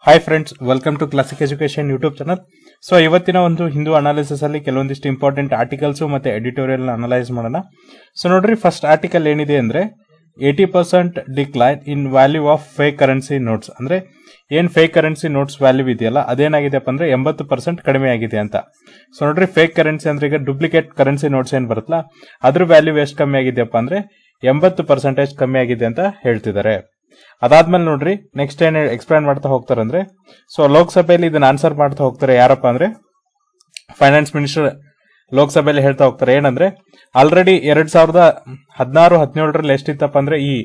hi friends welcome to classic education YouTube channel so ಇವತ್ತಿನ ಒಂದು Hindu analysis ಅಲ್ಲಿ ಕೆಲವೊಂದಿಷ್ಟು ಇಂಪಾರ್ಟೆಂಟ್ ಆರ್ಟಿಕಲ್ಸ್ ಮತ್ತೆ ಎಡಿಟೋರಿಯಲ್ ಅನಲೈಸ್ ಮಾಡೋಣ ಸೊ ನೋಡ್ರಿ ಫಸ್ಟ್ ಆರ್ಟಿಕಲ್ ಏನಿದೆ ಅಂದ್ರೆ eighty percent decline in value of fake currency notes ಅಂದ್ರೆ ಏನ್ ಫೇಕ್ ಕರೆನ್ಸಿ ನೋಟ್ಸ್ ವ್ಯಾಲ್ಯೂ ಇದೆಯಲ್ಲ ಅದೇನಾಗಿದೆಪ್ಪ ಅಂದ್ರೆ ಎಂಬತ್ತು ಪರ್ಸೆಂಟ್ ಕಡಿಮೆ ಆಗಿದೆ ಅಂತ ಸೊ ನೋಡ್ರಿ ಫೇಕ್ ಕರೆನ್ಸಿ ಅಂದ್ರೆ ಈಗ ಡೂಪ್ಲಿಕೇಟ್ ಕರೆನ್ಸಿ ನೋಟ್ಸ್ ಏನ್ ಬರುತ್ತಲ್ಲ ಅದ್ರ ವ್ಯಾಲ್ಯೂ ಎಷ್ಟು ಕಮ್ಮಿ ಆಗಿದೆಯಪ್ಪ ಅಂದ್ರೆ ಎಂಬತ್ತು ಪರ್ಸೆಂಟೇಜ್ ಕಮ್ಮಿ ಆಗಿದೆ ಅಂತ ಹೇಳ್ತಿದ್ದಾರೆ ಅದಾದ್ಮೇಲೆ ನೋಡ್ರಿ ನೆಕ್ಸ್ಟ್ ಏನ್ ಎಕ್ಸ್ಪ್ಲೈನ್ ಮಾಡ್ತಾ ಹೋಗ್ತಾರೆ ಅಂದ್ರೆ ಸೊ ಲೋಕಸಭೆಯಲ್ಲಿ ಇದನ್ನ ಆನ್ಸರ್ ಮಾಡ್ತಾ ಹೋಗ್ತಾರೆ ಯಾರಪ್ಪ ಅಂದ್ರೆ ಫೈನಾನ್ಸ್ ಮಿನಿಸ್ಟರ್ ಲೋಕಸಭೆಯಲ್ಲಿ ಹೇಳ್ತಾ ಹೋಗ್ತಾರೆ ಏನಂದ್ರೆ ಆಲ್ರೆಡಿ ಎರಡ್ ಸಾವಿರದ ಹದಿನಾರು ಹದಿನೇಳರಲ್ಲಿ ಎಷ್ಟಿತ್ತಪ್ಪ ಅಂದ್ರೆ ಈ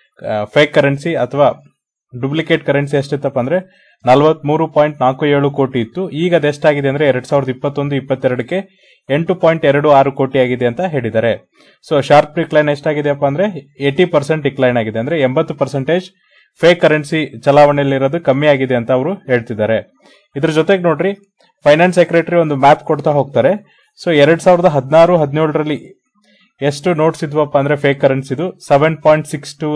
ಫೇಕ್ ಕರೆನ್ಸಿ ಅಥವಾ ಡೂಪ್ಲಿಕೇಟ್ ಕರೆನ್ಸಿ ಎಷ್ಟಿತ್ತಪ್ಪ ಅಂದ್ರೆ ನಲವತ್ಮೂರು ಪಾಯಿಂಟ್ ನಾಲ್ಕು ಏಳು ಕೋಟಿ ಇತ್ತು ಈಗ ಅದೆಷ್ಟಾಗಿದೆ ಅಂದ್ರೆ ಎರಡ್ ಸಾವಿರದ ಇಪ್ಪತ್ತೊಂದು ಇಪ್ಪತ್ತೆರಡಕ್ಕೆ ಎಂಟು ಪಾಯಿಂಟ್ ಎರಡು ಆರು ಕೋಟಿ ಆಗಿದೆ ಅಂತ ಹೇಳಿದ್ದಾರೆ ಸೊ ಶಾರ್ಪ್ ಡಿಕ್ಲೈನ್ ಎಷ್ಟಾಗಿದೆಯಪ್ಪ ಅಂದ್ರೆ ಏಟಿ ಪರ್ಸೆಂಟ್ ಡಿಕ್ಲೈನ್ ಆಗಿದೆ ಅಂದ್ರೆ ಎಂಬತ್ತು ಪರ್ಸೆಂಟೇಜ್ ಫೇಕ್ ಕರೆನ್ಸಿ ಚಲಾವಣೆಯಲ್ಲಿರೋದು ಕಮ್ಮಿ ಆಗಿದೆ ಅಂತ ಅವರು ಹೇಳ್ತಿದ್ದಾರೆ ಇದ್ರ ಜೊತೆಗೆ ನೋಡ್ರಿ ಫೈನಾನ್ಸ್ ಸೆಕ್ರೆಟರಿ ಒಂದು ಮ್ಯಾಪ್ ಕೊಡ್ತಾ ಹೋಗ್ತಾರೆ ಸೊ ಎರಡ್ ಸಾವಿರದ ಹದಿನಾರು ಹದಿನೇಳರಲ್ಲಿ ಎಷ್ಟು ನೋಟ್ಸ್ ಇದ್ವಪ್ಪ ಅಂದ್ರೆ ಫೇಕ್ ಕರೆನ್ಸಿದು seven point six two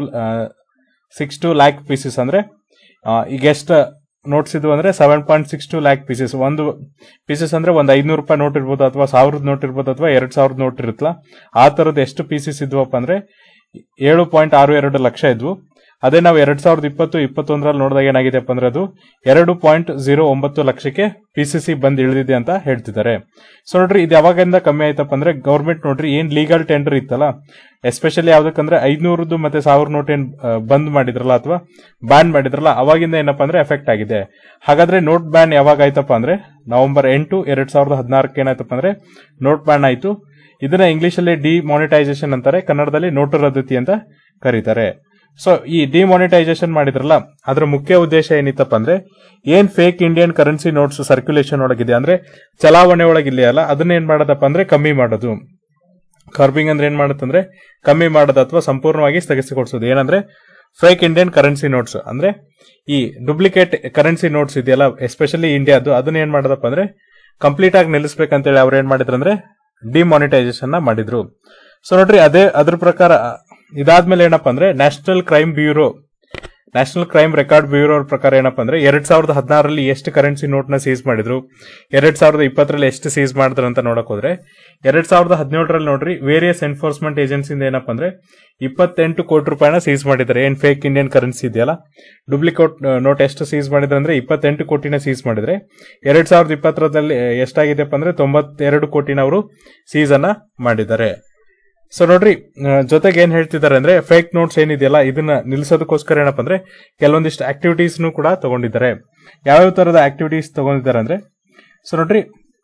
six two lakh pieces ಅಂದ್ರೆ ಆ, ಈಗ ಎಷ್ಟು ನೋಟ್ಸ್ ಇದ್ವು ಅಂದ್ರೆ seven point six two lakh pieces ಒಂದು ಪೀಸಸ್ ಅಂದ್ರೆ ಒಂದು ಐದ್ನೂರು ರೂಪಾಯಿ ನೋಟ್ ಇರ್ಬೋದು ಅಥವಾ ಸಾವಿರದ ನೋಟ್ ಇರ್ಬೋದು ಅಥವಾ ಎರಡ್ ಸಾವಿರದ ನೋಟ್ ಇರುತ್ತಲ್ಲ ಆ ತರದ್ ಎಷ್ಟು ಪೀಸಸ್ ಇದ್ವಪ್ಪ ಅಂದ್ರೆ ಏಳು ಪಾಯಿಂಟ್ ಆರು ಎರಡು ಲಕ್ಷ ಇದ್ವು ಅದೇ ನಾವು ಎರಡ್ ಸಾವಿರದ ಇಪ್ಪತ್ತು ಇಪ್ಪತ್ತೊಂದರಲ್ಲಿ ನೋಡಿದಾಗ ಏನಾಗಿದೆಪ್ಪ ಅಂದ್ರೆ ಅದು ಎರಡು ಪಾಯಿಂಟ್ ಜೀರೋ ಒಂಬತ್ತು ಲಕ್ಷಕ್ಕೆ ಪಿ ಸಿ ಸಿ ಬಂದ್ ಇಳಿದಿದೆ ಅಂತ ಹೇಳ್ತಿದ್ದಾರೆ ಸೊ ನೋಡ್ರಿ ಇದು ಯಾವಾಗಿಂದ ಕಮ್ಮಿ ಆಯ್ತಪ್ಪ ಅಂದ್ರೆ ಗೌರ್ಮೆಂಟ್ ನೋಡ್ರಿ ಏನ್ ಲೀಗಲ್ ಟೆಂಡರ್ ಇತ್ತಲ್ಲ ಎಸ್ಪೆಷಲಿ ಯಾವ್ದಕ್ಕಂದ್ರೆ ಐದ್ನೂರದ್ದು ಮತ್ತೆ ಸಾವಿರ ನೋಟ್ ಏನ್ ಆ, ಬಂದ್ ಮಾಡಿದ್ರಲ್ಲ ಅಥವಾ ಬ್ಯಾನ್ ಮಾಡಿದ್ರಲ್ಲ ಅವಾಗಿಂದ ಏನಪ್ಪಾ ಅಂದ್ರೆ ಎಫೆಕ್ಟ್ ಆಗಿದೆ ಹಾಗಾದ್ರೆ ನೋಟ್ ಬ್ಯಾನ್ ಯಾವಾಗ ಆಯ್ತಪ್ಪ ಅಂದ್ರೆ ನವೆಂಬರ್ ಎಂಟು ಎರಡ್ ಸಾವಿರದ ಹದಿನಾರಕ್ಕೆ ಏನಾಯ್ತಪ್ಪ ಅಂದ್ರೆ ನೋಟ್ ಬ್ಯಾನ್ ಆಯ್ತು ಇದನ್ನ ಇಂಗ್ಲಿಷ್ ಅಲ್ಲಿ ಡಿಮಾನಿಟೈಸೇಷನ್ ಅಂತಾರೆ ಕನ್ನಡದಲ್ಲಿ ನೋಟು ರದ್ದತಿ ಅಂತ ಕರೀತಾರೆ ಸೊ ಈ ಡಿಮಾನಿಟೈಸೇಷನ್ ಮಾಡಿದ್ರಲ್ಲ ಅದ್ರ ಮುಖ್ಯ ಉದ್ದೇಶ ಏನಿತ್ತಪ್ಪ ಅಂದ್ರೆ ಏನ್ fake Indian currency notes circulation ಒಳಗಿದೆ ಅಂದ್ರೆ ಚಲಾವಣೆ ಒಳಗಿದೆಯಲ್ಲ ಅದನ್ನ ಏನ್ ಮಾಡೋದಪ್ಪ ಅಂದ್ರೆ ಕಮ್ಮಿ ಮಾಡೋದು ಕರ್ಬಿಂಗ್ ಅಂದ್ರೆ ಏನ್ ಮಾಡುತ್ತಂದ್ರೆ ಕಮ್ಮಿ ಮಾಡೋದು ಅಥವಾ ಸಂಪೂರ್ಣವಾಗಿ ಸ್ಥಗಿತಗೊಳಿಸೋದು ಏನಂದ್ರೆ ಫೇಕ್ ಇಂಡಿಯನ್ ಕರೆನ್ಸಿ ನೋಟ್ಸ್ ಅಂದ್ರೆ ಈ ಡೂಪ್ಲಿಕೇಟ್ ಕರೆನ್ಸಿ ನೋಟ್ಸ್ ಇದೆಯಲ್ಲ ಎಸ್ಪೆಷಲಿ ಇಂಡಿಯಾದು ಅದನ್ನ ಏನ್ ಮಾಡೋದಪ್ಪ ಅಂದ್ರೆ ಕಂಪ್ಲೀಟ್ ಆಗಿ ನಿಲ್ಲಿಸ್ಬೇಕಂತೇಳಿ ಅವ್ರು ಏನ್ ಮಾಡಿದ್ರು ಅಂದ್ರೆ ಡಿಮಾನಿಟೈಸೇಷನ್ ನ ಮಾಡಿದ್ರು ಸೊ ನೋಡ್ರಿ ಅದೇ ಅದ್ರ ಪ್ರಕಾರ ಇದಾದ್ಮೇಲೆ ಏನಪ್ಪಾ ಅಂದ್ರೆ national crime bureau national crime record bureau ಅವ್ರ ಪ್ರಕಾರ ಏನಪ್ಪಾ ಅಂದ್ರೆ ಎರಡ್ ಸಾವಿರದ ಹದಿನಾರರಲ್ಲಿ ಎಷ್ಟು ಕರೆನ್ಸಿ ನೋಟ್ ನ ಸೀಸ್ ಮಾಡಿದ್ರು ಎರಡ್ ಸಾವಿರದ ಇಪ್ಪತ್ತರಲ್ಲಿ ಎಷ್ಟು ಸೀಸ್ ಮಾಡಿದ್ರು ಅಂತ ನೋಡಕ್ ಹೋದ್ರೆ ಎರಡ್ ಸಾವಿರದ ಹದಿನೇಳರಲ್ಲಿ ನೋಡ್ರಿ ವೇರಿಯಸ್ ಎನ್ಫೋರ್ಸ್ಮೆಂಟ್ ಏಜೆನ್ಸಿಯಿಂದ ಏನಪ್ಪಾ ಅಂದ್ರೆ ಇಪ್ಪತ್ತೆಂಟು ಕೋಟಿ ರೂಪಾಯಿನ ಸೀಸ್ ಮಾಡಿದ್ದಾರೆ ಏನ್ ಫೇಕ್ ಇಂಡಿಯನ್ ಕರೆನ್ಸಿ ಇದೆಯಲ್ಲ ಡೂಪ್ಲಿಕೇಟ್ ನೋಟ್ ಎಷ್ಟು ಸೀಸ್ ಮಾಡಿದ್ರೆ ಅಂದ್ರೆ ಇಪ್ಪತ್ತೆಂಟು ಕೋಟಿನ ಸೀಸ್ ಮಾಡಿದ್ರೆ ಎರಡ್ ಸಾವಿರದ ಇಪ್ಪತ್ತರಲ್ಲಿ ಎಷ್ಟಾಗಿದೆಪ್ಪ ಅಂದ್ರೆ ತೊಂಬತ್ತೆರಡು ಕೋಟಿನ ಅವರು ಸೀಸ್ ಅನ್ನ ಮಾಡಿದ್ದಾರೆ ಸೊ ನೋಡ್ರಿ ಆ, ಜೊತೆಗೆ ಏನ್ ಹೇಳ್ತಿದ್ದಾರೆ ಅಂದ್ರೆ ಫೇಕ್ ನೋಟ್ಸ್ ಏನಿದೆಯಲ್ಲ ಇದನ್ನ ನಿಲ್ಲಿಸೋದಕ್ಕೋಸ್ಕರ ಏನಪ್ಪ ಅಂದ್ರೆ ಕೆಲವೊಂದಿಷ್ಟು ಆಕ್ಟಿವಿಟೀಸ್ ಕೂಡ ತಗೊಂಡಿದ್ದಾರೆ ಯಾವ್ಯಾವ ತರದ ಆಕ್ಟಿವಿಟೀಸ್ ತಗೊಂಡಿದ್ದಾರೆ ಅಂದ್ರೆ ಸೊ ನೋಡ್ರಿ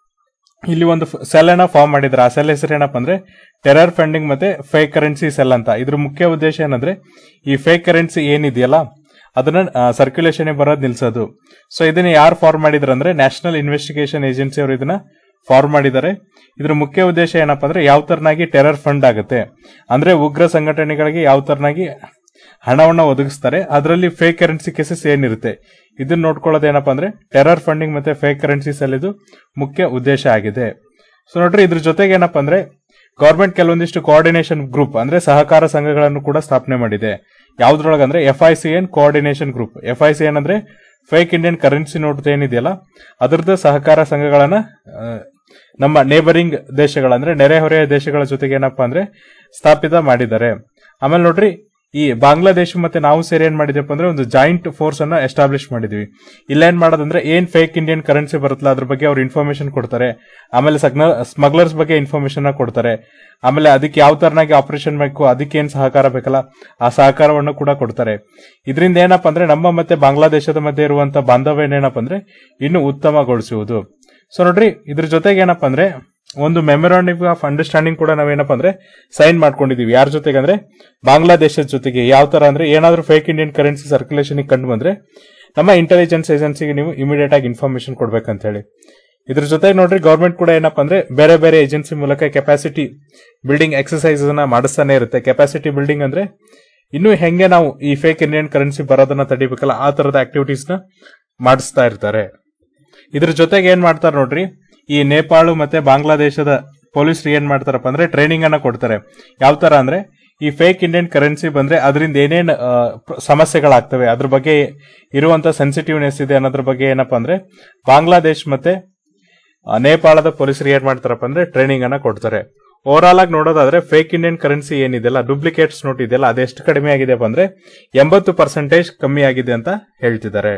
ಇಲ್ಲಿ ಒಂದು ಸೆಲ್ ಅನ್ನ ಫಾರ್ಮ್ ಮಾಡಿದ್ದಾರೆ ಆ ಸೆಲ್ ಹೆಸರು ಏನಪ್ಪ ಅಂದ್ರೆ ಟೆರರ್ ಫಂಡಿಂಗ್ ಮತ್ತೆ ಫೇಕ್ ಕರೆನ್ಸಿ ಸೆಲ್ ಅಂತ ಇದ್ರ ಮುಖ್ಯ ಉದ್ದೇಶ ಏನಂದ್ರೆ ಈ ಫೇಕ್ ಕರೆನ್ಸಿ ಏನಿದೆಯಲ್ಲ ಅದನ್ನ ಸರ್ಕ್ಯುಲೇಷನ್ ಬರೋದು ನಿಲ್ಸೋದು ಸೊ ಇದನ್ನ ಯಾರು ಫಾರ್ಮ್ ಮಾಡಿದ್ರು ಅಂದ್ರೆ ನ್ಯಾಷನಲ್ ಇನ್ವೆಸ್ಟಿಗೇಷನ್ ಏಜೆನ್ಸಿ ಅವರು ಇದನ್ನ ಫಾರ್ಮ್ ಮಾಡಿದ್ದಾರೆ ಇದ್ರ ಮುಖ್ಯ ಉದ್ದೇಶ ಏನಪ್ಪಾ ಅಂದ್ರೆ ಯಾವ ತರನಾಗಿ ಟೆರರ್ ಫಂಡ್ ಆಗುತ್ತೆ ಅಂದ್ರೆ ಉಗ್ರ ಸಂಘಟನೆಗಳಿಗೆ ಯಾವ ತರನಾಗಿ ಹಣವನ್ನ ಒದಗಿಸ್ತಾರೆ ಅದರಲ್ಲಿ ಫೇಕ್ ಕರೆನ್ಸಿ ಕೇಸಸ್ ಏನಿರುತ್ತೆ ಇದನ್ನ ನೋಡ್ಕೊಳ್ಳೋದು ಏನಪ್ಪಾ ಅಂದ್ರೆ ಟೆರರ್ ಫಂಡಿಂಗ್ ಮತ್ತೆ ಫೇಕ್ ಕರೆನ್ಸಿ ಇದು ಮುಖ್ಯ ಉದ್ದೇಶ ಆಗಿದೆ ಸೊ ನೋಡ್ರಿ ಇದ್ರ ಜೊತೆಗೆ ಏನಪ್ಪಾ ಅಂದ್ರೆ ಗೌರ್ಮೆಂಟ್ ಕೆಲವೊಂದಿಷ್ಟು ಕೋಆರ್ಡಿನೇಷನ್ ಗ್ರೂಪ್ ಅಂದ್ರೆ ಸಹಕಾರ ಸಂಘಗಳನ್ನು ಕೂಡ ಸ್ಥಾಪನೆ ಮಾಡಿದೆ ಯಾವ್ದ್ರೊಳಗೆ ಅಂದ್ರೆ F I C N coordination group F I C N ಅಂದ್ರೆ ಫೇಕ್ ಇಂಡಿಯನ್ ಕರೆನ್ಸಿ ನೋಟ್ ಏನಿದೆಯಲ್ಲ ಅದರದ್ದು ಸಹಕಾರ ಸಂಘಗಳನ್ನ ಆ, ನಮ್ಮ ನೇಬರಿಂಗ್ ದೇಶಗಳ ಅಂದ್ರೆ ನೆರೆಹೊರೆಯ ದೇಶಗಳ ಜೊತೆಗೆ ಏನಪ್ಪಾ ಅಂದ್ರೆ ಸ್ಥಾಪಿತ ಮಾಡಿದ್ದಾರೆ ಆಮೇಲೆ ನೋಡ್ರಿ ಈ ಬಾಂಗ್ಲಾದೇಶ ಮತ್ತೆ ನಾವು ಸೇರಿ ಏನ್ ಮಾಡಿದ್ಯಪ್ಪ ಅಂದ್ರೆ ಒಂದು ಜಾಯಿಂಟ್ ಫೋರ್ಸ್ ಅನ್ನ ಎಸ್ಟಾಬ್ಲಿಷ್ ಮಾಡಿದ್ವಿ ಇಲ್ಲ ಏನ್ ಮಾಡೋದಂದ್ರೆ ಏನ್ ಫೇಕ್ ಇಂಡಿಯನ್ ಕರೆನ್ಸಿ ಬರುತ್ತಲ್ಲ ಅದ್ರ ಬಗ್ಗೆ ಅವ್ರು ಇನ್ಫಾರ್ಮೇಶನ್ ಕೊಡ್ತಾರೆ ಆಮೇಲೆ ಸ್ಮಗ್ಲರ್ಸ್ ಬಗ್ಗೆ ಇನ್ಫಾರ್ಮೇಶನ್ ಕೊಡ್ತಾರೆ ಆಮೇಲೆ ಅದಕ್ಕೆ ಯಾವ ತರನಾಗಿ ಆಪರೇಷನ್ ಬೇಕು ಅದಕ್ಕೆ ಏನ್ ಸಹಕಾರ ಬೇಕಲ್ಲ ಆ ಸಹಕಾರವನ್ನು ಕೂಡ ಕೊಡ್ತಾರೆ ಇದರಿಂದ ಏನಪ್ಪಾ ಅಂದ್ರೆ ನಮ್ಮ ಮತ್ತೆ ಬಾಂಗ್ಲಾದೇಶದ ಮಧ್ಯೆ ಇರುವಂತ ಬಾಂಧವ್ಯ ಏನಪ್ಪಾ ಅಂದ್ರೆ ಇನ್ನು ಉತ್ತಮಗೊಳಿಸುವುದು ಸೊ ನೋಡ್ರಿ ಇದ್ರ ಜೊತೆಗೆ ಏನಪ್ಪಾ ಅಂದ್ರೆ ಒಂದು ಮೆಮೊರಾಂಡಮ್ ಆಫ್ ಅಂಡರ್ಸ್ಟ್ಯಾಂಡಿಂಗ್ ಕೂಡ ನಾವೇನಪ್ಪ ಅಂದ್ರೆ ಸೈನ್ ಮಾಡ್ಕೊಂಡಿದೀವಿ ಯಾರ ಜೊತೆಗೆ ಅಂದ್ರೆ ಬಾಂಗ್ಲಾದೇಶದ ಜೊತೆಗೆ ಯಾವ ತರ ಅಂದ್ರೆ ಏನಾದ್ರೂ ಫೇಕ್ ಇಂಡಿಯನ್ ಕರೆನ್ಸಿ ಸರ್ಕ್ಯುಲೇಷನ್ ಕಂಡು ಬಂದ್ರೆ ನಮ್ಮ ಇಂಟೆಲಿಜೆನ್ಸ್ ಏಜೆನ್ಸಿಗೆ ನೀವು ಇಮಿಡಿಯೇಟ್ ಆಗಿ ಇನ್ಫಾರ್ಮೇಶನ್ ಕೊಡ್ಬೇಕಂತ ಹೇಳಿ ಇದ್ರ ಜೊತೆಗೆ ನೋಡ್ರಿ ಗೌರ್ಮೆಂಟ್ ಕೂಡ ಏನಪ್ಪಾ ಅಂದ್ರೆ ಬೇರೆ ಬೇರೆ ಏಜೆನ್ಸಿ ಮೂಲಕ ಕೆಪಾಸಿಟಿ ಬಿಲ್ಡಿಂಗ್ ಎಕ್ಸಸೈಸ್ ಅನ್ನ ಮಾಡಿಸ್ತಾನೆ ಇರುತ್ತೆ ಕೆಪಾಸಿಟಿ ಬಿಲ್ಡಿಂಗ್ ಅಂದ್ರೆ ಇನ್ನು ಹೆಂಗೆ ನಾವು ಈ ಫೇಕ್ ಇಂಡಿಯನ್ ಕರೆನ್ಸಿ ಬರೋದನ್ನ ತಡಿಬೇಕಲ್ಲ ಆ ತರದ ಆಕ್ಟಿವಿಟೀಸ್ ನ ಮಾಡಿಸ್ತಾ ಇರ್ತಾರೆ ಇದ್ರ ಜೊತೆಗೆ ಏನ್ ಮಾಡ್ತಾರೆ ನೋಡ್ರಿ ಈ ನೇಪಾಳ ಮತ್ತೆ ಬಾಂಗ್ಲಾದೇಶದ ಪೊಲೀಸರು ಏನ್ ಮಾಡ್ತಾರಪ್ಪ ಅಂದ್ರೆ ಟ್ರೈನಿಂಗ್ ಅನ್ನ ಕೊಡ್ತಾರೆ ಯಾವ ತರ ಅಂದ್ರೆ ಈ ಫೇಕ್ ಇಂಡಿಯನ್ ಕರೆನ್ಸಿ ಬಂದ್ರೆ ಅದರಿಂದ ಏನೇನು ಆ, ಪ್ರ- ಸಮಸ್ಯೆಗಳಾಗ್ತವೆ ಅದ್ರ ಬಗ್ಗೆ ಇರುವಂತ ಸೆನ್ಸಿಟಿವ್ನೆಸ್ ಇದೆ ಅನ್ನೋದ್ರ ಬಗ್ಗೆ ಏನಪ್ಪಾ ಅಂದ್ರೆ ಬಾಂಗ್ಲಾದೇಶ್ ಮತ್ತೆ ಆ, ನೇಪಾಳದ ಪೊಲೀಸರು ಏನ್ ಮಾಡ್ತಾರಪ್ಪ ಅಂದ್ರೆ ಟ್ರೈನಿಂಗ್ ಅನ್ನ ಕೊಡ್ತಾರೆ ಓವರ್ ಆಲ್ ಆಗಿ ನೋಡೋದಾದ್ರೆ ಫೇಕ್ ಇಂಡಿಯನ್ ಕರೆನ್ಸಿ ಏನಿದೆಯಲ್ಲ ಡೂಪ್ಲಿಕೇಟ್ಸ್ ನೋಟ್ ಇದೆಯಲ್ಲ ಅದೆಷ್ಟು ಕಡಿಮೆ ಆಗಿದೆ ಅಂದ್ರೆ ಎಂಬತ್ತು ಪರ್ಸೆಂಟೇಜ್ ಕಮ್ಮಿ ಆಗಿದೆ ಅಂತ ಹೇಳ್ತಿದ್ದಾರೆ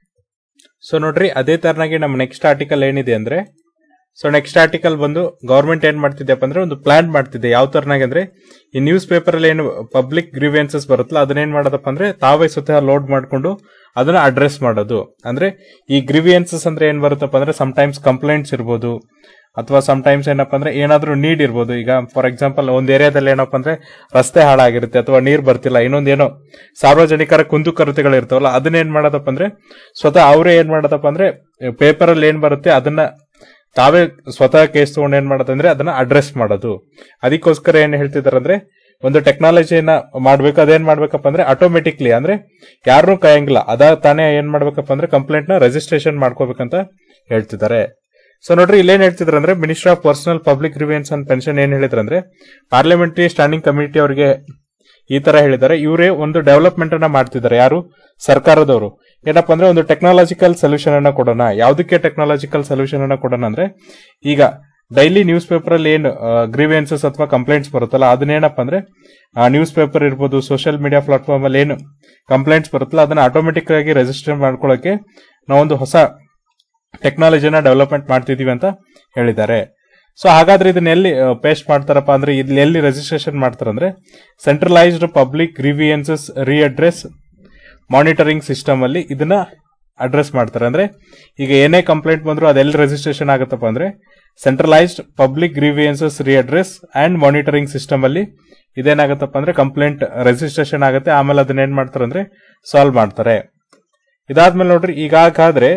ಸೊ ನೋಡ್ರಿ ಅದೇ ತರನಾಗಿ ನಮ್ಮ ನೆಕ್ಸ್ಟ್ ಆರ್ಟಿಕಲ್ ಏನಿದೆ ಅಂದ್ರೆ ಸೊ ನೆಕ್ಸ್ಟ್ ಆರ್ಟಿಕಲ್ ಬಂದು ಗೌರ್ಮೆಂಟ್ ಏನ್ ಮಾಡ್ತಿದ್ದೆಪ್ಪ ಅಂದ್ರೆ ಒಂದು ಪ್ಲಾನ್ ಮಾಡ್ತಿದ್ದೆ ಯಾವ ತರನಾಗಿ ಅಂದ್ರೆ ಈ ನ್ಯೂಸ್ ಪೇಪರ್ ಅಲ್ಲಿ ಏನು ಪಬ್ಲಿಕ್ ಗ್ರೀವಿಯನ್ಸಸ್ ಬರುತ್ತಲ್ಲ ಅದನ್ನೇನ್ ಮಾಡೋದಪ್ಪ ಅಂದ್ರೆ ತಾವೇ ಸ್ವತಃ ಲೋಡ್ ಮಾಡ್ಕೊಂಡು ಅದನ್ನ ಅಡ್ರೆಸ್ ಮಾಡೋದು ಅಂದ್ರೆ ಈ ಗ್ರೀವಿಯನ್ಸಸ್ ಅಂದ್ರೆ ಏನ್ ಬರುತ್ತಪ್ಪ ಅಂದ್ರೆ ಟೈಮ್ಸ್ ಕಂಪ್ಲೇಂಟ್ಸ್ ಇರ್ಬೋದು ಅಥವಾ ಟೈಮ್ಸ್ ಏನಪ್ಪ ಅಂದ್ರೆ ಏನಾದ್ರೂ ನೀಡ್ ಇರ್ಬೋದು ಈಗ ಫಾರ್ ಎಕ್ಸಾಂಪಲ್ ಒಂದ್ ಏರಿಯಾದಲ್ಲಿ ಏನಪ್ಪ ಅಂದ್ರೆ ರಸ್ತೆ ಹಾಳಾಗಿರುತ್ತೆ ಅಥವಾ ನೀರ್ ಬರ್ತಿಲ್ಲ ಇನ್ನೊಂದೇನೋ ಸಾರ್ವಜನಿಕರ ಕುಂದುಕೊರತೆಗಳು ಇರ್ತಾವಲ್ಲ ಅದನ್ನೇನ್ ಮಾಡೋದಪ್ಪ ಅಂದ್ರೆ ಸ್ವತಃ ಅವರೇ ಏನ್ ಮಾಡೋದಪ್ಪ ಅಂದ್ರೆ ಪೇಪರ್ ಅಲ್ಲಿ ಏನ್ ಬರುತ್ತೆ ಅದನ್ನ ತಾವೇ ಸ್ವತಃ ಕೇಸ್ ತಗೊಂಡು ಏನ್ ಮಾಡೋದಂದ್ರೆ ಅದನ್ನ ಅಡ್ರೆಸ್ ಮಾಡೋದು ಅದಕ್ಕೋಸ್ಕರ ಏನ್ ಹೇಳ್ತಿದಾರೆ ಅಂದ್ರೆ ಒಂದು ಟೆಕ್ನಾಲಜಿಯನ್ನ ಮಾಡ್ಬೇಕು ಅದೇನ್ ಮಾಡ್ಬೇಕಪ್ಪ ಅಂದ್ರೆ ಆಟೋಮೆಟಿಕ್ಲಿ ಅಂದ್ರೆ ಯಾರನ್ನೂ ಕಾಯಂಗಿಲ್ಲ ಅದ ತಾನೇ ಏನ್ ಮಾಡ್ಬೇಕಪ್ಪ ಅಂದ್ರೆ ಕಂಪ್ಲೇಂಟ್ ನ ರಿಜಿಸ್ಟ್ರೇಷನ್ ಮಾಡ್ಕೋಬೇಕಂತ ಹೇಳ್ತಿದ್ದಾರೆ ಸೊ ನೋಡ್ರಿ ಇಲ್ಲೇನ್ ಹೇಳ್ತಿದ್ರು ಅಂದ್ರೆ minister of personnel public grievances and pension ಏನ್ ಹೇಳಿದ್ರು ಅಂದ್ರೆ ಪಾರ್ಲಿಮೆಂಟರಿ ಸ್ಟ್ಯಾಂಡಿಂಗ್ ಕಮಿಟಿ ಅವರಿಗೆ ಈ ತರ ಹೇಳಿದ್ದಾರೆ ಇವರೇ ಒಂದು ಡೆವಲಪ್ಮೆಂಟ್ ಅನ್ನ ಮಾಡ್ತಿದ್ದಾರೆ ಯಾರು ಸರ್ಕಾರದವರು ಏನಪ್ಪಾ ಅಂದ್ರೆ ಒಂದು ಟೆಕ್ನಾಲಜಿಕಲ್ ಸೊಲ್ಯೂಷನ್ ಅನ್ನ ಕೊಡೋಣ ಯಾವ್ದಕ್ಕೆ ಟೆಕ್ನಾಲಜಿಕಲ್ ಸೊಲ್ಯೂಷನ್ ಅನ್ನ ಕೊಡೋಣ ಅಂದ್ರೆ ಈಗ ಡೈಲಿ ನ್ಯೂಸ್ ಪೇಪರ್ ಅಲ್ಲಿ ಏನು ಗ್ರೀವಿಯನ್ಸಸ್ ಅಥವಾ ಕಂಪ್ಲೇಂಟ್ಸ್ ಬರುತ್ತಲ್ಲ ಅದನ್ನೇನಪ್ಪ ಅಂದ್ರೆ ನ್ಯೂಸ್ ಪೇಪರ್ ಇರ್ಬೋದು ಸೋಷಿಯಲ್ ಮೀಡಿಯಾ ಪ್ಲಾಟ್ಫಾರ್ಮ್ ಅಲ್ಲಿ ಏನು ಕಂಪ್ಲೇಂಟ್ಸ್ ಬರುತ್ತಲ್ಲ ಅದನ್ನ ಆಟೋಮೆಟಿಕ್ ಆಗಿ ರಿಜಿಸ್ಟರ್ ಮಾಡ್ಕೊಳ್ಳೋಕೆ ನಾವೊಂದು ಹೊಸ ಟೆಕ್ನಾಲಜಿನ ಡೆವಲಪ್ಮೆಂಟ್ ಮಾಡ್ತಿದೀವಿ ಅಂತ ಹೇಳಿದ್ದಾರೆ ಸೊ ಹಾಗಾದ್ರೆ ಇದನ್ನ ಎಲ್ಲಿ ಪೇಸ್ಟ್ ಮಾಡ್ತಾರಪ್ಪ ಅಂದ್ರೆ ಇಲ್ಲಿ ಎಲ್ಲಿ ರಿಜಿಸ್ಟ್ರೇಷನ್ ಮಾಡ್ತಾರಂದ್ರೆ centralised public grievances redress monitoring system ಅಲ್ಲಿ ಇದನ್ನ ಅಡ್ರೆಸ್ ಮಾಡ್ತಾರೆ ಅಂದ್ರೆ ಈಗ ಏನೇ ಕಂಪ್ಲೇಂಟ್ ಬಂದ್ರು ಅದೆಲ್ಲಿ ರಿಜಿಸ್ಟ್ರೇಷನ್ ಆಗುತ್ತಪ್ಪ ಅಂದ್ರೆ centralised public grievances redress and monitoring system ಅಲ್ಲಿ ಇದೇನಾಗತ್ತಪ್ಪ ಅಂದ್ರೆ ಕಂಪ್ಲೇಂಟ್ ರಿಜಿಸ್ಟ್ರೇಷನ್ ಆಗುತ್ತೆ ಆಮೇಲೆ ಅದನ್ನ ಏನ್ ಮಾಡ್ತಾರೆ ಅಂದ್ರೆ ಸಾಲ್ವ್ ಮಾಡ್ತಾರೆ ಇದಾದ್ಮೇಲೆ ನೋಡ್ರಿ ಈಗಾಗಾದ್ರೆ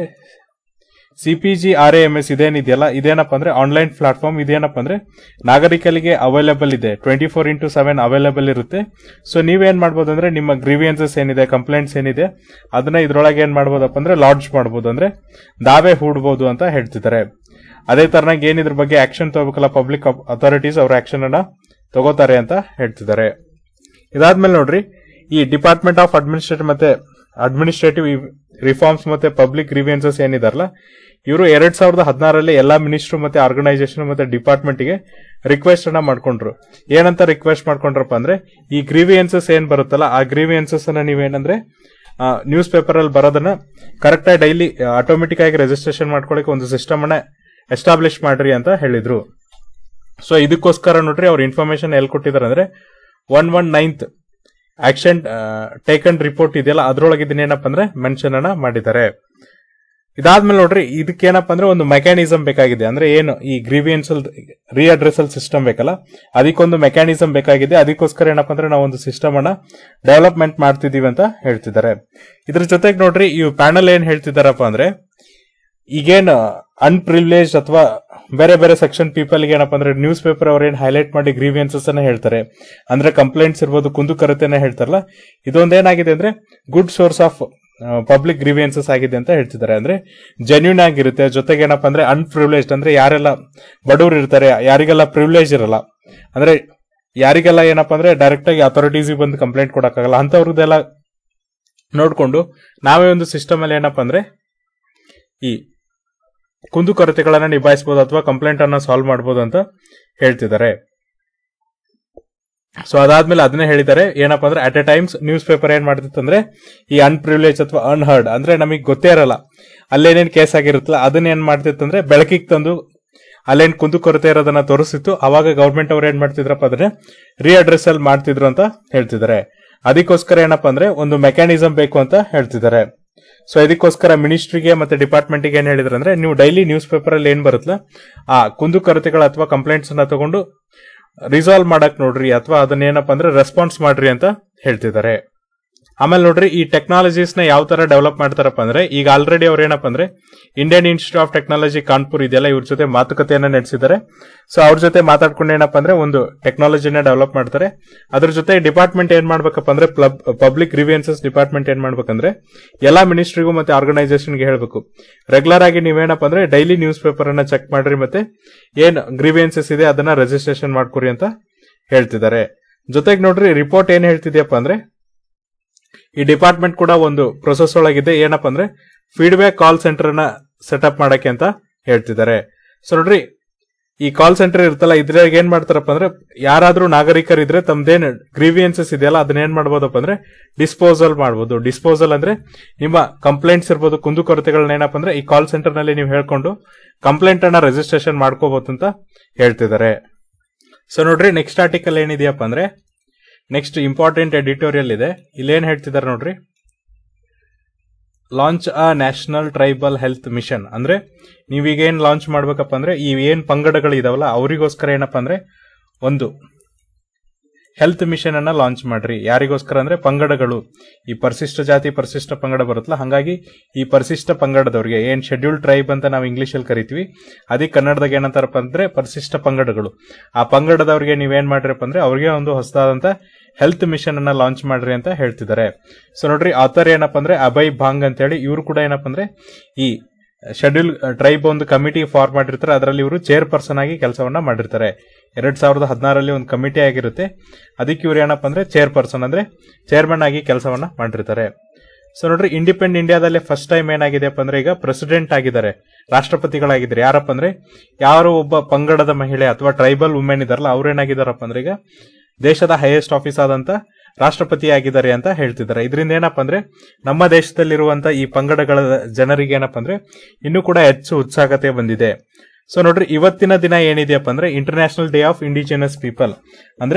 ಸಿಪಿಜಿ ಆರ್ ಎಂ ಎಸ್ ಇದೇನಿದೆಯಲ್ಲ ಇದೇನಪ್ಪ ಅಂದ್ರೆ ಆನ್ಲೈನ್ ಪ್ಲಾಟ್ಫಾರ್ಮ್ ಇದೇನಪ್ಪ ಅಂದ್ರೆ ನಾಗರಿಕರಿಗೆ ಅವೈಲೇಬಲ್ ಇದೆ twenty four into seven available ಇರುತ್ತೆ ಸೊ ನೀವೇನ್ ಮಾಡ್ಬೋದು ಅಂದ್ರೆ ನಿಮ್ಮ ಗ್ರೀವಿಯನ್ಸಸ್ ಏನಿದೆ ಕಂಪ್ಲೇಂಟ್ಸ್ ಏನಿದೆ ಅದನ್ನ ಇದ್ರೊಳಗೆ ಏನ್ ಮಾಡ್ಬೋದಪ್ಪ ಅಂದ್ರೆ ಲಾಡ್ಜ್ ಮಾಡ್ಬೋದು ಅಂದ್ರೆ ದಾವೆ ಹೂಡ್ಬೋದು ಅಂತ ಹೇಳ್ತಿದ್ದಾರೆ ಅದೇ ತರನಾಗಿ ಏನ್ ಇದ್ರ ಬಗ್ಗೆ ಆಕ್ಷನ್ ತಗೋಬೇಕಲ್ಲ ಪಬ್ಲಿಕ್ ಅಥಾರಿಟೀಸ್ ಅವ್ರ ಆಕ್ಷನ್ ಅನ್ನ ತಗೋತಾರೆ ಅಂತ ಹೇಳ್ತಿದ್ದಾರೆ ಇದಾದ್ಮೇಲೆ ನೋಡ್ರಿ ಈ ಡಿಪಾರ್ಟ್ಮೆಂಟ್ ಆಫ್ ಅಡ್ಮಿನಿಸ್ಟ್ರೇಟಿವ್ ಮತ್ತೆ ಅಡ್ಮಿನಿಸ್ಟ್ರೇಟಿವ್ ರಿಫಾರ್ಮ್ಸ್ ಮತ್ತೆ ಪಬ್ಲಿಕ್ ಗ್ರೀವಿಯನ್ಸಸ್ ಏನಿದಾರಲ್ಲ ಇವರು ಎರಡ್ ಸಾವಿರದ ಹದಿನಾರರಲ್ಲಿ ಎಲ್ಲಾ ಮಿನಿಸ್ಟ್ರು ಮತ್ತೆ ಆರ್ಗನೈಸೇಷನ್ ಮತ್ತೆ ಡಿಪಾರ್ಟ್ಮೆಂಟ್ ಗೆ ರಿಕ್ವೆಸ್ಟ್ ಅನ್ನ ಮಾಡ್ಕೊಂಡ್ರು ಏನಂತ ರಿಕ್ವೆಸ್ಟ್ ಮಾಡ್ಕೊಂಡ್ರಪ್ಪ ಅಂದ್ರೆ ಈ ಗ್ರೀವಿಯನ್ಸಸ್ ಏನ್ ಬರುತ್ತಲ್ಲ ಆ ಗ್ರೀವಿಯನ್ಸಸ್ ಅನ್ನ ನೀವೇನಂದ್ರೆ ನ್ಯೂಸ್ ಪೇಪರ್ ಅಲ್ಲಿ ಬರೋದನ್ನ ಕರೆಕ್ಟ್ ಆಗಿ ಡೈಲಿ ಆಟೋಮೆಟಿಕ್ ಆಗಿ ರಿಜಿಸ್ಟ್ರೇಷನ್ ಮಾಡ್ಕೊಳಕ್ಕೆ ಒಂದು ಸಿಸ್ಟಮ್ ಅನ್ನ ಎಸ್ಟಾಬ್ಲಿಷ್ ಮಾಡ್ರಿ ಅಂತ ಹೇಳಿದ್ರು ಸೊ ಇದಕ್ಕೋಸ್ಕರ ನೋಡ್ರಿ ಅವ್ರ ಇನ್ಫಾರ್ಮೇಶನ್ ಎಲ್ಲಿ ಕೊಟ್ಟಿದ್ದಾರೆ ಅಂದ್ರೆ one one ninth action taken report ಇದೆಯಲ್ಲ ಅದ್ರೊಳಗೆ ಇದನ್ನೇನಪ್ಪ ಅಂದ್ರೆ ಮೆನ್ಷನ್ ಅನ್ನ ಮಾಡಿದ್ದಾರೆ ಇದಾದ್ಮೇಲೆ ನೋಡ್ರಿ ಇದಕ್ಕೇನಪ್ಪ ಅಂದ್ರೆ ಒಂದು ಮೆಕ್ಯಾನಿಸಮ್ ಬೇಕಾಗಿದೆ ಅಂದ್ರೆ ಏನು ಈ ಗ್ರೀವಿಯನ್ಸಲ್ ರೀಅಡ್ರೆಸಲ್ ಸಿಸ್ಟಮ್ ಬೇಕಲ್ಲ ಅದಕ್ಕೊಂದು ಮೆಕ್ಯಾನಿಸಮ್ ಬೇಕಾಗಿದೆ ಅದಕ್ಕೋಸ್ಕರ ಏನಪ್ಪ ಅಂದ್ರೆ ನಾವು ಒಂದು ಸಿಸ್ಟಮ್ ಅನ್ನ ಡೆವಲಪ್ಮೆಂಟ್ ಮಾಡ್ತಿದೀವಿ ಅಂತ ಹೇಳ್ತಿದ್ದಾರೆ ಇದ್ರ ಜೊತೆಗೆ ನೋಡ್ರಿ ಈ ಪ್ಯಾನಲ್ ಏನ್ ಹೇಳ್ತಿದಾರಪ್ಪ ಅಂದ್ರೆ ಈಗೇನ್ ಅನ್ಪ್ರಿವಿಲೇಜ್ ಅಥವಾ ಬೇರೆ ಬೇರೆ ಸೆಕ್ಷನ್ ಪೀಪಲ್ ಏನಪ್ಪ ಅಂದ್ರೆ ನ್ಯೂಸ್ ಪೇಪರ್ ಅವ್ರ ಏನ್ ಹೈಲೈಟ್ ಮಾಡಿ ಗ್ರೀವಿಯನ್ಸಸ್ ಅನ್ನ ಹೇಳ್ತಾರೆ ಅಂದ್ರೆ ಕಂಪ್ಲೇಂಟ್ಸ್ ಇರ್ಬೋದು ಕುಂದುಕೊರತೆನ ಹೇಳ್ತಾರಲ್ಲ ಇದೊಂದೇನಾಗಿದೆ ಅಂದ್ರೆ good source of public grievances ಆಗಿದೆ ಅಂತ ಹೇಳ್ತಿದ್ದಾರೆ ಅಂದ್ರೆ ಜೆನ್ಯೂನ್ ಆಗಿರುತ್ತೆ ಜೊತೆಗೆ ಏನಪ್ಪ ಅಂದ್ರೆ ಅನ್ಪ್ರಿವಿಲೇಜ್ ಅಂದ್ರೆ ಯಾರೆಲ್ಲ ಬಡವರು ಇರ್ತಾರೆ ಯಾರಿಗೆಲ್ಲ ಪ್ರಿವಿಲೇಜ್ ಇರಲ್ಲ ಅಂದ್ರೆ ಯಾರಿಗೆಲ್ಲ ಏನಪ್ಪ ಅಂದ್ರೆ ಡೈರೆಕ್ಟ್ ಆಗಿ ಅಥಾರಿಟೀಸ್ ಬಂದು ಕಂಪ್ಲೇಂಟ್ ಕೊಡಕ್ಕಾಗಲ್ಲ ಅಂತವ್ರದ್ದೆಲ್ಲ ನೋಡ್ಕೊಂಡು ನಾವೇ ಒಂದು ಸಿಸ್ಟಮ್ ಅಲ್ಲಿ ಏನಪ್ಪ ಅಂದ್ರೆ ಈ ಕುಂದುಕೊರತೆಗಳನ್ನ ನಿಭಾಯಿಸಬಹುದು ಅಥವಾ ಕಂಪ್ಲೇಂಟ್ ಅನ್ನ ಸಾಲ್ವ್ ಮಾಡಬಹುದು ಅಂತ ಹೇಳ್ತಿದ್ದಾರೆ ಸೊ ಅದಾದ್ಮೇಲೆ ಅದನ್ನೇ ಹೇಳಿದ್ದಾರೆ ಏನಪ್ಪಾ ಅಂದ್ರೆ at a times newspaper ಏನ್ ಮಾಡ್ತಿತ್ತು ಅಂದ್ರೆ ಈ ಅನ್ಪ್ರಿವಿಲೇಜ್ ಅಥವಾ ಅನ್ಹರ್ಡ್ ಅಂದ್ರೆ ನಮಗೆ ಗೊತ್ತೇ ಇರಲ್ಲ ಅಲ್ಲೇನೇನ್ ಕೇಸ್ ಆಗಿರುತ್ತಲ್ಲ ಅದನ್ನ ಏನ್ ಮಾಡ್ತಿತ್ತು ಅಂದ್ರೆ ಬೆಳಕಿಗೆ ತಂದು ಅಲ್ಲೇನ್ ಕುಂದುಕೊರತೆ ಇರೋದನ್ನ ತೋರಿಸ್ತಿತ್ತು ಅವಾಗ ಗೌರ್ಮೆಂಟ್ ಅವ್ರು ಏನ್ ಮಾಡ್ತಿದ್ರಪ್ಪ ಅಂದ್ರೆ ರೀಅಡ್ರೆಸ್ ಅಲ್ಲಿ ಮಾಡ್ತಿದ್ರು ಅಂತ ಹೇಳ್ತಿದ್ದಾರೆ ಅದಕ್ಕೋಸ್ಕರ ಏನಪ್ಪಾ ಅಂದ್ರೆ ಒಂದು ಮೆಕ್ಯಾನಿಸಮ್ ಬೇಕು ಅಂತ ಹೇಳ್ತಿದ್ದಾರೆ ಸೊ ಇದಕ್ಕೋಸ್ಕರ ಮಿನಿಸ್ಟ್ರಿಗೆ ಮತ್ತೆ ಡಿಪಾರ್ಟ್ಮೆಂಟ್ಗೆ ಏನ್ ಹೇಳಿದ್ರು ಅಂದ್ರೆ ನೀವು ಡೈಲಿ ನ್ಯೂಸ್ ಪೇಪರ್ ಅಲ್ಲಿ ಏನ್ ಬರುತ್ತಲ್ಲ ಆ ಕುಂದುಕೊರತೆಗಳು ಅಥವಾ ಕಂಪ್ಲೇಂಟ್ಸ್ ಅನ್ನ ತಗೊಂಡು ರಿಸಾಲ್ವ್ ಮಾಡಕ್ ನೋಡ್ರಿ ಅಥವಾ ಅದನ್ನ ಏನಪ್ಪ ಅಂದ್ರೆ ರೆಸ್ಪಾನ್ಸ್ ಮಾಡ್ರಿ ಅಂತ ಹೇಳ್ತಿದ್ದಾರೆ ಆಮೇಲೆ ನೋಡ್ರಿ ಈ ಟೆಕ್ನಾಲಜೀಸ್ ನ ಯಾವ ತರ ಡೆವಲಪ್ ಮಾಡ್ತಾರಪ್ಪ ಅಂದ್ರೆ ಈಗ ಆಲ್ರೆಡಿ ಅವ್ರು ಏನಪ್ಪ ಅಂದ್ರೆ Indian institute of technology Kanpur ಇದೆಯಲ್ಲ ಇವ್ರ ಜೊತೆ ಮಾತುಕತೆಯನ್ನ ನಡೆಸಿದ್ದಾರೆ ಸೊ ಅವ್ರ ಜೊತೆ ಮಾತಾಡ್ಕೊಂಡು ಏನಪ್ಪ ಅಂದ್ರೆ ಒಂದು ಟೆಕ್ನಾಲಜಿನ ಡೆವಲಪ್ ಮಾಡ್ತಾರೆ ಅದ್ರ ಜೊತೆ ಡಿಪಾರ್ಟ್ಮೆಂಟ್ ಏನ್ ಮಾಡ್ಬೇಕಪ್ಪ ಅಂದ್ರೆ ಪಬ್ಲಿಕ್ ಗ್ರೀವಿಯನ್ಸಸ್ ಡಿಪಾರ್ಟ್ಮೆಂಟ್ ಏನ್ ಮಾಡ್ಬೇಕಂದ್ರೆ ಎಲ್ಲಾ ಮಿನಿಸ್ಟ್ರಿಗೂ ಮತ್ತೆ ಆರ್ಗನೈಸೇಷನ್ಗೆ ಹೇಳ್ಬೇಕು ರೆಗ್ಯುಲರ್ ಆಗಿ ನೀವೇನಪ್ಪ ಅಂದ್ರೆ ಡೈಲಿ ನ್ಯೂಸ್ ಪೇಪರ್ ಅನ್ನ ಚೆಕ್ ಮಾಡ್ರಿ ಮತ್ತೆ ಏನ್ ಗ್ರೀವಿಯನ್ಸಸ್ ಇದೆ ಅದನ್ನ ರಿಜಿಸ್ಟ್ರೇಷನ್ ಮಾಡ್ಕೊರಿ ಅಂತ ಹೇಳ್ತಿದ್ದಾರೆ ಜೊತೆಗೆ ನೋಡ್ರಿ ರಿಪೋರ್ಟ್ ಏನ್ ಹೇಳ್ತಿದ್ಯಪ್ಪ ಅಂದ್ರೆ ಈ ಡಿಪಾರ್ಟ್ಮೆಂಟ್ ಕೂಡ ಒಂದು ಪ್ರೊಸೆಸ್ ಒಳಗಿದೆ ಏನಪ್ಪ ಅಂದ್ರೆ ಫೀಡ್ಬ್ಯಾಕ್ ಕಾಲ್ ಸೆಂಟರ್ ನ ಸೆಟಪ್ ಮಾಡಕ್ಕೆ ಅಂತ ಹೇಳ್ತಿದ್ದಾರೆ ಸೊ ನೋಡ್ರಿ ಈ ಕಾಲ್ ಸೆಂಟರ್ ಇರ್ತಲ್ಲ ಇದ್ರಾಗ ಏನ್ ಮಾಡ್ತಾರಪ್ಪ ಅಂದ್ರೆ ಯಾರಾದ್ರೂ ನಾಗರಿಕರಿದ್ರೆ ತಮ್ದೇನ್ ಗ್ರೀವಿಯನ್ಸಸ್ ಇದೆಯಲ್ಲ ಅದನ್ನ ಏನ್ ಮಾಡ್ಬೋದಪ್ಪ ಅಂದ್ರೆ ಡಿಸ್ಪೋಸಲ್ ಮಾಡ್ಬೋದು ಡಿಸ್ಪೋಸಲ್ ಅಂದ್ರೆ ನಿಮ್ಮ ಕಂಪ್ಲೇಂಟ್ಸ್ ಇರ್ಬೋದು ಕುಂದುಕೊರತೆಗಳನ್ನ ಏನಪ್ಪ ಅಂದ್ರೆ ಈ ಕಾಲ್ ಸೆಂಟರ್ ನಲ್ಲಿ ನೀವು ಹೇಳ್ಕೊಂಡು ಕಂಪ್ಲೇಂಟ್ ಅನ್ನ ರಿಜಿಸ್ಟ್ರೇಷನ್ ಮಾಡ್ಕೋಬಹುದು ಅಂತ ಹೇಳ್ತಿದ್ದಾರೆ ಸೊ ನೋಡ್ರಿ ನೆಕ್ಸ್ಟ್ ಆರ್ಟಿಕಲ್ ಏನಿದೆಯಪ್ಪ ಅಂದ್ರೆ ನೆಕ್ಸ್ಟ್ ಇಂಪಾರ್ಟೆಂಟ್ ಎಡಿಟೋರಿಯಲ್ ಇದೆ ಇಲ್ಲೇನ್ ಹೇಳ್ತಿದ್ದಾರೆ ನೋಡ್ರಿ launch a national tribal health mission ಅಂದ್ರೆ ನೀವೀಗ ಏನ್ ಲಾಂಚ್ ಮಾಡ್ಬೇಕಪ್ಪ ಅಂದ್ರೆ ಈ ಏನ್ ಪಂಗಡಗಳು ಇದಾವಲ್ಲ ಅವರಿಗೋಸ್ಕರ ಏನಪ್ಪ ಅಂದ್ರೆ ಒಂದು ಹೆಲ್ತ್ ಮಿಷನ್ ಅನ್ನ ಲಾಂಚ್ ಮಾಡ್ರಿ ಯಾರಿಗೋಸ್ಕರ ಅಂದ್ರೆ ಪಂಗಡಗಳು ಈ ಪರಿಶಿಷ್ಟ ಜಾತಿ ಪರಿಶಿಷ್ಟ ಪಂಗಡ ಬರುತ್ತಲ್ಲ ಹಾಗಾಗಿ ಈ ಪರಿಶಿಷ್ಟ ಪಂಗಡದವ್ರಿಗೆ ಏನ್ ಶೆಡ್ಯೂಲ್ ಟ್ರೈಬ್ ಅಂತ ನಾವು ಇಂಗ್ಲಿಷ್ ಅಲ್ಲಿ ಕರಿತೀವಿ ಅದಕ್ಕೆ ಕನ್ನಡದಾಗ ಏನಂತಾರಪ್ಪ ಅಂದ್ರೆ ಪರಿಶಿಷ್ಟ ಪಂಗಡಗಳು ಆ ಪಂಗಡದವ್ರಿಗೆ ನೀವೇನ್ ಮಾಡ್ರಪ್ಪ ಅಂದ್ರೆ ಅವ್ರಿಗೆ ಒಂದು ಹೊಸದಾದಂತ ಹೆಲ್ತ್ ಮಿಷನ್ ಅನ್ನ ಲಾಂಚ್ ಮಾಡ್ರಿ ಅಂತ ಹೇಳ್ತಿದ್ದಾರೆ ಸೊ ನೋಡ್ರಿ ಆಥರ್ ಏನಪ್ಪ ಅಂದ್ರೆ ಅಭಯ್ ಭಾಂಗ್ ಅಂತೇಳಿ ಇವರು ಕೂಡ ಏನಪ್ಪ ಅಂದ್ರೆ ಈ ಶೆಡ್ಯೂಲ್ ಟ್ರೈಬ್ ಒಂದು ಕಮಿಟಿ ಫಾರ್ಮ್ ಮಾಡಿರ್ತಾರೆ ಅದರಲ್ಲಿ ಇವರು ಚೇರ್ ಪರ್ಸನ್ ಆಗಿ ಕೆಲಸವನ್ನ ಮಾಡಿರ್ತಾರೆ ಎರಡ್ ಸಾವಿರದ ಹದಿನಾರಲ್ಲಿ ಒಂದು ಕಮಿಟಿ ಆಗಿರುತ್ತೆ ಅದಕ್ಕೆ ಇವ್ರು ಏನಪ್ಪ ಅಂದ್ರೆ ಚೇರ್ ಪರ್ಸನ್ ಅಂದ್ರೆ ಚೇರ್ಮನ್ ಆಗಿ ಕೆಲಸವನ್ನ ಮಾಡಿರ್ತಾರೆ ಸೊ ನೋಡ್ರಿ ಇಂಡಿಪೆಂಡೆಂಟ್ ಇಂಡಿಯಾದಲ್ಲಿ ಫಸ್ಟ್ ಟೈಮ್ ಏನಾಗಿದೆಯಪ್ಪ ಅಂದ್ರೆ ಈಗ ಪ್ರೆಸಿಡೆಂಟ್ ಆಗಿದ್ದಾರೆ ರಾಷ್ಟ್ರಪತಿಗಳಾಗಿದ್ದಾರೆ ಯಾರಪ್ಪ ಅಂದ್ರೆ ಯಾರು ಒಬ್ಬ ಪಂಗಡದ ಮಹಿಳೆ ಅಥವಾ ಟ್ರೈಬಲ್ ವುಮೆನ್ ಇದಾರಲ್ಲ ಅವ್ರು ಏನಾಗಿದಾರಪ್ಪ ಅಂದ್ರೆ ಈಗ ದೇಶದ ಹೈಯೆಸ್ಟ್ ಆಫೀಸ್ ಆದಂತ ರಾಷ್ಟ್ರಪತಿ ಆಗಿದ್ದಾರೆ ಅಂತ ಹೇಳ್ತಿದ್ದಾರೆ ಇದರಿಂದ ಏನಪ್ಪ ಅಂದ್ರೆ ನಮ್ಮ ದೇಶದಲ್ಲಿರುವಂತ ಈ ಪಂಗಡಗಳ ಜನರಿಗೆ ಏನಪ್ಪ ಅಂದ್ರೆ ಇನ್ನೂ ಕೂಡ ಹೆಚ್ಚು ಉತ್ಸಾಹತೆ ಬಂದಿದೆ ಸೊ ನೋಡ್ರಿ ಇವತ್ತಿನ ದಿನ ಏನಿದೆಯಪ್ಪ ಅಂದ್ರೆ international day of indigenous people ಅಂದ್ರೆ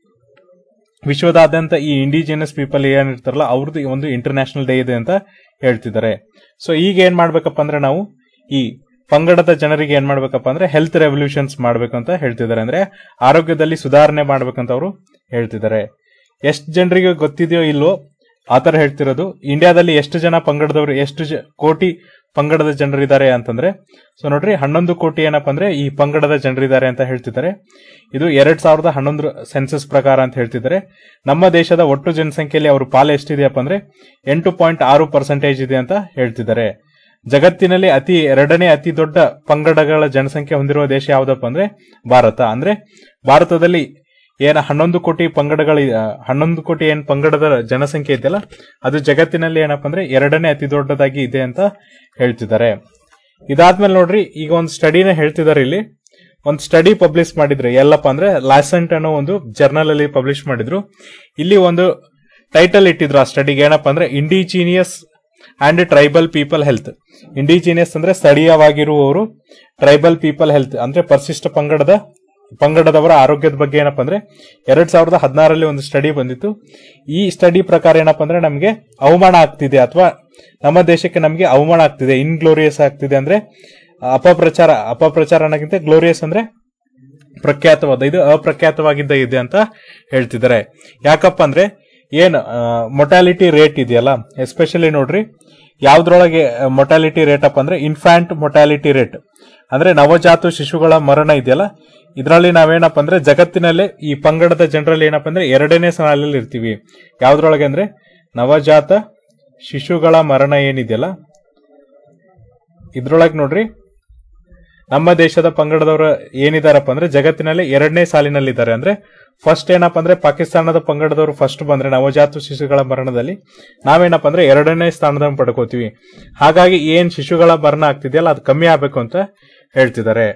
ವಿಶ್ವದಾದ್ಯಂತ ಈ ಇಂಡಿಜಿನಸ್ ಪೀಪಲ್ ಏನಿರ್ತಾರಲ್ಲ ಅವ್ರದ್ದು ಒಂದು ಇಂಟರ್ನ್ಯಾಷನಲ್ ಡೇ ಇದೆ ಅಂತ ಹೇಳ್ತಿದ್ದಾರೆ ಸೊ ಈಗ ಏನ್ ಮಾಡ್ಬೇಕಪ್ಪ ಅಂದ್ರೆ ನಾವು ಈ ಪಂಗಡದ ಜನರಿಗೆ ಏನ್ ಮಾಡ್ಬೇಕಪ್ಪ ಅಂದ್ರೆ ಹೆಲ್ತ್ ರೆವಲ್ಯೂಷನ್ಸ್ ಮಾಡ್ಬೇಕು ಅಂತ ಹೇಳ್ತಿದ್ದಾರೆ ಅಂದ್ರೆ ಆರೋಗ್ಯದಲ್ಲಿ ಸುಧಾರಣೆ ಮಾಡ್ಬೇಕಂತ ಅವರು ಹೇಳ್ತಿದ್ದಾರೆ ಎಷ್ಟು ಜನರಿಗೆ ಗೊತ್ತಿದೆಯೋ ಇಲ್ವೋ ಆತರ ಹೇಳ್ತಿರೋದು ಇಂಡಿಯಾದಲ್ಲಿ ಎಷ್ಟು ಜನ ಪಂಗಡದವರು ಎಷ್ಟು ಜ- ಕೋಟಿ ಪಂಗಡದ ಜನರಿದ್ದಾರೆ ಅಂತಂದ್ರೆ ಸೊ ನೋಡ್ರಿ ಹನ್ನೊಂದು ಕೋಟಿ ಏನಪ್ಪ ಅಂದ್ರೆ ಈ ಪಂಗಡದ ಜನರಿದ್ದಾರೆ ಅಂತ ಹೇಳ್ತಿದ್ದಾರೆ ಇದು ಎರಡ್ ಸಾವಿರದ ಹನ್ನೊಂದು ಸೆನ್ಸಸ್ ಪ್ರಕಾರ ಅಂತ ಹೇಳ್ತಿದ್ದಾರೆ ನಮ್ಮ ದೇಶದ ಒಟ್ಟು ಜನಸಂಖ್ಯೆಯಲ್ಲಿ ಅವ್ರ ಪಾಲು ಎಷ್ಟಿದೆಯಪ್ಪ ಅಂದ್ರೆ ಎಂಟು ಪಾಯಿಂಟ್ ಆರು ಪರ್ಸೆಂಟೇಜ್ ಇದೆ ಅಂತ ಹೇಳ್ತಿದ್ದಾರೆ ಜಗತ್ತಿನಲ್ಲಿ ಅತಿ ಎರಡನೇ ಅತಿ ದೊಡ್ಡ ಪಂಗಡಗಳ ಜನಸಂಖ್ಯೆ ಹೊಂದಿರುವ ದೇಶ ಯಾವ್ದಪ್ಪ ಅಂದ್ರೆ ಭಾರತ ಅಂದ್ರೆ ಭಾರತದಲ್ಲಿ ಏನ ಹನ್ನೊಂದು ಕೋಟಿ ಪಂಗಡಗಳ ಹನ್ನೊಂದು ಕೋಟಿ ಏನ್ ಪಂಗಡದ ಜನಸಂಖ್ಯೆ ಇದೆಯಲ್ಲ ಅದು ಜಗತ್ತಿನಲ್ಲಿ ಏನಪ್ಪ ಅಂದ್ರೆ ಎರಡನೇ ಅತಿ ದೊಡ್ಡದಾಗಿ ಇದೆ ಅಂತ ಹೇಳ್ತಿದ್ದಾರೆ ಇದಾದ್ಮೇಲೆ ನೋಡ್ರಿ ಈಗ ಒಂದು ಸ್ಟಡಿನ ಹೇಳ್ತಿದ್ದಾರೆ ಇಲ್ಲಿ ಒಂದು ಸ್ಟಡಿ ಪಬ್ಲಿಷ್ ಮಾಡಿದ್ರು ಎಲ್ಲಪ್ಪ ಅಂದ್ರೆ ಲಾಸೆಂಟ್ ಅನ್ನೋ ಒಂದು ಜರ್ನಲ್ ಅಲ್ಲಿ ಪಬ್ಲಿಷ್ ಮಾಡಿದ್ರು ಇಲ್ಲಿ ಒಂದು ಟೈಟಲ್ ಇಟ್ಟಿದ್ರು ಆ ಸ್ಟಡಿಗೆ ಏನಪ್ಪ ಅಂದ್ರೆ indigenous and tribal people health indigenous ಅಂದ್ರೆ ಸ್ಥಳೀಯವಾಗಿರುವವರು ಟ್ರೈಬಲ್ ಪೀಪಲ್ ಹೆಲ್ತ್ ಅಂದ್ರೆ ಪರಿಶಿಷ್ಟ ಪಂಗಡದ ಪಂಗಡದವರ ಆರೋಗ್ಯದ ಬಗ್ಗೆ ಏನಪ್ಪ ಅಂದ್ರೆ ಎರಡ್ ಸಾವಿರದ ಹದಿನಾರಲ್ಲಿ ಒಂದು ಸ್ಟಡಿ ಬಂದಿತ್ತು ಈ ಸ್ಟಡಿ ಪ್ರಕಾರ ಏನಪ್ಪ ಅಂದ್ರೆ ನಮಗೆ ಅವಮಾನ ಆಗ್ತಿದೆ ಅಥವಾ ನಮ್ಮ ದೇಶಕ್ಕೆ ನಮಗೆ ಅವಮಾನ ಆಗ್ತಿದೆ ಇನ್ಗ್ಲೋರಿಯಸ್ ಆಗ್ತಿದೆ ಅಂದ್ರೆ ಅಪಪ್ರಚಾರ ಅಪಪ್ರಚಾರ ಅನ್ನೋಕ್ಕಿಂತ ಗ್ಲೋರಿಯಸ್ ಅಂದ್ರೆ ಪ್ರಖ್ಯಾತವಾದ ಇದು ಅಪ್ರಖ್ಯಾತವಾಗಿದ್ದ ಇದೆ ಅಂತ ಹೇಳ್ತಿದ್ದಾರೆ ಯಾಕಪ್ಪ ಅಂದ್ರೆ ಏನ್ ಮೊಟಾಲಿಟಿ ರೇಟ್ ಇದೆಯಲ್ಲ ಎಸ್ಪೆಷಲಿ ನೋಡ್ರಿ ಯಾವ್ದ್ರೊಳಗೆ ಮೊಟಾಲಿಟಿ ರೇಟ್ ಅಪ್ ಅಂದ್ರೆ ಇನ್ಫ್ಯಾಂಟ್ ಮೊಟಾಲಿಟಿ ರೇಟ್ ಅಂದ್ರೆ ನವಜಾತ ಶಿಶುಗಳ ಮರಣ ಇದೆಯಲ್ಲ ಇದರಲ್ಲಿ ನಾವೇನಪ್ಪ ಅಂದ್ರೆ ಜಗತ್ತಿನಲ್ಲೇ ಈ ಪಂಗಡದ ಜನರಲ್ಲಿ ಏನಪ್ಪ ಅಂದ್ರೆ ಎರಡನೇ ಸಾಲಲ್ಲಿ ಇರ್ತೀವಿ ಯಾವ್ದ್ರೊಳಗೆ ಅಂದ್ರೆ ನವಜಾತ ಶಿಶುಗಳ ಮರಣ ಏನಿದೆಯಲ್ಲ ಇದ್ರೊಳಗೆ ನೋಡ್ರಿ ನಮ್ಮ ದೇಶದ ಪಂಗಡದವರು ಏನಿದಾರಪ್ಪ ಅಂದ್ರೆ ಜಗತ್ತಿನಲ್ಲಿ ಎರಡನೇ ಸಾಲಿನಲ್ಲಿದ್ದಾರೆ ಅಂದ್ರೆ ಫಸ್ಟ್ ಏನಪ್ಪ ಅಂದ್ರೆ ಪಾಕಿಸ್ತಾನದ ಪಂಗಡದವರು ಫಸ್ಟ್ ಬಂದ್ರೆ ನವಜಾತ ಶಿಶುಗಳ ಮರಣದಲ್ಲಿ ನಾವೇನಪ್ಪ ಅಂದ್ರೆ ಎರಡನೇ ಸ್ಥಾನದಲ್ಲಿ ಪಡ್ಕೋತೀವಿ ಹಾಗಾಗಿ ಏನ್ ಶಿಶುಗಳ ಮರಣ ಆಗ್ತಿದೆಯಲ್ಲ ಅದು ಕಮ್ಮಿ ಆಗ್ಬೇಕು ಅಂತ ಹೇಳ್ತಿದ್ದಾರೆ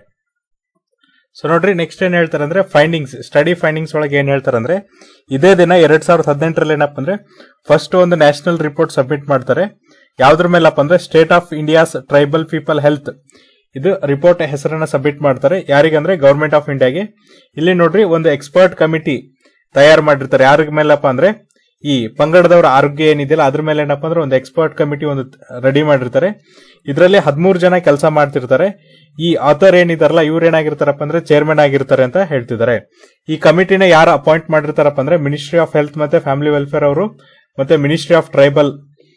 ಸೊ ನೋಡ್ರಿ ನೆಕ್ಸ್ಟ್ ಏನ್ ಹೇಳ್ತಾರೆ ಅಂದ್ರೆ ಫೈಂಡಿಂಗ್ಸ್ ಸ್ಟಡಿ ಫೈಂಡಿಂಗ್ಸ್ ಒಳಗೆ ಏನ್ ಹೇಳ್ತಾರೆ ಅಂದ್ರೆ ಇದೇ ದಿನ ಎರಡ್ ಸಾವಿರದ ಹದಿನೆಂಟರಲ್ಲಿ ಏನಪ್ಪ ಅಂದ್ರೆ ಫಸ್ಟ್ ಒಂದು ನ್ಯಾಷನಲ್ ರಿಪೋರ್ಟ್ ಸಬ್ಮಿಟ್ ಮಾಡ್ತಾರೆ ಯಾವ್ದ್ರ ಮೇಲಪ್ಪ ಅಂದ್ರೆ state of India's tribal people health ಇದು ರಿಪೋರ್ಟ್ ಹೆಸರನ್ನ ಸಬ್ಮಿಟ್ ಮಾಡ್ತಾರೆ ಯಾರಿಗಂದ್ರೆ ಗವರ್ಮೆಂಟ್ ಆಫ್ ಇಂಡಿಯಾಗೆ ಇಲ್ಲಿ ನೋಡ್ರಿ ಒಂದು ಎಕ್ಸ್ಪರ್ಟ್ ಕಮಿಟಿ ತಯಾರು ಮಾಡಿರ್ತಾರೆ ಯಾರ ಮೇಲಪ್ಪ ಅಂದ್ರೆ ಈ ಪಂಗಡದವರ ಆರೋಗ್ಯ ಏನಿದೆಯಲ್ಲ ಅದ್ರ ಮೇಲೆ ಏನಪ್ಪ ಅಂದ್ರೆ ಒಂದು ಎಕ್ಸ್ಪರ್ಟ್ ಕಮಿಟಿ ಒಂದು ರೆಡಿ ಮಾಡಿರ್ತಾರೆ ಇದರಲ್ಲಿ ಹದಿಮೂರು ಜನ ಕೆಲಸ ಮಾಡ್ತಿರ್ತಾರೆ ಈ ಆಥರ್ ಏನಿದಾರಲ್ಲ ಇವ್ರು ಏನಾಗಿರ್ತಾರಪ್ಪ ಅಂದ್ರೆ ಚೇರ್ಮನ್ ಆಗಿರ್ತಾರೆ ಅಂತ ಹೇಳ್ತಿದ್ದಾರೆ ಈ ಕಮಿಟಿನ ಯಾರು ಅಪಾಯಿಂಟ್ ಮಾಡಿರ್ತಾರಪ್ಪ ಅಂದ್ರೆ ಮಿನಿಸ್ಟ್ರಿ ಆಫ್ ಹೆಲ್ತ್ ಮತ್ತೆ ಫ್ಯಾಮಿಲಿ ವೆಲ್ಫೇರ್ ಅವರು ಮತ್ತೆ ಮಿನಿಸ್ಟ್ರಿ ಆಫ್ ಟ್ರೈಬಲ್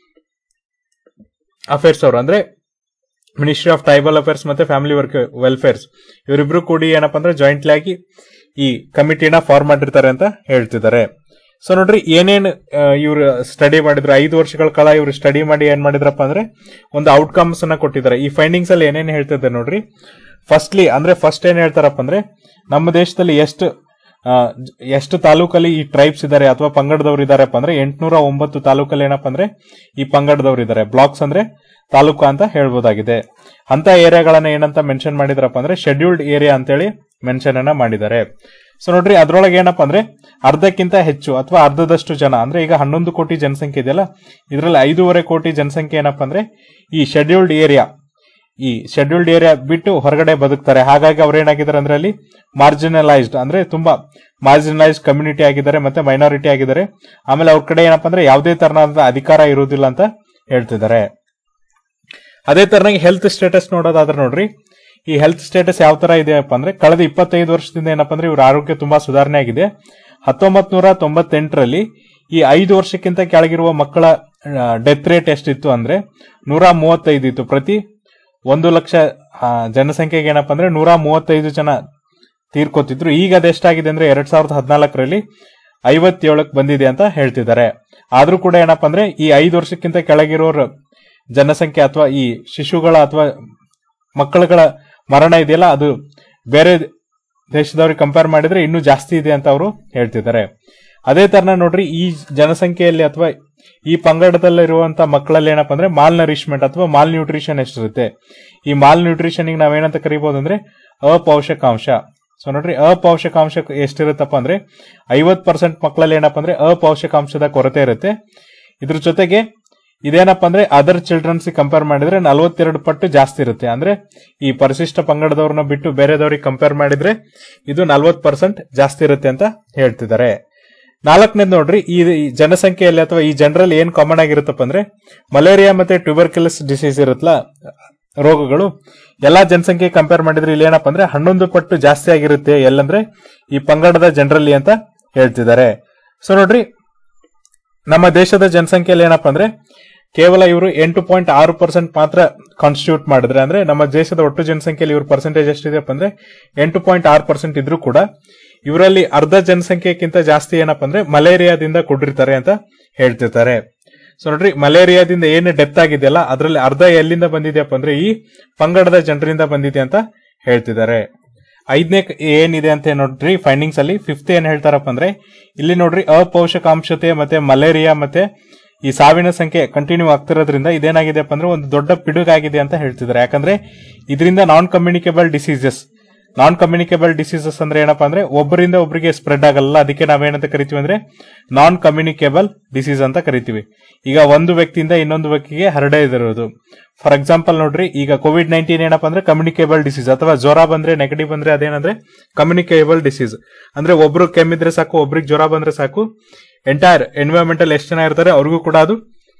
ಅಫೇರ್ಸ್ ಅವರು ಅಂದ್ರೆ ಮಿನಿಸ್ಟ್ರಿ ಆಫ್ ಟ್ರೈಬಲ್ ಅಫೇರ್ಸ್ ಮತ್ತೆ ಫ್ಯಾಮಿಲಿ ವರ್ಕ್ ವೆಲ್ಫೇರ್ಸ್ ಇವರಿಬ್ರು ಕೂಡಿ ಏನಪ್ಪ ಅಂದ್ರೆ ಜಾಯಿಂಟ್ಲಿ ಆಗಿ ಈ ಕಮಿಟಿನ ಫಾರ್ಮ್ ಮಾಡಿರ್ತಾರೆ ಅಂತ ಹೇಳ್ತಿದ್ದಾರೆ ಸೊ ನೋಡ್ರಿ ಏನೇನ್ ಇವ್ರು ಸ್ಟಡಿ ಮಾಡಿದ್ರು ಐದು ವರ್ಷಗಳ ಕಾಲ ಇವ್ರು ಸ್ಟಡಿ ಮಾಡಿ ಏನ್ ಮಾಡಿದ್ರಪ್ಪ ಅಂದ್ರೆ ಒಂದು ಔಟ್ಕಮ್ಸ್ ಅನ್ನ ಕೊಟ್ಟಿದ್ದಾರೆ ಈ ಫೈಂಡಿಂಗ್ಸ್ ಅಲ್ಲಿ ಏನೇನ್ ಹೇಳ್ತಿದ್ದಾರೆ ನೋಡ್ರಿ ಫಸ್ಟ್ಲಿ ಅಂದ್ರೆ ಫಸ್ಟ್ ಏನ್ ಹೇಳ್ತಾರಪ್ಪ ಅಂದ್ರೆ ನಮ್ಮ ದೇಶದಲ್ಲಿ ಎಷ್ಟು ಆ, ಜ- ಎಷ್ಟು ತಾಲೂಕಲ್ಲಿ ಈ ಟ್ರೈಬ್ಸ್ ಇದಾರೆ ಅಥವಾ ಪಂಗಡದವ್ರು ಇದಾರಪ್ಪ ಅಂದ್ರೆ ಎಂಟ್ನೂರ ಒಂಬತ್ತು ತಾಲೂಕಲ್ಲಿ ಏನಪ್ಪ ಅಂದ್ರೆ ಈ ಪಂಗಡದವ್ರು ಇದಾರೆ ಬ್ಲಾಕ್ಸ್ ಅಂದ್ರೆ ತಾಲೂಕು ಅಂತ ಹೇಳ್ಬೋದಾಗಿದೆ ಅಂತ ಏರಿಯಾಗಳನ್ನ ಏನಂತ ಮೆನ್ಷನ್ ಮಾಡಿದ್ರಪ್ಪ ಅಂದ್ರೆ ಶೆಡ್ಯೂಲ್ಡ್ ಏರಿಯಾ ಅಂತೇಳಿ ಮೆನ್ಷನ್ ಅನ್ನ ಮಾಡಿದ್ದಾರೆ ಸೊ ನೋಡ್ರಿ ಅದ್ರೊಳಗೆ ಏನಪ್ಪ ಅಂದ್ರೆ ಅರ್ಧಕ್ಕಿಂತ ಹೆಚ್ಚು ಅಥವಾ ಅರ್ಧದಷ್ಟು ಜನ ಅಂದ್ರೆ ಈಗ ಹನ್ನೊಂದು ಕೋಟಿ ಜನಸಂಖ್ಯೆ ಇದೆಯಲ್ಲ ಇದರಲ್ಲಿ ಐದೂವರೆ ಕೋಟಿ ಜನಸಂಖ್ಯೆ ಏನಪ್ಪ ಅಂದ್ರೆ ಈ ಶೆಡ್ಯೂಲ್ಡ್ ಏರಿಯಾ ಈ ಶೆಡ್ಯೂಲ್ಡ್ ಏರಿಯಾ ಬಿಟ್ಟು ಹೊರಗಡೆ ಬದುಕ್ತಾರೆ ಹಾಗಾಗಿ ಅವ್ರು ಏನಾಗಿದ್ದಾರೆ ಅಂದ್ರೆ ಅಲ್ಲಿ ಮಾರ್ಜಿನಲೈಸ್ಡ್ ಅಂದ್ರೆ ತುಂಬಾ ಮಾರ್ಜಿನಲೈಸ್ಡ್ ಕಮ್ಯುನಿಟಿ ಆಗಿದ್ದಾರೆ ಮತ್ತೆ ಮೈನಾರಿಟಿ ಆಗಿದ್ದಾರೆ ಆಮೇಲೆ ಅವ್ರ ಕಡೆ ಏನಪ್ಪ ಅಂದ್ರೆ ಯಾವುದೇ ತರನಾದ ಅಧಿಕಾರ ಇರುವುದಿಲ್ಲ ಅಂತ ಹೇಳ್ತಿದ್ದಾರೆ ಅದೇ ತರನಾಗಿ ಹೆಲ್ತ್ ಸ್ಟೇಟಸ್ ನೋಡೋದಾದ್ರೆ ನೋಡ್ರಿ ಈ ಹೆಲ್ತ್ ಸ್ಟೇಟಸ್ ಯಾವ ತರ ಇದೆಯಪ್ಪ ಅಂದ್ರೆ ಕಳೆದ ಇಪ್ಪತ್ತೈದು ವರ್ಷದಿಂದ ಏನಪ್ಪ ಅಂದ್ರೆ ಇವ್ರ ಆರೋಗ್ಯ ತುಂಬಾ ಸುಧಾರಣೆ ಆಗಿದೆ ಹತ್ತೊಂಬತ್ ನೂರ ತೊಂಬತ್ತೆಂಟರಲ್ಲಿ ಈ ಐದು ವರ್ಷಕ್ಕಿಂತ ಕೆಳಗಿರುವ ಮಕ್ಕಳ ಡೆತ್ ರೇಟ್ ಎಷ್ಟಿತ್ತು ಅಂದ್ರೆ ನೂರ ಮೂವತ್ತೈದು ಇತ್ತು ಪ್ರತಿ ಒಂದು ಲಕ್ಷ ಆ, ಜನಸಂಖ್ಯೆಗೆ ಏನಪ್ಪ ಅಂದ್ರೆ ನೂರ ಮೂವತ್ತೈದು ಜನ ತೀರ್ಕೊತಿದ್ರು ಈಗ ಅದೆಷ್ಟಾಗಿದೆ ಅಂದ್ರೆ ಎರಡ್ ಸಾವಿರದ ಹದಿನಾಲ್ಕರಲ್ಲಿ ಐವತ್ತೇಳಕ್ಕೆ ಬಂದಿದೆ ಅಂತ ಹೇಳ್ತಿದ್ದಾರೆ ಆದ್ರೂ ಕೂಡ ಏನಪ್ಪ ಅಂದ್ರೆ ಈ ಐದು ವರ್ಷಕ್ಕಿಂತ ಕೆಳಗಿರೋರ ಜನಸಂಖ್ಯೆ ಅಥವಾ ಈ ಶಿಶುಗಳ ಅಥವಾ ಮಕ್ಕಳುಗಳ ಮರಣ ಇದೆಯಲ್ಲ ಅದು ಬೇರೆ ದೇಶದವ್ರಿಗೆ ಕಂಪೇರ್ ಮಾಡಿದ್ರೆ ಇನ್ನೂ ಜಾಸ್ತಿ ಇದೆ ಅಂತ ಅವರು ಹೇಳ್ತಿದ್ದಾರೆ ಅದೇ ತರನ ನೋಡ್ರಿ ಈ ಜನಸಂಖ್ಯೆಯಲ್ಲಿ ಅಥವಾ ಈ ಪಂಗಡದಲ್ಲಿರುವಂತ ಮಕ್ಕಳಲ್ಲಿ ಏನಪ್ಪ ಅಂದ್ರೆ ಮಾಲ್ ನರಿಶ್ಮೆಂಟ್ ಅಥವಾ ಮಾಲ್ ನ್ಯೂಟ್ರಿಷನ್ ಎಷ್ಟಿರುತ್ತೆ ಈ ಮಾಲ್ ನ್ಯೂಟ್ರಿಷನ್ ನಾವೇನಂತ ಕರಿಬಹುದು ಅಂದ್ರೆ ಅಪೌಷಕಾಂಶ ಸೊ ನೋಡ್ರಿ ಅಪೌಷಕಾಂಶ ಎಷ್ಟಿರುತ್ತಪ್ಪ ಅಂದ್ರೆ ಐವತ್ ಪರ್ಸೆಂಟ್ ಮಕ್ಕಳಲ್ಲಿ ಏನಪ್ಪ ಅಂದ್ರೆ ಅಪೌಷಕಾಂಶದ ಕೊರತೆ ಇರುತ್ತೆ ಇದ್ರ ಜೊತೆಗೆ ಇದೇನಪ್ಪ ಅಂದ್ರೆ ಅದರ್ ಚಿಲ್ಡ್ರನ್ಸ್ ಕಂಪೇರ್ ಮಾಡಿದ್ರೆ ನಲವತ್ತೆರಡು ಪಟ್ಟು ಜಾಸ್ತಿ ಇರುತ್ತೆ ಅಂದ್ರೆ ಈ ಪರಿಶಿಷ್ಟ ಪಂಗಡದವ್ರನ್ನ ಬಿಟ್ಟು ಬೇರೆದವ್ರಿಗೆ ಕಂಪೇರ್ ಮಾಡಿದ್ರೆ ಇದು ನಲ್ವತ್ ಪರ್ಸೆಂಟ್ ಜಾಸ್ತಿ ಇರುತ್ತೆ ಅಂತ ಹೇಳ್ತಿದ್ದಾರೆ ನಾಲ್ಕನೇದು ನೋಡ್ರಿ ಈ ಈ ಜನಸಂಖ್ಯೆಯಲ್ಲಿ ಅಥವಾ ಈ ಜನರಲ್ಲಿ ಏನ್ ಕಾಮನ್ ಆಗಿರುತ್ತಪ್ಪ ಅಂದ್ರೆ ಮಲೇರಿಯಾ ಮತ್ತೆ ಟ್ಯೂಬರ್ಕ್ಯುಲಸ್ ಡಿಸೀಸ್ ಇರುತ್ತಲ್ಲ ರೋಗಗಳು ಎಲ್ಲಾ ಜನಸಂಖ್ಯೆ ಕಂಪೇರ್ ಮಾಡಿದ್ರೆ ಇಲ್ಲಿ ಏನಪ್ಪ ಅಂದ್ರೆ ಹನ್ನೊಂದು ಪಟ್ಟು ಜಾಸ್ತಿ ಆಗಿರುತ್ತೆ ಎಲ್ಲಂದ್ರೆ ಈ ಪಂಗಡದ ಜನರಲ್ಲಿ ಅಂತ ಹೇಳ್ತಿದ್ದಾರೆ ಸೊ ನೋಡ್ರಿ ನಮ್ಮ ದೇಶದ ಜನಸಂಖ್ಯೆಯಲ್ಲಿ ಏನಪ್ಪ ಅಂದ್ರೆ ಕೇವಲ ಇವರು ಎಂಟು ಪಾಯಿಂಟ್ ಆರು ಪರ್ಸೆಂಟ್ ಮಾತ್ರ ಕಾನ್ಸ್ಟಿಟ್ಯೂಟ್ ಮಾಡಿದ್ರೆ ಅಂದ್ರೆ ನಮ್ಮ ದೇಶದ ಒಟ್ಟು ಜನಸಂಖ್ಯೆಯಲ್ಲಿ ಇವ್ರ ಪರ್ಸೆಂಟೇಜ್ ಎಷ್ಟಿದೆಯಪ್ಪ ಅಂದ್ರೆ ಎಂಟು ಪಾಯಿಂಟ್ ಆರು ಪರ್ಸೆಂಟ್ ಇದ್ರೂ ಕೂಡ ಇವರಲ್ಲಿ ಅರ್ಧ ಜನಸಂಖ್ಯೆಗಿಂತ ಜಾಸ್ತಿ ಏನಪ್ಪ ಅಂದ್ರೆ ಮಲೇರಿಯಾದಿಂದ ಕುಡಿರ್ತಾರೆ ಅಂತ ಹೇಳ್ತಿರ್ತಾರೆ ಸೊ ನೋಡ್ರಿ ಮಲೇರಿಯಾದಿಂದ ಏನು ಡೆತ್ ಆಗಿದೆಯಲ್ಲ ಅದರಲ್ಲಿ ಅರ್ಧ ಎಲ್ಲಿಂದ ಬಂದಿದೆಯಪ್ಪ ಅಂದ್ರೆ ಈ ಪಂಗಡದ ಜನರಿಂದ ಬಂದಿದೆ ಅಂತ ಹೇಳ್ತಿದ್ದಾರೆ ಐದನೇ ಏನಿದೆ ಅಂತ ನೋಡ್ರಿ ಫೈಂಡಿಂಗ್ಸ್ ಅಲ್ಲಿ ಫಿಫ್ತ್ ಏನ್ ಹೇಳ್ತಾರಪ್ಪ ಅಂದ್ರೆ ಇಲ್ಲಿ ನೋಡ್ರಿ ಅಪೌಷಕಾಂಶತೆ ಮತ್ತೆ ಮಲೇರಿಯಾ ಮತ್ತೆ ಈ ಸಾವಿನ ಸಂಖ್ಯೆ ಕಂಟಿನ್ಯೂ ಆಗ್ತಿರೋದ್ರಿಂದ ಇದೇನಾಗಿದೆಪ್ಪ ಅಂದ್ರೆ ಒಂದು ದೊಡ್ಡ ಪಿಡುಗಾಗಿದೆ ಅಂತ ಹೇಳ್ತಿದ್ದಾರೆ ಯಾಕಂದ್ರೆ ಇದರಿಂದ non communicable diseases non communicable diseases ಅಂದ್ರೆ ಏನಪ್ಪಾ ಅಂದ್ರೆ ಒಬ್ಬರಿಂದ ಒಬ್ಬರಿಗೆ ಸ್ಪ್ರೆಡ್ ಆಗಲ್ಲ ಅದಕ್ಕೆ ನಾವೇನಂತ ಕರಿತೀವಿ ಅಂದ್ರೆ ನಾನ್ ಕಮ್ಯುನಿಕೇಬಲ್ ಡಿಸೀಸ್ ಅಂತ ಕರಿತೀವಿ ಈಗ ಒಂದು ವ್ಯಕ್ತಿಯಿಂದ ಇನ್ನೊಂದು ವ್ಯಕ್ತಿಗೆ ಹರಡದಿರೋದು ಫಾರ್ ಎಕ್ಸಾಂಪಲ್ ನೋಡ್ರಿ ಈಗ ಕೋವಿಡ್ ನೈನ್ಟೀನ್ ಏನಪ್ಪಾ ಅಂದ್ರೆ ಕಮ್ಯುನಿಕೇಬಲ್ ಡಿಸೀಸ್ ಅಥವಾ ಜ್ವರ ಬಂದ್ರೆ ನೆಗೆಟಿವ್ ಬಂದ್ರೆ ಅದೇನಂದ್ರೆ ಕಮ್ಯುನಿಕೇಬಲ್ ಡಿಸೀಸ್ ಅಂದ್ರೆ ಒಬ್ರು ಕೆಮ್ಮಿದ್ರೆ ಸಾಕು ಒಬ್ರಿಗೆ ಜ್ವರ ಬಂದ್ರೆ ಸಾಕು ಎಂಟೈರ್ ಎನ್ವೈರನ್ಮೆಂಟಲ್ ಎಷ್ಟು ಜನ ಇರ್ತಾರೆ ಅವ್ರಿಗೂ ಕೂಡ ಅದು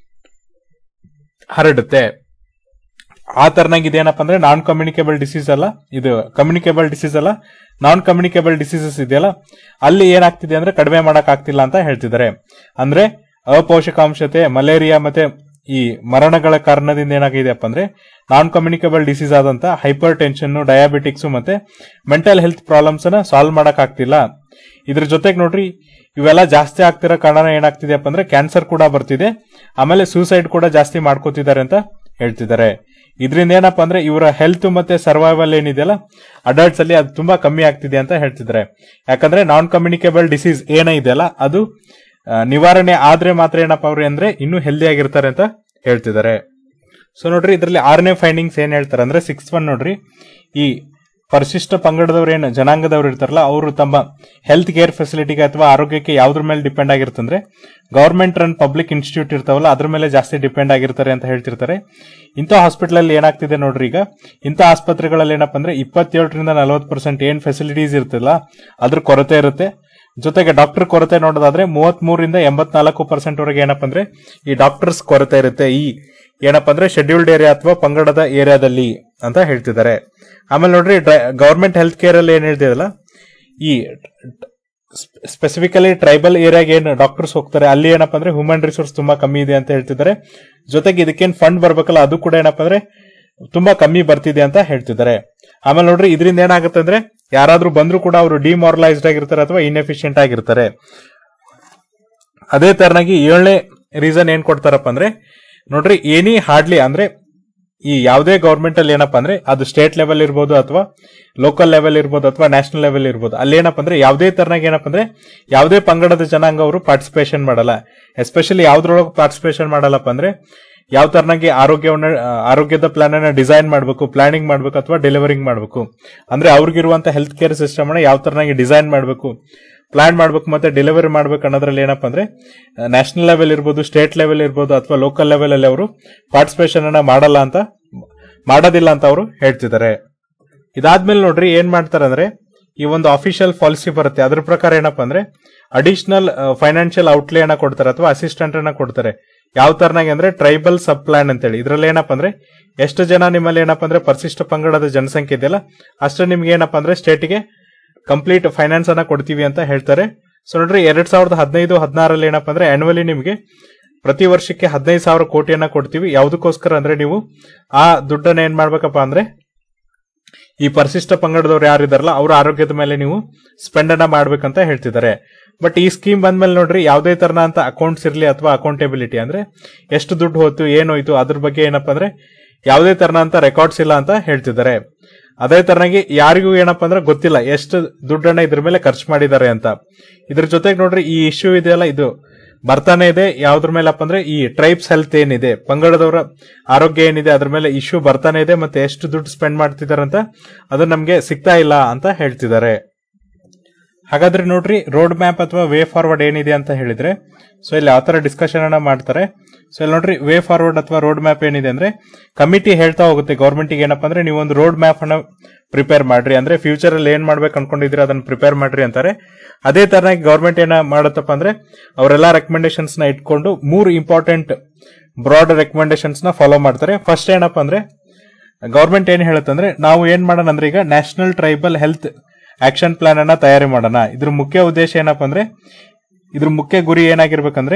ಹರಡುತ್ತೆ ಆ ತರನಾಗಿ ಇದೇನಪ್ಪ ಅಂದ್ರೆ ನಾನ್ ಕಮ್ಯುನಿಕೇಬಲ್ ಡಿಸೀಸ್ ಅಲ್ಲ ಇದು ಕಮ್ಯುನಿಕೇಬಲ್ ಡಿಸೀಸ್ ಅಲ್ಲ ನಾನ್ ಕಮ್ಯುನಿಕೇಬಲ್ ಡಿಸೀಸಸ್ ಇದೆಯಲ್ಲ ಅಲ್ಲಿ ಏನಾಗ್ತಿದೆ ಅಂದ್ರೆ ಕಡಿಮೆ ಮಾಡಕ್ ಆಗ್ತಿಲ್ಲ ಅಂತ ಹೇಳ್ತಿದ್ದಾರೆ ಅಂದ್ರೆ ಅಪೌಷಕಾಂಶತೆ ಮಲೇರಿಯಾ ಮತ್ತೆ ಈ ಮರಣಗಳ ಕಾರಣದಿಂದ ಏನಾಗಿದೆಯಪ್ಪ ಅಂದ್ರೆ ನಾನ್ ಕಮ್ಯುನಿಕೇಬಲ್ ಡಿಸೀಸ್ ಆದಂತ ಹೈಪರ್ ಟೆನ್ಷನ್ ಡಯಾಬಿಟಿಕ್ಸ್ ಮತ್ತೆ ಮೆಂಟಲ್ ಹೆಲ್ತ್ ಪ್ರಾಬ್ಲಮ್ಸ್ ಅನ್ನ ಸಾಲ್ವ್ ಮಾಡಕ್ ಆಗ್ತಿಲ್ಲ ಇದ್ರ ಜೊತೆಗೆ ನೋಡ್ರಿ ಇವೆಲ್ಲ ಜಾಸ್ತಿ ಆಗ್ತಿರೋ ಕಾರಣ ಏನಾಗ್ತಿದೆಯಪ್ಪ ಅಂದ್ರೆ ಕ್ಯಾನ್ಸರ್ ಕೂಡ ಬರ್ತಿದೆ ಆಮೇಲೆ ಸೂಸೈಡ್ ಕೂಡ ಜಾಸ್ತಿ ಮಾಡ್ಕೋತಿದ್ದಾರೆ ಅಂತ ಹೇಳ್ತಿದ್ದಾರೆ ಇದರಿಂದ ಏನಪ್ಪ ಅಂದ್ರೆ ಇವರ ಹೆಲ್ತ್ ಮತ್ತೆ ಸರ್ವೈವಲ್ ಏನಿದೆಯಲ್ಲ ಅಡಲ್ಟ್ಸ್ ಅಲ್ಲಿ ಅದು ತುಂಬಾ ಕಮ್ಮಿ ಆಗ್ತಿದೆ ಅಂತ ಹೇಳ್ತಿದ್ದಾರೆ ಯಾಕಂದ್ರೆ ನಾನ್ ಕಮ್ಯುನಿಕೇಬಲ್ ಡಿಸೀಸ್ ಏನಿದೆಯಲ್ಲ ಅದು ಆ, ನಿವಾರಣೆ ಆದ್ರೆ ಮಾತ್ರ ಏನಪ್ಪ ಅವ್ರು ಅಂದ್ರೆ ಇನ್ನೂ ಹೆಲ್ದಿ ಆಗಿರ್ತಾರೆ ಅಂತ ಹೇಳ್ತಿದ್ದಾರೆ ಸೊ ನೋಡ್ರಿ ಇದರಲ್ಲಿ ಆರನೇ ಫೈಂಡಿಂಗ್ಸ್ ಏನ್ ಹೇಳ್ತಾರೆ ಅಂದ್ರೆ ಸಿಕ್ಸ್ ಒನ್ ನೋಡ್ರಿ ಈ ಪರಿಶಿಷ್ಟ ಪಂಗಡದವ್ರು ಏನು ಜನಾಂಗದವ್ರು ಇರ್ತಾರಲ್ಲ ಅವರು ತಮ್ಮ ಹೆಲ್ತ್ ಕೇರ್ ಫೆಸಿಲಿಟಿಗೆ ಅಥವಾ ಆರೋಗ್ಯಕ್ಕೆ ಯಾವ್ದ್ರ ಮೇಲೆ ಡಿಪೆಂಡ್ ಆಗಿರ್ತಂದ್ರೆ ಗವರ್ಮೆಂಟ್ ರನ್ ಪಬ್ಲಿಕ್ ಇನ್ಸ್ಟಿಟ್ಯೂಟ್ ಇರ್ತಾವಲ್ಲ ಅದ್ರ ಮೇಲೆ ಜಾಸ್ತಿ ಡಿಪೆಂಡ್ ಆಗಿರ್ತಾರೆ ಅಂತ ಹೇಳ್ತಿರ್ತಾರೆ ಇಂಥ ಹಾಸ್ಪಿಟಲ್ ಅಲ್ಲಿ ಏನಾಗ್ತಿದೆ ನೋಡ್ರಿ ಈಗ ಇಂಥ ಆಸ್ಪತ್ರೆಗಳಲ್ಲಿ ಏನಪ್ಪ ಅಂದ್ರೆ ಇಪ್ಪತ್ತೇಳರಿಂದ ನಲವತ್ತು ಪರ್ಸೆಂಟ್ ಏನ್ ಫೆಸಿಲಿಟೀಸ್ ಇರ್ತಿಲ್ಲ ಅದ್ರ ಕೊರತೆ ಇರುತ್ತೆ ಜೊತೆಗೆ ಡಾಕ್ಟರ್ ಕೊರತೆ ನೋಡೋದಾದ್ರೆ ಮೂವತ್ತ್ ಮೂರಿಂದ ಎಂಬತ್ನಾಲ್ಕು ಪರ್ಸೆಂಟ್ ವರೆಗೆ ಏನಪ್ಪ ಅಂದ್ರೆ ಈ ಡಾಕ್ಟರ್ಸ್ ಕೊರತೆ ಇರುತ್ತೆ ಈ ಏನಪ್ಪ ಅಂದ್ರೆ ಶೆಡ್ಯೂಲ್ಡ್ ಏರಿಯಾ ಅಥವಾ ಪಂಗಡದ ಏರಿಯಾದಲ್ಲಿ ಅಂತ ಹೇಳ್ತಿದ್ದಾರೆ ಆಮೇಲೆ ನೋಡ್ರಿ ಗವರ್ಮೆಂಟ್ ಹೆಲ್ತ್ ಕೇರ್ ಅಲ್ಲಿ ಏನ್ ಹೇಳ್ತಿದಲ್ಲ ಈ ಸ್ಪೆಸಿಫಿಕಲಿ ಟ್ರೈಬಲ್ ಏರಿಯಾಗೆ ಏನು ಡಾಕ್ಟರ್ಸ್ ಹೋಗ್ತಾರೆ ಅಲ್ಲಿ ಏನಪ್ಪ ಅಂದ್ರೆ ಹ್ಯೂಮನ್ ರಿಸೋರ್ಸ್ ತುಂಬಾ ಕಮ್ಮಿ ಇದೆ ಅಂತ ಹೇಳ್ತಿದ್ದಾರೆ ಜೊತೆಗೆ ಇದಕ್ಕೇನ್ ಫಂಡ್ ಬರ್ಬೇಕಲ್ಲ ಅದು ಕೂಡ ಏನಪ್ಪ ಅಂದ್ರೆ ತುಂಬಾ ಕಮ್ಮಿ ಬರ್ತಿದೆ ಅಂತ ಹೇಳ್ತಿದ್ದಾರೆ ಆಮೇಲೆ ನೋಡ್ರಿ ಇದರಿಂದ ಏನಾಗುತ್ತೆ ಅಂದ್ರೆ ಯಾರಾದ್ರೂ ಬಂದ್ರು ಕೂಡ ಅವರು ಡಿಮಾರಲೈಸ್ಡ್ ಆಗಿರ್ತಾರೆ ಅಥವಾ ಇನ್ಎಫಿಷಿಯಂಟ್ ಆಗಿರ್ತಾರೆ ಅದೇ ತರನಾಗಿ ಏಳನೇ ರೀಸನ್ ಏನ್ ಕೊಡ್ತಾರಪ್ಪ ಅಂದ್ರೆ ನೋಡ್ರಿ ಏನಿ ಹಾರ್ಡ್ಲಿ ಅಂದ್ರೆ ಈ ಯಾವುದೇ ಗೌರ್ಮೆಂಟ್ ಅಲ್ಲಿ ಏನಪ್ಪಾ ಅಂದ್ರೆ ಅದು ಸ್ಟೇಟ್ ಲೆವೆಲ್ ಇರ್ಬೋದು ಅಥವಾ ಲೋಕಲ್ ಲೆವೆಲ್ ಇರ್ಬೋದು ಅಥವಾ ನ್ಯಾಷನಲ್ ಲೆವೆಲ್ ಇರ್ಬೋದು ಅಲ್ಲಿ ಏನಪ್ಪಾ ಅಂದ್ರೆ ಯಾವುದೇ ತರನಾಗಿ ಏನಪ್ಪಾ ಅಂದ್ರೆ ಯಾವುದೇ ಪಂಗಡದ ಜನಾಂಗ ಅವರು ಪಾರ್ಟಿಸಿಪೇಷನ್ ಮಾಡಲ್ಲ ಎಸ್ಪೆಷಲಿ ಯಾವ್ದ್ರೊಳಗೆ ಪಾರ್ಟಿಸಿಪೇಷನ್ ಮಾಡಲ್ಲಪ್ಪ ಅಂದ್ರೆ ಯಾವ ತರನಾಗಿ ಆರೋಗ್ಯವನ್ನ ಆ, ಆರೋಗ್ಯದ ಪ್ಲಾನ್ ಅನ್ನ ಡಿಸೈನ್ ಮಾಡಬೇಕು ಪ್ಲಾನಿಂಗ್ ಮಾಡಬೇಕು ಅಥವಾ ಡೆಲಿವರಿಂಗ್ ಮಾಡಬೇಕು ಅಂದ್ರೆ ಅವ್ರಿಗಿರುವಂತ ಹೆಲ್ತ್ ಕೇರ್ ಸಿಸ್ಟಮ್ ಅನ್ನ ಯಾವ ತರನಾಗಿ ಡಿಸೈನ್ ಮಾಡಬೇಕು ಪ್ಲಾನ್ ಮಾಡಬೇಕು ಮತ್ತೆ ಡೆಲಿವರಿ ಮಾಡ್ಬೇಕು ಅನ್ನೋದ್ರಲ್ಲಿ ಏನಪ್ಪಾ ಅಂದ್ರೆ ನ್ಯಾಷನಲ್ ಲೆವೆಲ್ ಇರ್ಬೋದು ಸ್ಟೇಟ್ ಲೆವೆಲ್ ಇರ್ಬೋದು ಅಥವಾ ಲೋಕಲ್ ಲೆವೆಲ್ ಅಲ್ಲಿ ಅವರು ಪಾರ್ಟಿಸಿಪೇಷನ್ ಅನ್ನ ಮಾಡಲ್ಲ ಅಂತ ಮಾಡೋದಿಲ್ಲ ಅಂತ ಅವರು ಹೇಳ್ತಿದ್ದಾರೆ ಇದಾದ್ಮೇಲೆ ನೋಡ್ರಿ ಏನ್ ಮಾಡ್ತಾರೆ ಅಂದ್ರೆ ಈ ಒಂದು ಅಫಿಷಿಯಲ್ ಪಾಲಿಸಿ ಬರುತ್ತೆ ಅದ್ರ ಪ್ರಕಾರ ಏನಪ್ಪಾ ಅಂದ್ರೆ ಅಡಿಷನಲ್ ಫೈನಾನ್ಷಿಯಲ್ ಔಟ್ಲೇ ಅನ್ನ ಕೊಡ್ತಾರೆ ಅಥವಾ ಅಸಿಸ್ಟೆಂಟ್ ಅನ್ನ ಕೊಡ್ತಾರೆ ಯಾವ ತರನಾಗಿ ಅಂದ್ರೆ ಟ್ರೈಬಲ್ ಸಬ್ ಪ್ಲಾನ್ ಅಂತೇಳಿ ಇದ್ರಲ್ಲಿ ಏನಪ್ಪಾ ಅಂದ್ರೆ ಎಷ್ಟು ಜನ ನಿಮ್ಮಲ್ಲಿ ಏನಪ್ಪಾ ಅಂದ್ರೆ ಪರಿಶಿಷ್ಟ ಪಂಗಡದ ಜನಸಂಖ್ಯೆ ಇದೆಯಲ್ಲ ಅಷ್ಟು ನಿಮ್ಗೆ ಏನಪ್ಪಾ ಅಂದ್ರೆ ಸ್ಟೇಟ್ಗೆ ಕಂಪ್ಲೀಟ್ ಫೈನಾನ್ಸ್ ಅನ್ನ ಕೊಡ್ತೀವಿ ಅಂತ ಹೇಳ್ತಾರೆ ಸೊ ನೋಡ್ರಿ ಎರಡ್ ಸಾವಿರದ ಹದಿನೈದು ಹದಿನಾರಲ್ಲಿ ಏನಪ್ಪಾ ಅಂದ್ರೆ ಆನ್ಯುವಲಿ ನಿಮಗೆ ಪ್ರತಿ ವರ್ಷಕ್ಕೆ ಹದಿನೈದು ಸಾವಿರ ಕೋಟಿಯನ್ನ ಕೊಡ್ತೀವಿ ಯಾವುದಕ್ಕೋಸ್ಕರ ಅಂದ್ರೆ ನೀವು ಆ ದುಡ್ಡನ್ನ ಏನ್ ಮಾಡ್ಬೇಕಪ್ಪ ಅಂದ್ರೆ ಈ ಪರಿಶಿಷ್ಟ ಪಂಗಡದವ್ರು ಯಾರಿದಾರಲ್ಲ ಅವ್ರ ಆರೋಗ್ಯದ ಮೇಲೆ ನೀವು ಸ್ಪೆಂಡ್ ಅನ್ನ ಮಾಡ್ಬೇಕಂತ ಹೇಳ್ತಿದ್ದಾರೆ ಬಟ್ ಈ ಸ್ಕೀಮ್ ಬಂದ್ಮೇಲೆ ನೋಡ್ರಿ ಯಾವುದೇ ತರನ ಅಂತ ಅಕೌಂಟ್ಸ್ ಇರಲಿ ಅಥವಾ ಅಕೌಂಟೆಬಿಲಿಟಿ ಅಂದ್ರೆ ಎಷ್ಟು ದುಡ್ಡು ಹೋಯ್ತು ಏನಾಯ್ತು ಅದ್ರ ಬಗ್ಗೆ ಏನಪ್ಪಾ ಅಂದ್ರೆ ಯಾವುದೇ ತರನ ಅಂತ ರೆಕಾರ್ಡ್ಸ್ ಇಲ್ಲ ಅಂತ ಹೇಳ್ತಿದ್ದಾರೆ ಅದೇ ತರನಾಗಿ ಯಾರಿಗೂ ಏನಪ್ಪಾ ಅಂದ್ರೆ ಗೊತ್ತಿಲ್ಲ ಎಷ್ಟು ದುಡ್ಡನ್ನ ಇದ್ರ ಮೇಲೆ ಖರ್ಚು ಮಾಡಿದ್ದಾರೆ ಅಂತ ಇದ್ರ ಜೊತೆಗೆ ನೋಡ್ರಿ ಈ ಇಶ್ಯೂ ಇದೆಯಲ್ಲ ಇದು ಬರ್ತಾನೆ ಇದೆ ಯಾವ್ದ್ರ ಮೇಲಪ್ಪ ಅಂದ್ರೆ ಈ ಟ್ರೈಬ್ಸ್ ಹೆಲ್ತ್ ಏನಿದೆ ಪಂಗಡದವರ ಆರೋಗ್ಯ ಏನಿದೆ ಅದ್ರ ಮೇಲೆ ಇಶ್ಯೂ ಬರ್ತಾನೆ ಇದೆ ಮತ್ತೆ ಎಷ್ಟು ದುಡ್ಡು ಸ್ಪೆಂಡ್ ಮಾಡ್ತಿದ್ದಾರೆ ಅಂತ ಅದು ನಮ್ಗೆ ಸಿಗ್ತಾ ಇಲ್ಲ ಅಂತ ಹೇಳ್ತಿದ್ದಾರೆ ಹಾಗಾದ್ರೆ ನೋಡ್ರಿ ರೋಡ್ ಮ್ಯಾಪ್ ಅಥವಾ ವೇ ಫಾರ್ವರ್ಡ್ ಏನಿದೆ ಅಂತ ಹೇಳಿದ್ರೆ ಸೊ ಇಲ್ಲಿ ಯಾವ ತರ ಡಿಸ್ಕಷನ್ ಅನ್ನ ಮಾಡ್ತಾರೆ ಸೊ ಇಲ್ಲಿ ನೋಡ್ರಿ ವೇ ಫಾರ್ವರ್ಡ್ ಅಥವಾ ರೋಡ್ ಮ್ಯಾಪ್ ಏನಿದೆ ಅಂದ್ರೆ ಕಮಿಟಿ ಹೇಳ್ತಾ ಹೋಗುತ್ತೆ ಗೌರ್ಮೆಂಟ್ ಏನಪ್ಪಾ ಅಂದ್ರೆ ನೀವು ಒಂದು ರೋಡ್ ಮ್ಯಾಪ್ ಅನ್ನ ಪ್ರಿಪೇರ್ ಮಾಡ್ರಿ ಅಂದ್ರೆ ಫ್ಯೂಚರ್ ಅಲ್ಲಿ ಏನ್ ಮಾಡ್ಬೇಕು ಅನ್ಕೊಂಡಿದ್ರಿ ಅದನ್ನ ಪ್ರಿಪೇರ್ ಮಾಡ್ರಿ ಅಂತಾರೆ ಅದೇ ತರನಾಗಿ ಗೌರ್ಮೆಂಟ್ ಏನ ಮಾಡುತ್ತಪ್ಪ ಅಂದ್ರೆ ಅವರೆಲ್ಲ ರೆಕಮೆಂಡೇಶನ್ಸ್ ನ ಇಟ್ಕೊಂಡು ಮೂರು ಇಂಪಾರ್ಟೆಂಟ್ ಬ್ರಾಡ್ ರೆಕಮೆಂಡೇಶನ್ಸ್ ನ ಫಾಲೋ ಮಾಡ್ತಾರೆ ಫಸ್ಟ್ ಏನಪ್ಪಾ ಅಂದ್ರೆ ಗೌರ್ಮೆಂಟ್ ಏನ್ ಹೇಳುತ್ತಂದ್ರೆ ನಾವು ಏನ್ ಮಾಡೋಣ ಅಂದ್ರೆ ಈಗ national tribal health action plan ಅನ್ನ ತಯಾರಿ ಮಾಡೋಣ ಇದ್ರ ಮುಖ್ಯ ಉದ್ದೇಶ ಏನಪ್ಪಾ ಅಂದ್ರೆ ಇದ್ರ ಮುಖ್ಯ ಗುರಿ ಏನಾಗಿರ್ಬೇಕಂದ್ರೆ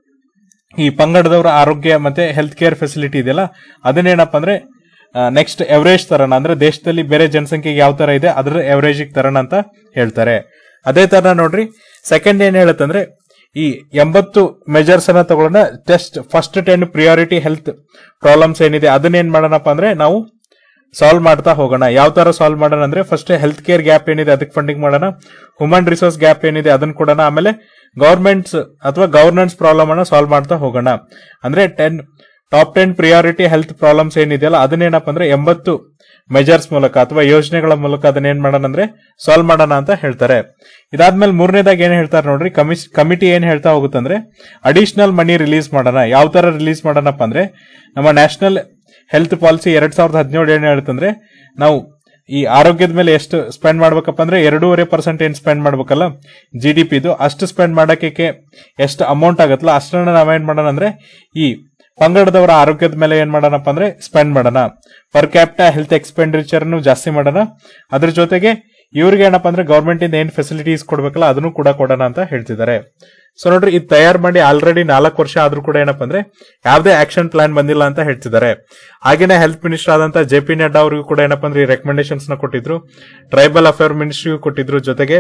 ಈ ಪಂಗಡದವರ ಆರೋಗ್ಯ ಮತ್ತೆ ಹೆಲ್ತ್ ಕೇರ್ ಫೆಸಿಲಿಟಿ ಇದೆಯಲ್ಲ ಅದನ್ನೇನಪ್ಪ ಅಂದ್ರೆ ನೆಕ್ಸ್ಟ್ ಎವರೇಜ್ ತರೋಣ ಅಂದ್ರೆ ದೇಶದಲ್ಲಿ ಬೇರೆ ಜನಸಂಖ್ಯೆಗೆ ಯಾವ ತರ ಇದೆ ಅದ್ರ ಎವರೇಜ್ ತರೋಣ ಅಂತ ಹೇಳ್ತಾರೆ ಅದೇ ತರ ನೋಡ್ರಿ ಸೆಕೆಂಡ್ ಏನ್ ಹೇಳುತ್ತಂದ್ರೆ ಈ ಎಂಬತ್ತು ಮೆಜರ್ಸ್ ಅನ್ನ ತಗೊಳ್ಳೋಣ test first ten priority health problems ಏನಿದೆ ಅದನ್ನೇನ್ ಮಾಡೋಣಪ್ಪ ಅಂದ್ರೆ ನಾವು ಸಾಲ್ವ್ ಮಾಡ್ತಾ ಹೋಗೋಣ ಯಾವ ತರ ಸಾಲ್ವ್ ಮಾಡೋಣ ಅಂದ್ರೆ ಫಸ್ಟ್ ಹೆಲ್ತ್ ಕೇರ್ ಗ್ಯಾಪ್ ಏನಿದೆ ಅದಕ್ಕೆ ಫಂಡಿಂಗ್ ಮಾಡೋಣ ಹ್ಯೂಮನ್ ರಿಸೋರ್ಸ್ ಗ್ಯಾಪ್ ಏನಿದೆ ಅದನ್ನ ಕೊಡೋಣ ಆಮೇಲೆ ಗವರ್ಮೆಂಟ್ಸ್ ಅಥವಾ ಗವರ್ನೆನ್ಸ್ ಪ್ರಾಬ್ಲಮ್ ಅನ್ನ ಸಾಲ್ವ್ ಮಾಡ್ತಾ ಹೋಗೋಣ ಅಂದ್ರೆ ten top ten priority health problems ಏನಿದೆಯಲ್ಲ ಅದನ್ನೇನಪ್ಪ ಅಂದ್ರೆ ಎಂಬತ್ತು ಮೆಜರ್ಸ್ ಮೂಲಕ ಅಥವಾ ಯೋಜನೆಗಳ ಮೂಲಕ ಅದನ್ನ ಏನ್ ಮಾಡೋಣ ಅಂದ್ರೆ ಸಾಲ್ವ್ ಮಾಡೋಣ ಅಂತ ಹೇಳ್ತಾರೆ ಇದಾದ್ಮೇಲೆ ಮೂರನೇದಾಗ ಏನ್ ಹೇಳ್ತಾರೆ ನೋಡ್ರಿ ಕಮಿಸ್ ಕಮಿಟಿ ಏನ್ ಹೇಳ್ತಾ ಹೋಗುತ್ತಂದ್ರೆ ಅಡಿಷನಲ್ ಮನಿ ರಿಲೀಸ್ ಮಾಡೋಣ ಯಾವ ತರ ರಿಲೀಸ್ ಮಾಡೋಣಪ್ಪ ಅಂದ್ರೆ ನಮ್ಮ ನ್ಯಾಷನಲ್ ಹೆಲ್ತ್ ಪಾಲಿಸಿ ಎರಡ್ ಸಾವಿರದ ಹದಿನೇಳು ಏನ್ ಹೇಳುತ್ತಂದ್ರೆ ನಾವು ಈ ಆರೋಗ್ಯದ ಮೇಲೆ ಎಷ್ಟು ಸ್ಪೆಂಡ್ ಮಾಡ್ಬೇಕಪ್ಪ ಅಂದ್ರೆ ಎರಡೂವರೆ ಪರ್ಸೆಂಟ್ ಏನ್ ಸ್ಪೆಂಡ್ ಮಾಡ್ಬೇಕಲ್ಲ ಜಿ ಡಿ ಪಿದು ಅಷ್ಟು ಸ್ಪೆಂಡ್ ಮಾಡಕ್ಕೆ ಎಷ್ಟು ಅಮೌಂಟ್ ಆಗತ್ತಲ್ಲ ಅಷ್ಟನ್ನ ನಾವೇನ್ ಮಾಡೋಣ ಅಂದ್ರೆ ಈ ಪಂಗಡದವರ ಆರೋಗ್ಯದ ಮೇಲೆ ಏನ್ ಮಾಡೋಣಪ್ಪ ಅಂದ್ರೆ ಸ್ಪೆಂಡ್ ಮಾಡೋಣ ಪರ್ ಕ್ಯಾಪ್ಟಾ ಹೆಲ್ತ್ ಎಕ್ಸ್ಪೆಂಡಿಚರ್ ಜಾಸ್ತಿ ಮಾಡೋಣ ಅದ್ರ ಜೊತೆಗೆ ಇವ್ರಿಗೆ ಏನಪ್ಪಾ ಅಂದ್ರೆ ಗೌರ್ಮೆಂಟ್ ಇಂದ ಏನ್ ಫೆಸಿಲಿಟೀಸ್ ಕೊಡ್ಬೇಕಲ್ಲ ಅದನ್ನು ಕೂಡ ಕೊಡೋಣ ಅಂತ ಹೇಳ್ತಿದ್ದಾರೆ ಸೊ ನೋಡ್ರಿ ಇದು ತಯಾರು ಮಾಡಿ ಆಲ್ರೆಡಿ ನಾಲ್ಕು ವರ್ಷ ಆದ್ರೂ ಕೂಡ ಏನಪ್ಪಾ ಅಂದ್ರೆ ಯಾವ್ದೇ ಆಕ್ಷನ್ ಪ್ಲಾನ್ ಬಂದಿಲ್ಲ ಅಂತ ಹೇಳ್ತಿದ್ದಾರೆ ಹಾಗೇನೆ ಹೆಲ್ತ್ ಮಿನಿಸ್ಟರ್ ಆದಂತ ಜೆ ಪಿ ನಡ್ಡಾ ಅವರಿಗೂ ಕೂಡ ಏನಪ್ಪಾ ಅಂದ್ರೆ ಈ ರೆಕಮೆಂಡೇಶನ್ಸ್ ನ ಕೊಟ್ಟಿದ್ರು ಟ್ರೈಬಲ್ ಅಫೇರ್ ಮಿನಿಸ್ಟ್ರಿಗೂ ಕೊಟ್ಟಿದ್ರು ಜೊತೆಗೆ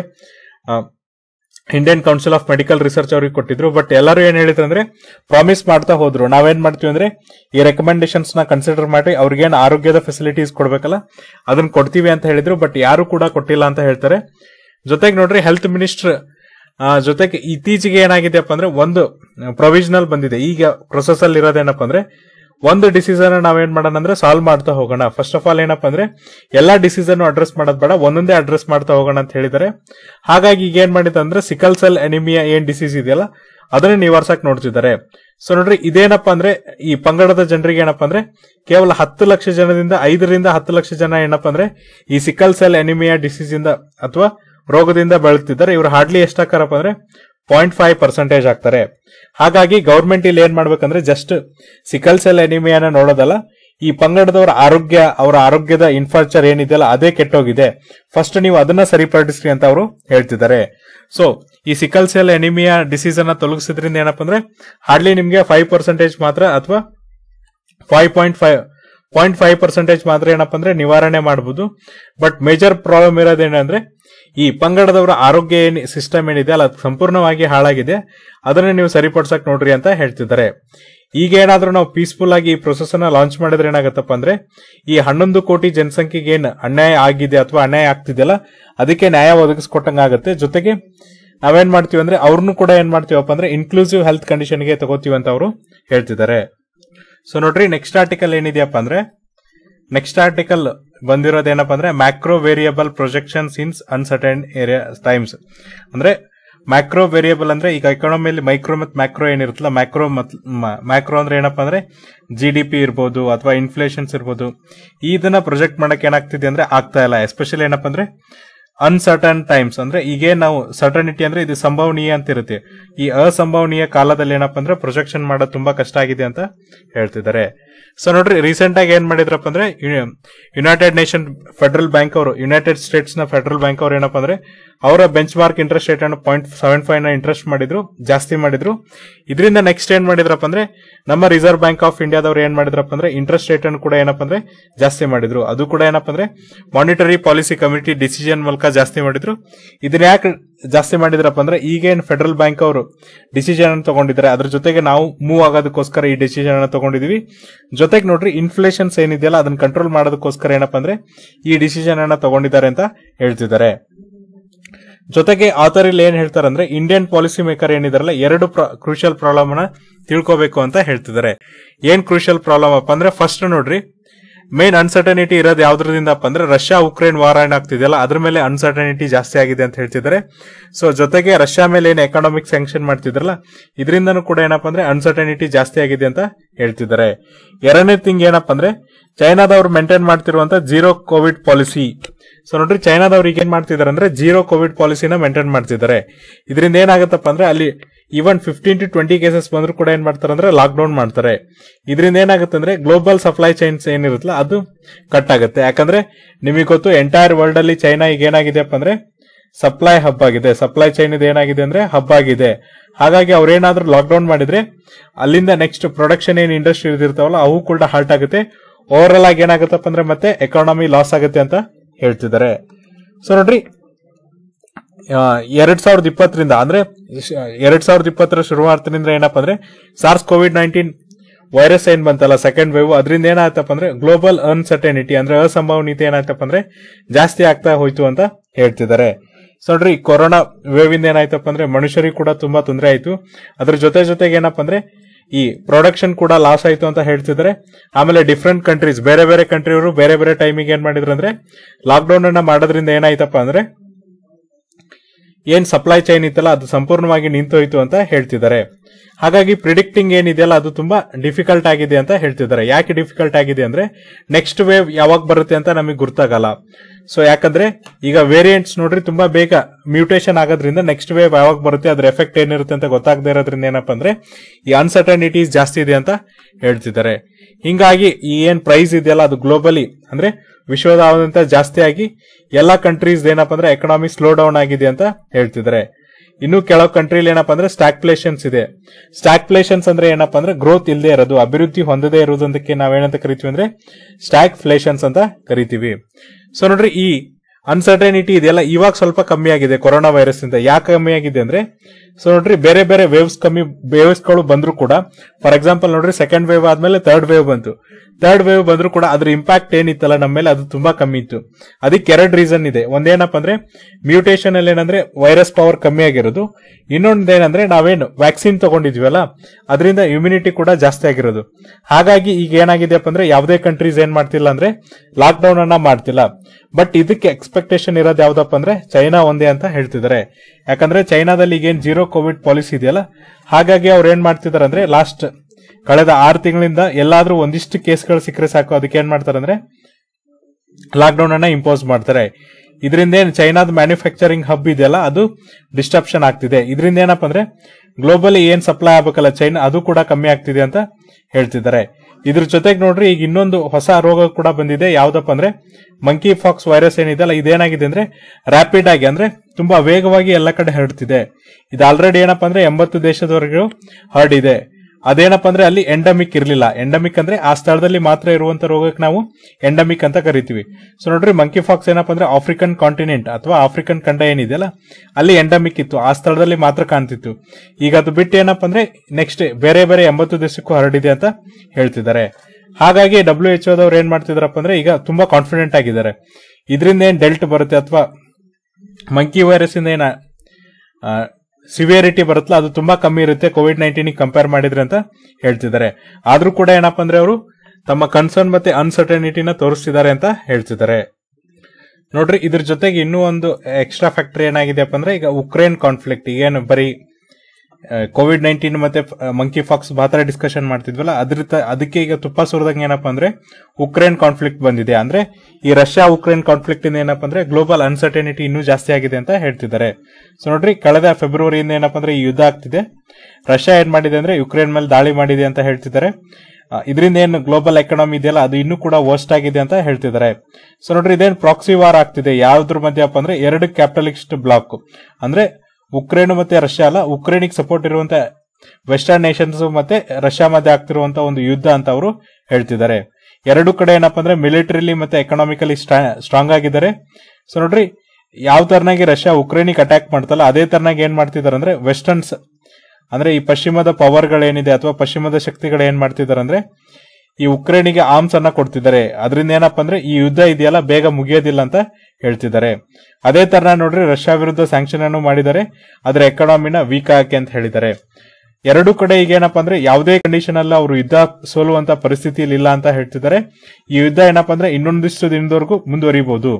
Indian council of medical research ಅವ್ರಿಗೆ ಕೊಟ್ಟಿದ್ರು ಬಟ್ ಎಲ್ಲರೂ ಏನ್ ಹೇಳಿದ್ರು ಅಂದ್ರೆ ಪ್ರಾಮಿಸ್ ಮಾಡ್ತಾ ಹೋದ್ರು ನಾವೇನ್ ಮಾಡ್ತೀವಿ ಅಂದ್ರೆ ಈ ರೆಕಮೆಂಡೇಶನ್ಸ್ ನ ಕನ್ಸಿಡರ್ ಮಾಡಿ ಅವ್ರಿಗೇನ್ ಆರೋಗ್ಯದ ಫೆಸಿಲಿಟೀಸ್ ಕೊಡ್ಬೇಕಲ್ಲ ಅದನ್ನ ಕೊಡ್ತೀವಿ ಅಂತ ಹೇಳಿದ್ರು ಬಟ್ ಯಾರು ಕೂಡ ಕೊಟ್ಟಿಲ್ಲ ಅಂತ ಹೇಳ್ತಾರೆ ಜೊತೆಗೆ ನೋಡ್ರಿ ಹೆಲ್ತ್ ಮಿನಿಸ್ಟರ್ ಜೊತೆಗೆ ಇತ್ತೀಚೆಗೆ ಏನಾಗಿದೆಯಪ್ಪ ಅಂದ್ರೆ ಒಂದು ಪ್ರೊವಿಷನಲ್ ಬಂದಿದೆ ಈಗ ಪ್ರೊಸೆಸ್ ಅಲ್ಲಿ ಇರೋದೇನಪ್ಪ ಅಂದ್ರೆ ಒಂದು ಡಿಸೀಸನ್ ನಾವೇನ್ ಮಾಡೋಣ ಅಂದ್ರೆ ಸಾಲ್ವ್ ಮಾಡ್ತಾ ಹೋಗೋಣ ಫಸ್ಟ್ ಆಫ್ ಆಲ್ ಏನಪ್ಪ ಅಂದ್ರೆ ಎಲ್ಲಾ ಡಿಸೀಸನ್ ಅಡ್ರೆಸ್ ಮಾಡೋದ್ ಬೇಡ ಒಂದೊಂದೇ ಅಡ್ರೆಸ್ ಮಾಡ್ತಾ ಹೋಗೋಣ ಅಂತ ಹೇಳಿದ್ದಾರೆ ಹಾಗಾಗಿ ಈಗ ಏನ್ ಮಾಡಿದೆ ಅಂದ್ರೆ ಸಿಕಲ್ ಸೆಲ್ ಎನಿಮಿಯಾ ಏನ್ ಡಿಸೀಸ್ ಇದೆಯಲ್ಲ ಅದನ್ನ ನಿವಾರ್ಸಕ್ ನೋಡ್ತಿದ್ದಾರೆ ಸೊ ನೋಡ್ರಿ ಇದೇನಪ್ಪ ಅಂದ್ರೆ ಈ ಪಂಗಡದ ಜನರಿಗೆ ಏನಪ್ಪ ಅಂದ್ರೆ ಕೇವಲ ಹತ್ತು ಲಕ್ಷ ಜನದಿಂದ ಐದರಿಂದ ಹತ್ತು ಲಕ್ಷ ಜನ ಏನಪ್ಪ ಅಂದ್ರೆ ಈ ಸಿಕಲ್ ಸೆಲ್ ಎನಿಮಿಯಾ ಡಿಸೀಸ್ ಇಂದ ಅಥವಾ ರೋಗದಿಂದ ಬಳಲ್ತಿದ್ದಾರೆ ಇವ್ರು ಹಾರ್ಡ್ಲಿ ಎಷ್ಟಾಕಾರಪ್ಪ ಅಂದ್ರೆ ಪಾಯಿಂಟ್ ಫೈವ್ ಪರ್ಸೆಂಟೇಜ್ ಆಗ್ತಾರೆ ಹಾಗಾಗಿ ಗೌರ್ಮೆಂಟ್ ಇಲ್ಲಿ ಏನ್ ಮಾಡ್ಬೇಕಂದ್ರೆ ಜಸ್ಟ್ ಸಿಕಲ್ ಸೆಲ್ ಎನಿಮಿಯಾನ ನೋಡೋದಲ್ಲ ಈ ಪಂಗಡದವರ ಆರೋಗ್ಯ ಅವರ ಆರೋಗ್ಯದ ಇನ್ಫ್ರಾಸ್ಟ್ರಕ್ಚರ್ ಏನಿದೆಯಲ್ಲ ಅದೇ ಕೆಟ್ಟೋಗಿದೆ ಫಸ್ಟ್ ನೀವು ಅದನ್ನ ಸರಿಪಡಿಸ್ರಿ ಅಂತ ಅವರು ಹೇಳ್ತಿದ್ದಾರೆ ಸೊ ಈ ಸಿಕಲ್ ಸೆಲ್ ಎನಿಮಿಯಾ ಡಿಸೀಸ್ ಅನ್ನ ತೊಲಗಿಸಿದ್ರಿಂದ ಏನಪ್ಪ ಅಂದ್ರೆ ಹಾರ್ಡ್ಲಿ ನಿಮ್ಗೆ ಫೈವ್ ಪರ್ಸೆಂಟೇಜ್ ಮಾತ್ರ ಅಥವಾ five point five point five percentage ಮಾತ್ರ ಏನಪ್ಪ ಅಂದ್ರೆ ನಿವಾರಣೆ ಮಾಡಬಹುದು ಬಟ್ ಮೇಜರ್ ಪ್ರಾಬ್ಲಮ್ ಇರೋದೇನಂದ್ರೆ ಈ ಪಂಗಡದವರ ಆರೋಗ್ಯ ಏನ್ ಸಿಸ್ಟಮ್ ಏನಿದೆ ಅಲ್ಲ ಅದು ಸಂಪೂರ್ಣವಾಗಿ ಹಾಳಾಗಿದೆ ಅದನ್ನ ನೀವು ಸರಿಪಡಿಸಕ್ ನೋಡ್ರಿ ಅಂತ ಹೇಳ್ತಿದ್ದಾರೆ ಈಗ ಏನಾದ್ರೂ ನಾವು ಪೀಸ್ಫುಲ್ ಆಗಿ ಈ ಪ್ರೊಸೆಸ್ ಅನ್ನ ಲಾಂಚ್ ಮಾಡಿದ್ರೆ ಏನಾಗತ್ತಪ್ಪ ಅಂದ್ರೆ ಈ ಹನ್ನೊಂದು ಕೋಟಿ ಜನಸಂಖ್ಯೆಗೆ ಏನ್ ಅನ್ಯಾಯ ಆಗಿದೆ ಅಥವಾ ಅನ್ಯಾಯ ಆಗ್ತಿದೆಯಲ್ಲ ಅದಕ್ಕೆ ನ್ಯಾಯ ಒದಗಿಸ್ಕೊಟ್ಟಂಗಾಗತ್ತೆ ಜೊತೆಗೆ ನಾವೇನ್ ಮಾಡ್ತೀವಿ ಅಂದ್ರೆ ಅವ್ರನ್ನು ಕೂಡ ಏನ್ ಮಾಡ್ತೀವಪ್ಪ ಅಂದ್ರೆ ಇನ್ಕ್ಲೂಸಿವ್ ಹೆಲ್ತ್ ಕಂಡೀಷನ್ಗೆ ತಗೋತೀವಿ ಅಂತ ಅವರು ಹೇಳ್ತಿದ್ದಾರೆ ಸೊ ನೋಡ್ರಿ ನೆಕ್ಸ್ಟ್ ಆರ್ಟಿಕಲ್ ಏನಿದೆಯಪ್ಪ ಅಂದ್ರೆ ನೆಕ್ಸ್ಟ್ ಆರ್ಟಿಕಲ್ ಬಂದಿರೋದೇನಪ್ಪ ಅಂದ್ರೆ macro variable projections in uncertain area times ಅಂದ್ರೆ ಮ್ಯಾಕ್ರೋ ವೇರಿಯಬಲ್ ಅಂದ್ರೆ ಈಗ ಎಕಾನಮಿಯಲ್ಲಿ ಮೈಕ್ರೋ ಮತ್ತು ಮ್ಯಾಕ್ರೋ ಏನಿರುತ್ತಲ್ಲ ಮ್ಯಾಕ್ರೋ ಮತ್ ಮ್ಯಾಕ್ರೋ ಅಂದ್ರೆ ಏನಪ್ಪ ಅಂದ್ರೆ ಜಿ ಡಿ ಪಿ ಇರ್ಬೋದು ಅಥವಾ ಇನ್ಫ್ಲೇಷನ್ಸ್ ಇರ್ಬೋದು ಇದನ್ನ ಪ್ರೊಜೆಕ್ಟ್ ಮಾಡಕ್ ಏನಾಗ್ತಿದೆ ಅಂದ್ರೆ ಆಗ್ತಾ ಇಲ್ಲ ಎಸ್ಪೆಷಲಿ ಏನಪ್ಪ ಅಂದ್ರೆ ಅನ್ಸರ್ಟನ್ ಟೈಮ್ಸ್ ಅಂದ್ರೆ ಈಗ ನಾವು ಸರ್ಟನಿಟಿ ಅಂದ್ರೆ ಇದು ಸಂಭವನೀಯ ಅಂತ ಇರುತ್ತೆ ಈ ಅಸಂಭವನೀಯ ಕಾಲದಲ್ಲಿ ಏನಪ್ಪ ಅಂದ್ರೆ ಪ್ರೊಜೆಕ್ಷನ್ ಮಾಡೋದು ತುಂಬಾ ಕಷ್ಟ ಆಗಿದೆ ಅಂತ ಹೇಳ್ತಿದ್ದಾರೆ ಸೊ ನೋಡ್ರಿ ರೀಸೆಂಟ್ ಆಗಿ ಏನ್ ಮಾಡಿದ್ರಪ್ಪ ಅಂದ್ರೆ ಯುನೈಟೆಡ್ ನೇಷನ್ ಫೆಡರಲ್ ಬ್ಯಾಂಕ್ ಅವರು ಯುನೈಟೆಡ್ ಸ್ಟೇಟ್ಸ್ ನ ಫೆಡರಲ್ ಬ್ಯಾಂಕ್ ಅವರು ಏನಪ್ಪ ಅಂದ್ರೆ ಅವರ ಬೆಂಚ್ ಮಾರ್ಕ್ ಇಂಟ್ರೆಸ್ಟ್ ರೇಟ್ ಅನ್ನು ಪಾಯಿಂಟ್ ಸೆವೆನ್ ಫೈವ್ ನ ಇಂಟ್ರೆಸ್ಟ್ ಮಾಡಿದ್ರು ಜಾಸ್ತಿ ಮಾಡಿದ್ರು ಇದರಿಂದ ನೆಕ್ಸ್ಟ್ ಏನ್ ಮಾಡಿದ್ರಪ್ಪ ಅಂದ್ರೆ ನಮ್ಮ ರಿಸರ್ವ್ ಬ್ಯಾಂಕ್ ಆಫ್ ಇಂಡಿಯಾದವ್ರು ಏನ್ ಮಾಡಿದ್ರಪ್ಪ ಅಂದ್ರೆ ಇಂಟ್ರೆಸ್ಟ್ ರೇಟ್ ಅನ್ನು ಕೂಡ ಏನಪ್ಪ ಅಂದ್ರೆ ಜಾಸ್ತಿ ಮಾಡಿದ್ರು ಅದು ಕೂಡ ಏನಪ್ಪ ಅಂದ್ರೆ ಮಾನಿಟರಿ ಪಾಲಿಸಿ ಕಮಿಟಿ ಡಿಸಿಷನ್ ಮೂಲಕ ಜಾಸ್ತಿ ಮಾಡಿದ್ರು ಇದನ್ನ ಯಾಕೆ ಜಾಸ್ತಿ ಮಾಡಿದ್ರಪ್ಪ ಅಂದ್ರೆ ಈಗೇನ್ ಫೆಡರಲ್ ಬ್ಯಾಂಕ್ ಅವರು ಡಿಸಿಷನ್ ಅನ್ನು ತಗೊಂಡಿದ್ದಾರೆ ಅದ್ರ ಜೊತೆಗೆ ನಾವು ಮೂವ್ ಆಗೋದಕ್ಕೋಸ್ಕರ ಈ ಡಿಸಿಷನ್ ಅನ್ನು ತಗೊಂಡಿದೀವಿ ಜೊತೆಗೆ ನೋಡ್ರಿ ಇನ್ಫ್ಲೇಷನ್ಸ್ ಏನಿದೆಯಲ್ಲ ಅದನ್ನ ಕಂಟ್ರೋಲ್ ಮಾಡೋದಕ್ಕೋಸ್ಕರ ಏನಪ್ಪ ಅಂದ್ರೆ ಈ ಡಿಸಿಷನ್ ಅನ್ನ ತಗೊಂಡಿದ್ದಾರೆ ಅಂತ ಹೇಳ್ತಿದ್ದಾರೆ ಜೊತೆಗೆ ಆಥರ್ ಇಲ್ಲಿ ಏನ್ ಹೇಳ್ತಾರೆ ಅಂದ್ರೆ ಇಂಡಿಯನ್ ಪಾಲಿಸಿ ಮೇಕರ್ ಏನಿದಾರಲ್ಲ ಎರಡು ಕ್ರೂಷಿಯಲ್ ಪ್ರಾಬ್ಲಮ್ ಅನ್ನ ತಿಳ್ಕೋಬೇಕು ಅಂತ ಹೇಳ್ತಿದ್ದಾರೆ ಏನ್ ಕ್ರೂಷಿಯಲ್ ಪ್ರಾಬ್ಲಮ್ ಅಪ್ಪ ಅಂದ್ರೆ ಫಸ್ಟ್ ನೋಡ್ರಿ ಮೇನ್ ಅನ್ಸರ್ಟನಿಟಿ ಇರೋದು ಯಾವ್ದ್ರದಿಂದಪ್ಪ ಅಂದ್ರೆ ರಷ್ಯಾ ಉಕ್ರೇನ್ ವಾರ ಏನಾಗ್ತಿದೆಯಲ್ಲ ಅದ್ರ ಮೇಲೆ ಅನ್ಸರ್ಟನಿಟಿ ಜಾಸ್ತಿ ಆಗಿದೆ ಅಂತ ಹೇಳ್ತಿದ್ದಾರೆ ಸೊ ಜೊತೆಗೆ ರಷ್ಯಾ ಮೇಲೆ ಏನು ಎಕನಾಮಿಕ್ ಸ್ಯಾಂಕ್ಷನ್ ಮಾಡ್ತಿದ್ರಲ್ಲ ಇದರಿಂದನೂ ಕೂಡ ಏನಪ್ಪ ಅಂದ್ರೆ ಅನ್ಸರ್ಟನಿಟಿ ಜಾಸ್ತಿ ಆಗಿದೆ ಅಂತ ಹೇಳ್ತಿದ್ದಾರೆ ಎರಡನೇ ಥಿಂಗ್ ಏನಪ್ಪ ಅಂದ್ರೆ ಚೈನಾದವ್ರು ಮೇಂಟೈನ್ ಮಾಡ್ತಿರುವಂತ ಜೀರೋ ಕೋವಿಡ್ ಪಾಲಿಸಿ ಸೊ ನೋಡ್ರಿ ಚೈನಾದವ್ರು ಈಗ ಏನ್ ಮಾಡ್ತಿದ್ದಾರೆ ಅಂದ್ರೆ ಜೀರೋ ಕೋವಿಡ್ ಪಾಲಿಸಿನ ಮೇಂಟೈನ್ ಮಾಡ್ತಿದ್ದಾರೆ ಇದರಿಂದ ಏನಾಗುತ್ತಪ್ಪ ಅಂದ್ರೆ ಅಲ್ಲಿ even fifteen to twenty cases ಬಂದ್ರು ಕೂಡ ಏನ್ ಮಾಡ್ತಾರೆ ಅಂದ್ರೆ ಲಾಕ್ ಡೌನ್ ಮಾಡ್ತಾರೆ ಇದರಿಂದ ಏನಾಗುತ್ತೆ ಅಂದ್ರೆ ಗ್ಲೋಬಲ್ ಸಪ್ಲೈ ಚೈನ್ಸ್ ಏನಿರುತ್ತಲ್ಲ ಅದು ಕಟ್ ಆಗುತ್ತೆ ಯಾಕಂದ್ರೆ ನಿಮಗೆ ಗೊತ್ತು ಎಂಟೈರ್ ವರ್ಲ್ಡ್ ಅಲ್ಲಿ ಚೈನಾ ಈಗ ಏನಾಗಿದೆಯಪ್ಪ ಅಂದ್ರೆ ಸಪ್ಲೈ ಹಬ್ ಆಗಿದೆ ಸಪ್ಲೈ ಚೈನ್ ಇದು ಏನಾಗಿದೆ ಅಂದ್ರೆ ಹಬ್ ಆಗಿದೆ ಹಾಗಾಗಿ ಅವ್ರೇನಾದ್ರೂ ಲಾಕ್ ಡೌನ್ ಮಾಡಿದ್ರೆ ಅಲ್ಲಿಂದ ನೆಕ್ಸ್ಟ್ ಪ್ರೊಡಕ್ಷನ್ ಏನ್ ಇಂಡಸ್ಟ್ರಿ ಇರ್ತಾವಲ್ಲ ಅವು ಕೂಡ ಹಾಲ್ಟ್ ಆಗುತ್ತೆ ಓವರ್ ಆಲ್ ಆಗಿ ಏನಾಗುತ್ತಪ್ಪ ಅಂದ್ರೆ ಮತ್ತೆ ಎಕಾನಮಿ ಲಾಸ್ ಆಗುತ್ತೆ ಅಂತ ಹೇಳ್ತಿದ್ದಾರೆ ಸೊ ನೋಡ್ರಿ ಆ, ಎರಡ್ ಸಾವಿರದ ಇಪ್ಪತ್ತರಿಂದ ಅಂದ್ರೆ ಶ- ಎರಡ್ ಸಾವಿರದ ಇಪ್ಪತ್ತರ ಶುರುವಾರ್ತಿನಿಂದ ಏನಪ್ಪಾ ಅಂದ್ರೆ ಸಾರ್ಸ್ ಕೋವಿಡ್ ನೈನ್ಟೀನ್ ವೈರಸ್ ಏನ್ ಬಂತಲ್ಲ ಸೆಕೆಂಡ್ ವೇವ್ ಅದರಿಂದ ಏನಾಯ್ತಪ್ಪ ಅಂದ್ರೆ ಗ್ಲೋಬಲ್ ಅನ್ಸರ್ಟನಿಟಿ ಅಂದ್ರೆ ಅಸಂಭವನೀಯತೆ ಏನಾಯ್ತಪ್ಪ ಅಂದ್ರೆ ಜಾಸ್ತಿ ಆಗ್ತಾ ಹೋಯ್ತು ಅಂತ ಹೇಳ್ತಿದ್ದಾರೆ ಸೊ ನೋಡ್ರಿ ಕೊರೋನಾ ವೇವ್ ಇಂದ ಏನಾಯ್ತಪ್ಪ ಅಂದ್ರೆ ಮನುಷ್ಯರಿಗೆ ಕೂಡ ತುಂಬಾ ತೊಂದರೆ ಆಯ್ತು ಅದ್ರ ಜೊತೆ ಜೊತೆಗೆ ಏನಪ್ಪ ಅಂದ್ರೆ ಈ ಪ್ರೊಡಕ್ಷನ್ ಕೂಡ ಲಾಸ್ ಆಯ್ತು ಅಂತ ಹೇಳ್ತಿದ್ದಾರೆ ಆಮೇಲೆ ಡಿಫ್ರೆಂಟ್ ಕಂಟ್ರೀಸ್ ಬೇರೆ ಬೇರೆ ಕಂಟ್ರಿಯವರು ಬೇರೆ ಬೇರೆ ಟೈಮಿಗೆ ಏನ್ ಮಾಡಿದ್ರು ಅಂದ್ರೆ ಲಾಕ್ ಡೌನ್ ಅನ್ನ ಮಾಡೋದ್ರಿಂದ ಏನಾಯ್ತಪ್ಪ ಅಂದ್ರೆ ಏನ್ ಸಪ್ಲೈ ಚೈನ್ ಇತ್ತಲ್ಲ ಅದು ಸಂಪೂರ್ಣವಾಗಿ ನಿಂತೋಯ್ತು ಅಂತ ಹೇಳ್ತಿದ್ದಾರೆ ಹಾಗಾಗಿ ಪ್ರಿಡಿಕ್ಟಿಂಗ್ ಏನಿದೆಯಲ್ಲ ಅದು ತುಂಬಾ ಡಿಫಿಕಲ್ಟ್ ಆಗಿದೆ ಅಂತ ಹೇಳ್ತಿದ್ದಾರೆ ಯಾಕೆ ಡಿಫಿಕಲ್ಟ್ ಆಗಿದೆ ಅಂದ್ರೆ ನೆಕ್ಸ್ಟ್ ವೇವ್ ಯಾವಾಗ ಬರುತ್ತೆ ಅಂತ ನಮಗೆ ಗೊತ್ತಾಗಲ್ಲ ಸೊ ಯಾಕಂದ್ರೆ ಈಗ ವೇರಿಯಂಟ್ಸ್ ನೋಡ್ರಿ ತುಂಬಾ ಬೇಗ ಮ್ಯೂಟೇಷನ್ ಆಗೋದ್ರಿಂದ ನೆಕ್ಸ್ಟ್ ವೇವ್ ಯಾವಾಗ ಬರುತ್ತೆ ಅದ್ರ ಎಫೆಕ್ಟ್ ಏನಿರುತ್ತೆ ಅಂತ ಗೊತ್ತಾಗದೇ ಇರೋದ್ರಿಂದ ಏನಪ್ಪ ಅಂದ್ರೆ ಈ ಅನ್ಸರ್ಟನಿಟೀಸ್ ಜಾಸ್ತಿ ಇದೆ ಅಂತ ಹೇಳ್ತಿದ್ದಾರೆ ಹಿಂಗಾಗಿ ಈ ಏನ್ ಪ್ರೈಸ್ ಇದೆಯಲ್ಲ ಅದು ಗ್ಲೋಬಲಿ ಅಂದ್ರೆ ವಿಶ್ವದಾದ್ಯಂತ ಜಾಸ್ತಿ ಆಗಿ ಎಲ್ಲಾ ಕಂಟ್ರೀಸ್ ಏನಪ್ಪ ಅಂದ್ರೆ ಎಕನಾಮಿ ಸ್ಲೋ ಡೌನ್ ಆಗಿದೆ ಅಂತ ಹೇಳ್ತಿದ್ದಾರೆ ಇನ್ನು ಕೆಲವು ಕಂಟ್ರಿಲಿ ಏನಪ್ಪ ಅಂದ್ರೆ ಸ್ಟಾಗ್ಫ್ಲೇಷನ್ಸ್ ಇದೆ ಸ್ಟಾಗ್ಫ್ಲೇಷನ್ಸ್ ಅಂದ್ರೆ ಏನಪ್ಪ ಅಂದ್ರೆ ಗ್ರೋತ್ ಇಲ್ಲದೆ ಇರೋದು ಅಭಿವೃದ್ಧಿ ಹೊಂದದೇ ಇರೋದಕ್ಕೆ ನಾವೇನಂತ ಕರಿತೀವಿ ಅಂದ್ರೆ ಸ್ಟಾಗ್ಫ್ಲೇಷನ್ಸ್ ಅಂತ ಕರಿತೀವಿ ಸೊ ನೋಡ್ರಿ ಈ ಅನ್ಸರ್ಟನಿಟಿ ಇದೆಯಲ್ಲ ಇವಾಗ ಸ್ವಲ್ಪ ಕಮ್ಮಿ ಆಗಿದೆ ಕೊರೋನಾ ವೈರಸ್ ಇಂದ ಯಾಕೆ ಕಮ್ಮಿ ಆಗಿದೆ ಅಂದ್ರೆ ಸೊ ನೋಡ್ರಿ ಬೇರೆ ಬೇರೆ ವೇವ್ಸ್ ಕಮ್ಮಿ ವೇವ್ಸ್ ಗಳು ಬಂದ್ರು ಕೂಡ ಫಾರ್ ಎಕ್ಸಾಂಪಲ್ ನೋಡ್ರಿ ಸೆಕೆಂಡ್ ವೇವ್ ಆದ್ಮೇಲೆ ಥರ್ಡ್ ವೇವ್ ಬಂತು ಥರ್ಡ್ ವೇವ್ ಬಂದ್ರು ಕೂಡ ಅದ್ರ ಇಂಪ್ಯಾಕ್ಟ್ ಏನಿತ್ತಲ್ಲ ನಮ್ಮ ಮೇಲೆ ಅದು ತುಂಬಾ ಕಮ್ಮಿ ಇತ್ತು ಅದಕ್ಕೆ ಎರಡು ರೀಸನ್ ಇದೆ ಒಂದೇನಪ್ಪ ಅಂದ್ರೆ ಮ್ಯೂಟೇಷನ್ ಅಲ್ಲಿ ಏನಂದ್ರೆ ವೈರಸ್ ಪವರ್ ಕಮ್ಮಿ ಆಗಿರೋದು ಇನ್ನೊಂದೇನಂದ್ರೆ ನಾವೇನು ವ್ಯಾಕ್ಸಿನ್ ತಗೊಂಡಿದ್ವಲ್ಲ ಅದರಿಂದ ಇಮ್ಯುನಿಟಿ ಕೂಡ ಜಾಸ್ತಿ ಆಗಿರೋದು ಹಾಗಾಗಿ ಈಗ ಏನಾಗಿದೆಯಪ್ಪ ಅಂದ್ರೆ ಯಾವುದೇ ಕಂಟ್ರೀಸ್ ಏನ್ ಮಾಡ್ತಿಲ್ಲ ಅಂದ್ರೆ ಲಾಕ್ ಡೌನ್ ಅನ್ನ ಮಾಡ್ತಿಲ್ಲ ಬಟ್ ಇದಕ್ಕೆ ಎಕ್ಸ್ಪೆಕ್ಟೇಷನ್ ಇರೋದು ಯಾವ್ದಪ್ಪ ಅಂದ್ರೆ ಚೈನಾ ಒಂದೇ ಅಂತ ಹೇಳ್ತಿದ್ದಾರೆ ಯಾಕಂದ್ರೆ ಚೈನಾದಲ್ಲಿ ಈಗೇನ್ ಜೀರೋ ಕೋವಿಡ್ ಪಾಲಿಸಿ ಇದೆಯಲ್ಲ ಹಾಗಾಗಿ ಅವ್ರು ಏನ್ ಮಾಡ್ತಿದಾರೆ ಅಂದ್ರೆ ಲಾಸ್ಟ್ ಕಳೆದ ಆರು ತಿಂಗಳಿಂದ ಎಲ್ಲಾದ್ರೂ ಒಂದಿಷ್ಟು ಕೇಸ್ಗಳು ಸಿಕ್ಕರೆ ಸಾಕು ಅದಕ್ಕೆ ಏನ್ ಮಾಡ್ತಾರೆ ಅಂದ್ರೆ ಲಾಕ್ ಡೌನ್ ಅನ್ನ ಇಂಪೋಸ್ ಮಾಡ್ತಾರೆ ಇದರಿಂದ ಏನ್ ಚೈನಾದ ಮ್ಯಾನುಫ್ಯಾಕ್ಚರಿಂಗ್ ಹಬ್ ಇದೆಯಲ್ಲ ಅದು ಡಿಸ್ಟ್ರಪ್ಷನ್ ಆಗ್ತಿದೆ ಇದರಿಂದ ಏನಪ್ಪ ಅಂದ್ರೆ ಗ್ಲೋಬಲಿ ಏನ್ ಸಪ್ಲೈ ಆಗ್ಬೇಕಲ್ಲ ಚೈನಾ ಅದು ಕೂಡ ಕಮ್ಮಿ ಆಗ್ತಿದೆ ಅಂತ ಹೇಳ್ತಿದ್ದಾರೆ ಇದ್ರ ಜೊತೆಗೆ ನೋಡ್ರಿ ಈಗ ಇನ್ನೊಂದು ಹೊಸ ರೋಗ ಕೂಡ ಬಂದಿದೆ ಯಾವ್ದಪ್ಪ ಅಂದ್ರೆ ಮಂಕಿ ಫಾಕ್ಸ್ ವೈರಸ್ ಏನಿದೆಯಲ್ಲ ಇದೇನಾಗಿದೆ ಅಂದ್ರೆ ರ್ಯಾಪಿಡ್ ಆಗಿ ಅಂದ್ರೆ ತುಂಬಾ ವೇಗವಾಗಿ ಎಲ್ಲ ಕಡೆ ಹರಡ್ತಿದೆ ಇದು ಆಲ್ರೆಡಿ ಏನಪ್ಪ ಅಂದ್ರೆ ಎಂಬತ್ತು ದೇಶದವರೆಗೂ ಹರಡಿದೆ ಅದೇನಪ್ಪ ಅಂದ್ರೆ ಅಲ್ಲಿ ಎಂಡಮಿಕ್ ಇರಲಿಲ್ಲ ಎಂಡಮಿಕ್ ಅಂದ್ರೆ ಆ ಸ್ಥಳದಲ್ಲಿ ಮಾತ್ರ ಇರುವಂತ ರೋಗಕ್ಕೆ ನಾವು ಎಂಡಮಿಕ್ ಅಂತ ಕರಿತೀವಿ ಸೊ ನೋಡ್ರಿ ಮಂಕಿ ಫಾಕ್ಸ್ ಏನಪ್ಪ ಅಂದ್ರೆ ಆಫ್ರಿಕನ್ ಕಾಂಟಿನೆಂಟ್ ಅಥವಾ ಆಫ್ರಿಕನ್ ಖಂಡ ಏನಿದೆಯಲ್ಲ ಅಲ್ಲಿ ಎಂಡಮಿಕ್ ಇತ್ತು ಆ ಸ್ಥಳದಲ್ಲಿ ಮಾತ್ರ ಕಾಣ್ತಿತ್ತು ಈಗ ಅದು ಬಿಟ್ಟು ಏನಪ್ಪ ಅಂದ್ರೆ ನೆಕ್ಸ್ಟ್ ಬೇರೆ ಬೇರೆ ಎಂಬತ್ತು ದೇಶಕ್ಕೂ ಹರಡಿದೆ ಅಂತ ಹೇಳ್ತಿದ್ದಾರೆ ಹಾಗಾಗಿ ಡಬ್ಲ್ಯೂ ಎಚ್ ಓದವ್ರು ಏನ್ ಮಾಡ್ತಿದಾರಪ್ಪ ಅಂದ್ರೆ ಈಗ ತುಂಬಾ ಕಾನ್ಫಿಡೆಂಟ್ ಆಗಿದ್ದಾರೆ ಇದರಿಂದ ಏನ್ ಡೆಲ್ಟ್ ಬರುತ್ತೆ ಅಥವಾ ಮಂಕಿ ವೈರಸ್ ಇಂದ ಏನ ಸಿವಿಯರಿಟಿ ಬರುತ್ತಲ್ಲ ಅದು ತುಂಬಾ ಕಮ್ಮಿ ಇರುತ್ತೆ ಕೋವಿಡ್ ನೈನ್ಟೀನ್ ಕಂಪೇರ್ ಮಾಡಿದ್ರೆ ಅಂತ ಹೇಳ್ತಿದ್ದಾರೆ ಆದ್ರೂ ಕೂಡ ಏನಪ್ಪ ಅಂದ್ರೆ ಅವರು ತಮ್ಮ ಕನ್ಸರ್ನ್ ಮತ್ತೆ ಅನ್ಸರ್ಟನಿಟಿನ ತೋರಿಸ್ತಿದ್ದಾರೆ ಅಂತ ಹೇಳ್ತಿದ್ದಾರೆ ನೋಡ್ರಿ ಇದ್ರ ಜೊತೆಗೆ ಇನ್ನೂ ಒಂದು ಎಕ್ಸ್ಟ್ರಾ ಫ್ಯಾಕ್ಟರ್ ಏನಾಗಿದೆಯಪ್ಪ ಅಂದ್ರೆ ಈಗ ಉಕ್ರೇನ್ ಕಾನ್ಫ್ಲಿಕ್ಟ್ ಏನು ಬರೀ ಕೋವಿಡ್ ನೈನ್ಟೀನ್ ಮತ್ತೆ ಮಂಕಿ ಫಾಕ್ಸ್ ಮಾತ್ರ ಡಿಸ್ಕಷನ್ ಮಾಡ್ತಿದ್ವಲ್ಲ ಅದ್ರ ತ- ಅದಕ್ಕೆ ಈಗ ತುಪ್ಪ ಸುರಿದಂಗೆ ಏನಪ್ಪ ಅಂದ್ರೆ ಉಕ್ರೇನ್ ಕಾನ್ಫ್ಲಿಕ್ಟ್ ಬಂದಿದೆ ಅಂದ್ರೆ ಈ ರಷ್ಯಾ ಉಕ್ರೇನ್ ಕಾನ್ಫ್ಲಿಕ್ಟ್ ಇಂದ ಏನಪ್ಪ ಅಂದ್ರೆ ಗ್ಲೋಬಲ್ ಅನ್ಸರ್ಟನಿಟಿ ಇನ್ನೂ ಜಾಸ್ತಿ ಆಗಿದೆ ಅಂತ ಹೇಳ್ತಿದ್ದಾರೆ ಸೊ ನೋಡ್ರಿ ಕಳೆದ ಫೆಬ್ರವರಿಯಿಂದ ಏನಪ್ಪ ಅಂದ್ರೆ ಈ ಯುದ್ಧ ಆಗ್ತಿದೆ ರಷ್ಯಾ ಏನ್ ಮಾಡಿದೆ ಅಂದ್ರೆ ಯುಕ್ರೇನ್ ಮೇಲೆ ದಾಳಿ ಮಾಡಿದೆ ಅಂತ ಹೇಳ್ತಿದ್ದಾರೆ ಆ, ಇದರಿಂದ ಏನು ಗ್ಲೋಬಲ್ ಎಕನಾಮಿ ಇದೆಯಲ್ಲ ಅದು ಇನ್ನೂ ಕೂಡ ವರ್ಸ್ಟ್ ಆಗಿದೆ ಅಂತ ಹೇಳ್ತಿದ್ದಾರೆ ಸೊ ನೋಡ್ರಿ ಇದೇನು ಪ್ರಾಕ್ಸಿ ವಾರ್ ಆಗ್ತಿದೆ ಯಾವ್ದ್ರ ಮಧ್ಯಪ್ಪ ಅಂದ್ರೆ ಎರಡು ಕ್ಯಾಪಿಟಲಿಸ್ಟ್ ಬ್ಲಾಕ್ ಅಂದ್ರೆ ಉಕ್ರೇನ್ ಮತ್ತೆ ರಷ್ಯಾ ಅಲ್ಲ ಉಕ್ರೇನಿಗೆ ಸಪೋರ್ಟ್ ಇರುವಂತ ವೆಸ್ಟರ್ನ್ ನೇಷನ್ಸ್ ಮತ್ತೆ ರಷ್ಯಾ ಮಧ್ಯೆ ಆಗ್ತಿರುವಂತ ಒಂದು ಯುದ್ಧ ಅಂತ ಅವರು ಹೇಳ್ತಿದ್ದಾರೆ ಎರಡು ಕಡೆ ಏನಪ್ಪ ಅಂದ್ರೆ ಮಿಲಿಟರಿಲಿ ಮತ್ತೆ ಎಕನಾಮಿಕಲಿ ಸ್ಟ್ರಾಂಗ್ ಆಗಿದ್ದಾರೆ ಸೊ ನೋಡ್ರಿ ಯಾವ ತರನಾಗಿ ರಷ್ಯಾ ಉಕ್ರೇನಿಗೆ ಅಟ್ಯಾಕ್ ಮಾಡ್ತಲ್ಲ ಅದೇ ತರನಾಗಿ ಏನ್ ಮಾಡ್ತಿದ್ದಾರೆ ಅಂದ್ರೆ ವೆಸ್ಟರ್ನ್ಸ್ ಅಂದ್ರೆ ಈ ಪಶ್ಚಿಮದ ಪವರ್ಗಳೇನಿದೆ ಅಥವಾ ಪಶ್ಚಿಮದ ಶಕ್ತಿಗಳು ಏನ್ ಮಾಡ್ತಿದ್ದಾರೆ ಅಂದ್ರೆ ಈ ಉಕ್ರೇನಿಗೆ ಆರ್ಮ್ಸ್ ಅನ್ನ ಕೊಡ್ತಿದ್ದಾರೆ ಅದರಿಂದ ಏನಪ್ಪಾ ಅಂದ್ರೆ ಈ ಯುದ್ಧ ಇದೆಯಲ್ಲ ಬೇಗ ಮುಗಿಯೋದಿಲ್ಲ ಅಂತ ಹೇಳ್ತಿದ್ದಾರೆ ಅದೇ ತರ ನೋಡ್ರಿ ರಷ್ಯಾ ವಿರುದ್ಧ ಸ್ಯಾಂಕ್ಷನ್ ಅನ್ನು ಮಾಡಿದ್ದಾರೆ ಅದರ ಎಕಾನಮಿನ ವೀಕ್ ಆಗಿ ಅಂತ ಹೇಳಿದ್ದಾರೆ ಎರಡು ಕಡೆ ಈಗ ಏನಪ್ಪಾ ಅಂದ್ರೆ ಯಾವುದೇ ಕಂಡೀಷನ್ ಅಲ್ಲ ಅವರು ಯುದ್ಧ ಸೋಲುವಂತ ಪರಿಸ್ಥಿತಿಯಲ್ಲಿ ಇಲ್ಲ ಅಂತ ಹೇಳ್ತಿದ್ದಾರೆ ಈ ಯುದ್ಧ ಏನಪ್ಪಾ ಅಂದ್ರೆ ಇನ್ನೊಂದಿಷ್ಟು ದಿನದವರೆಗೂ ಮುಂದುವರಿಬಹುದು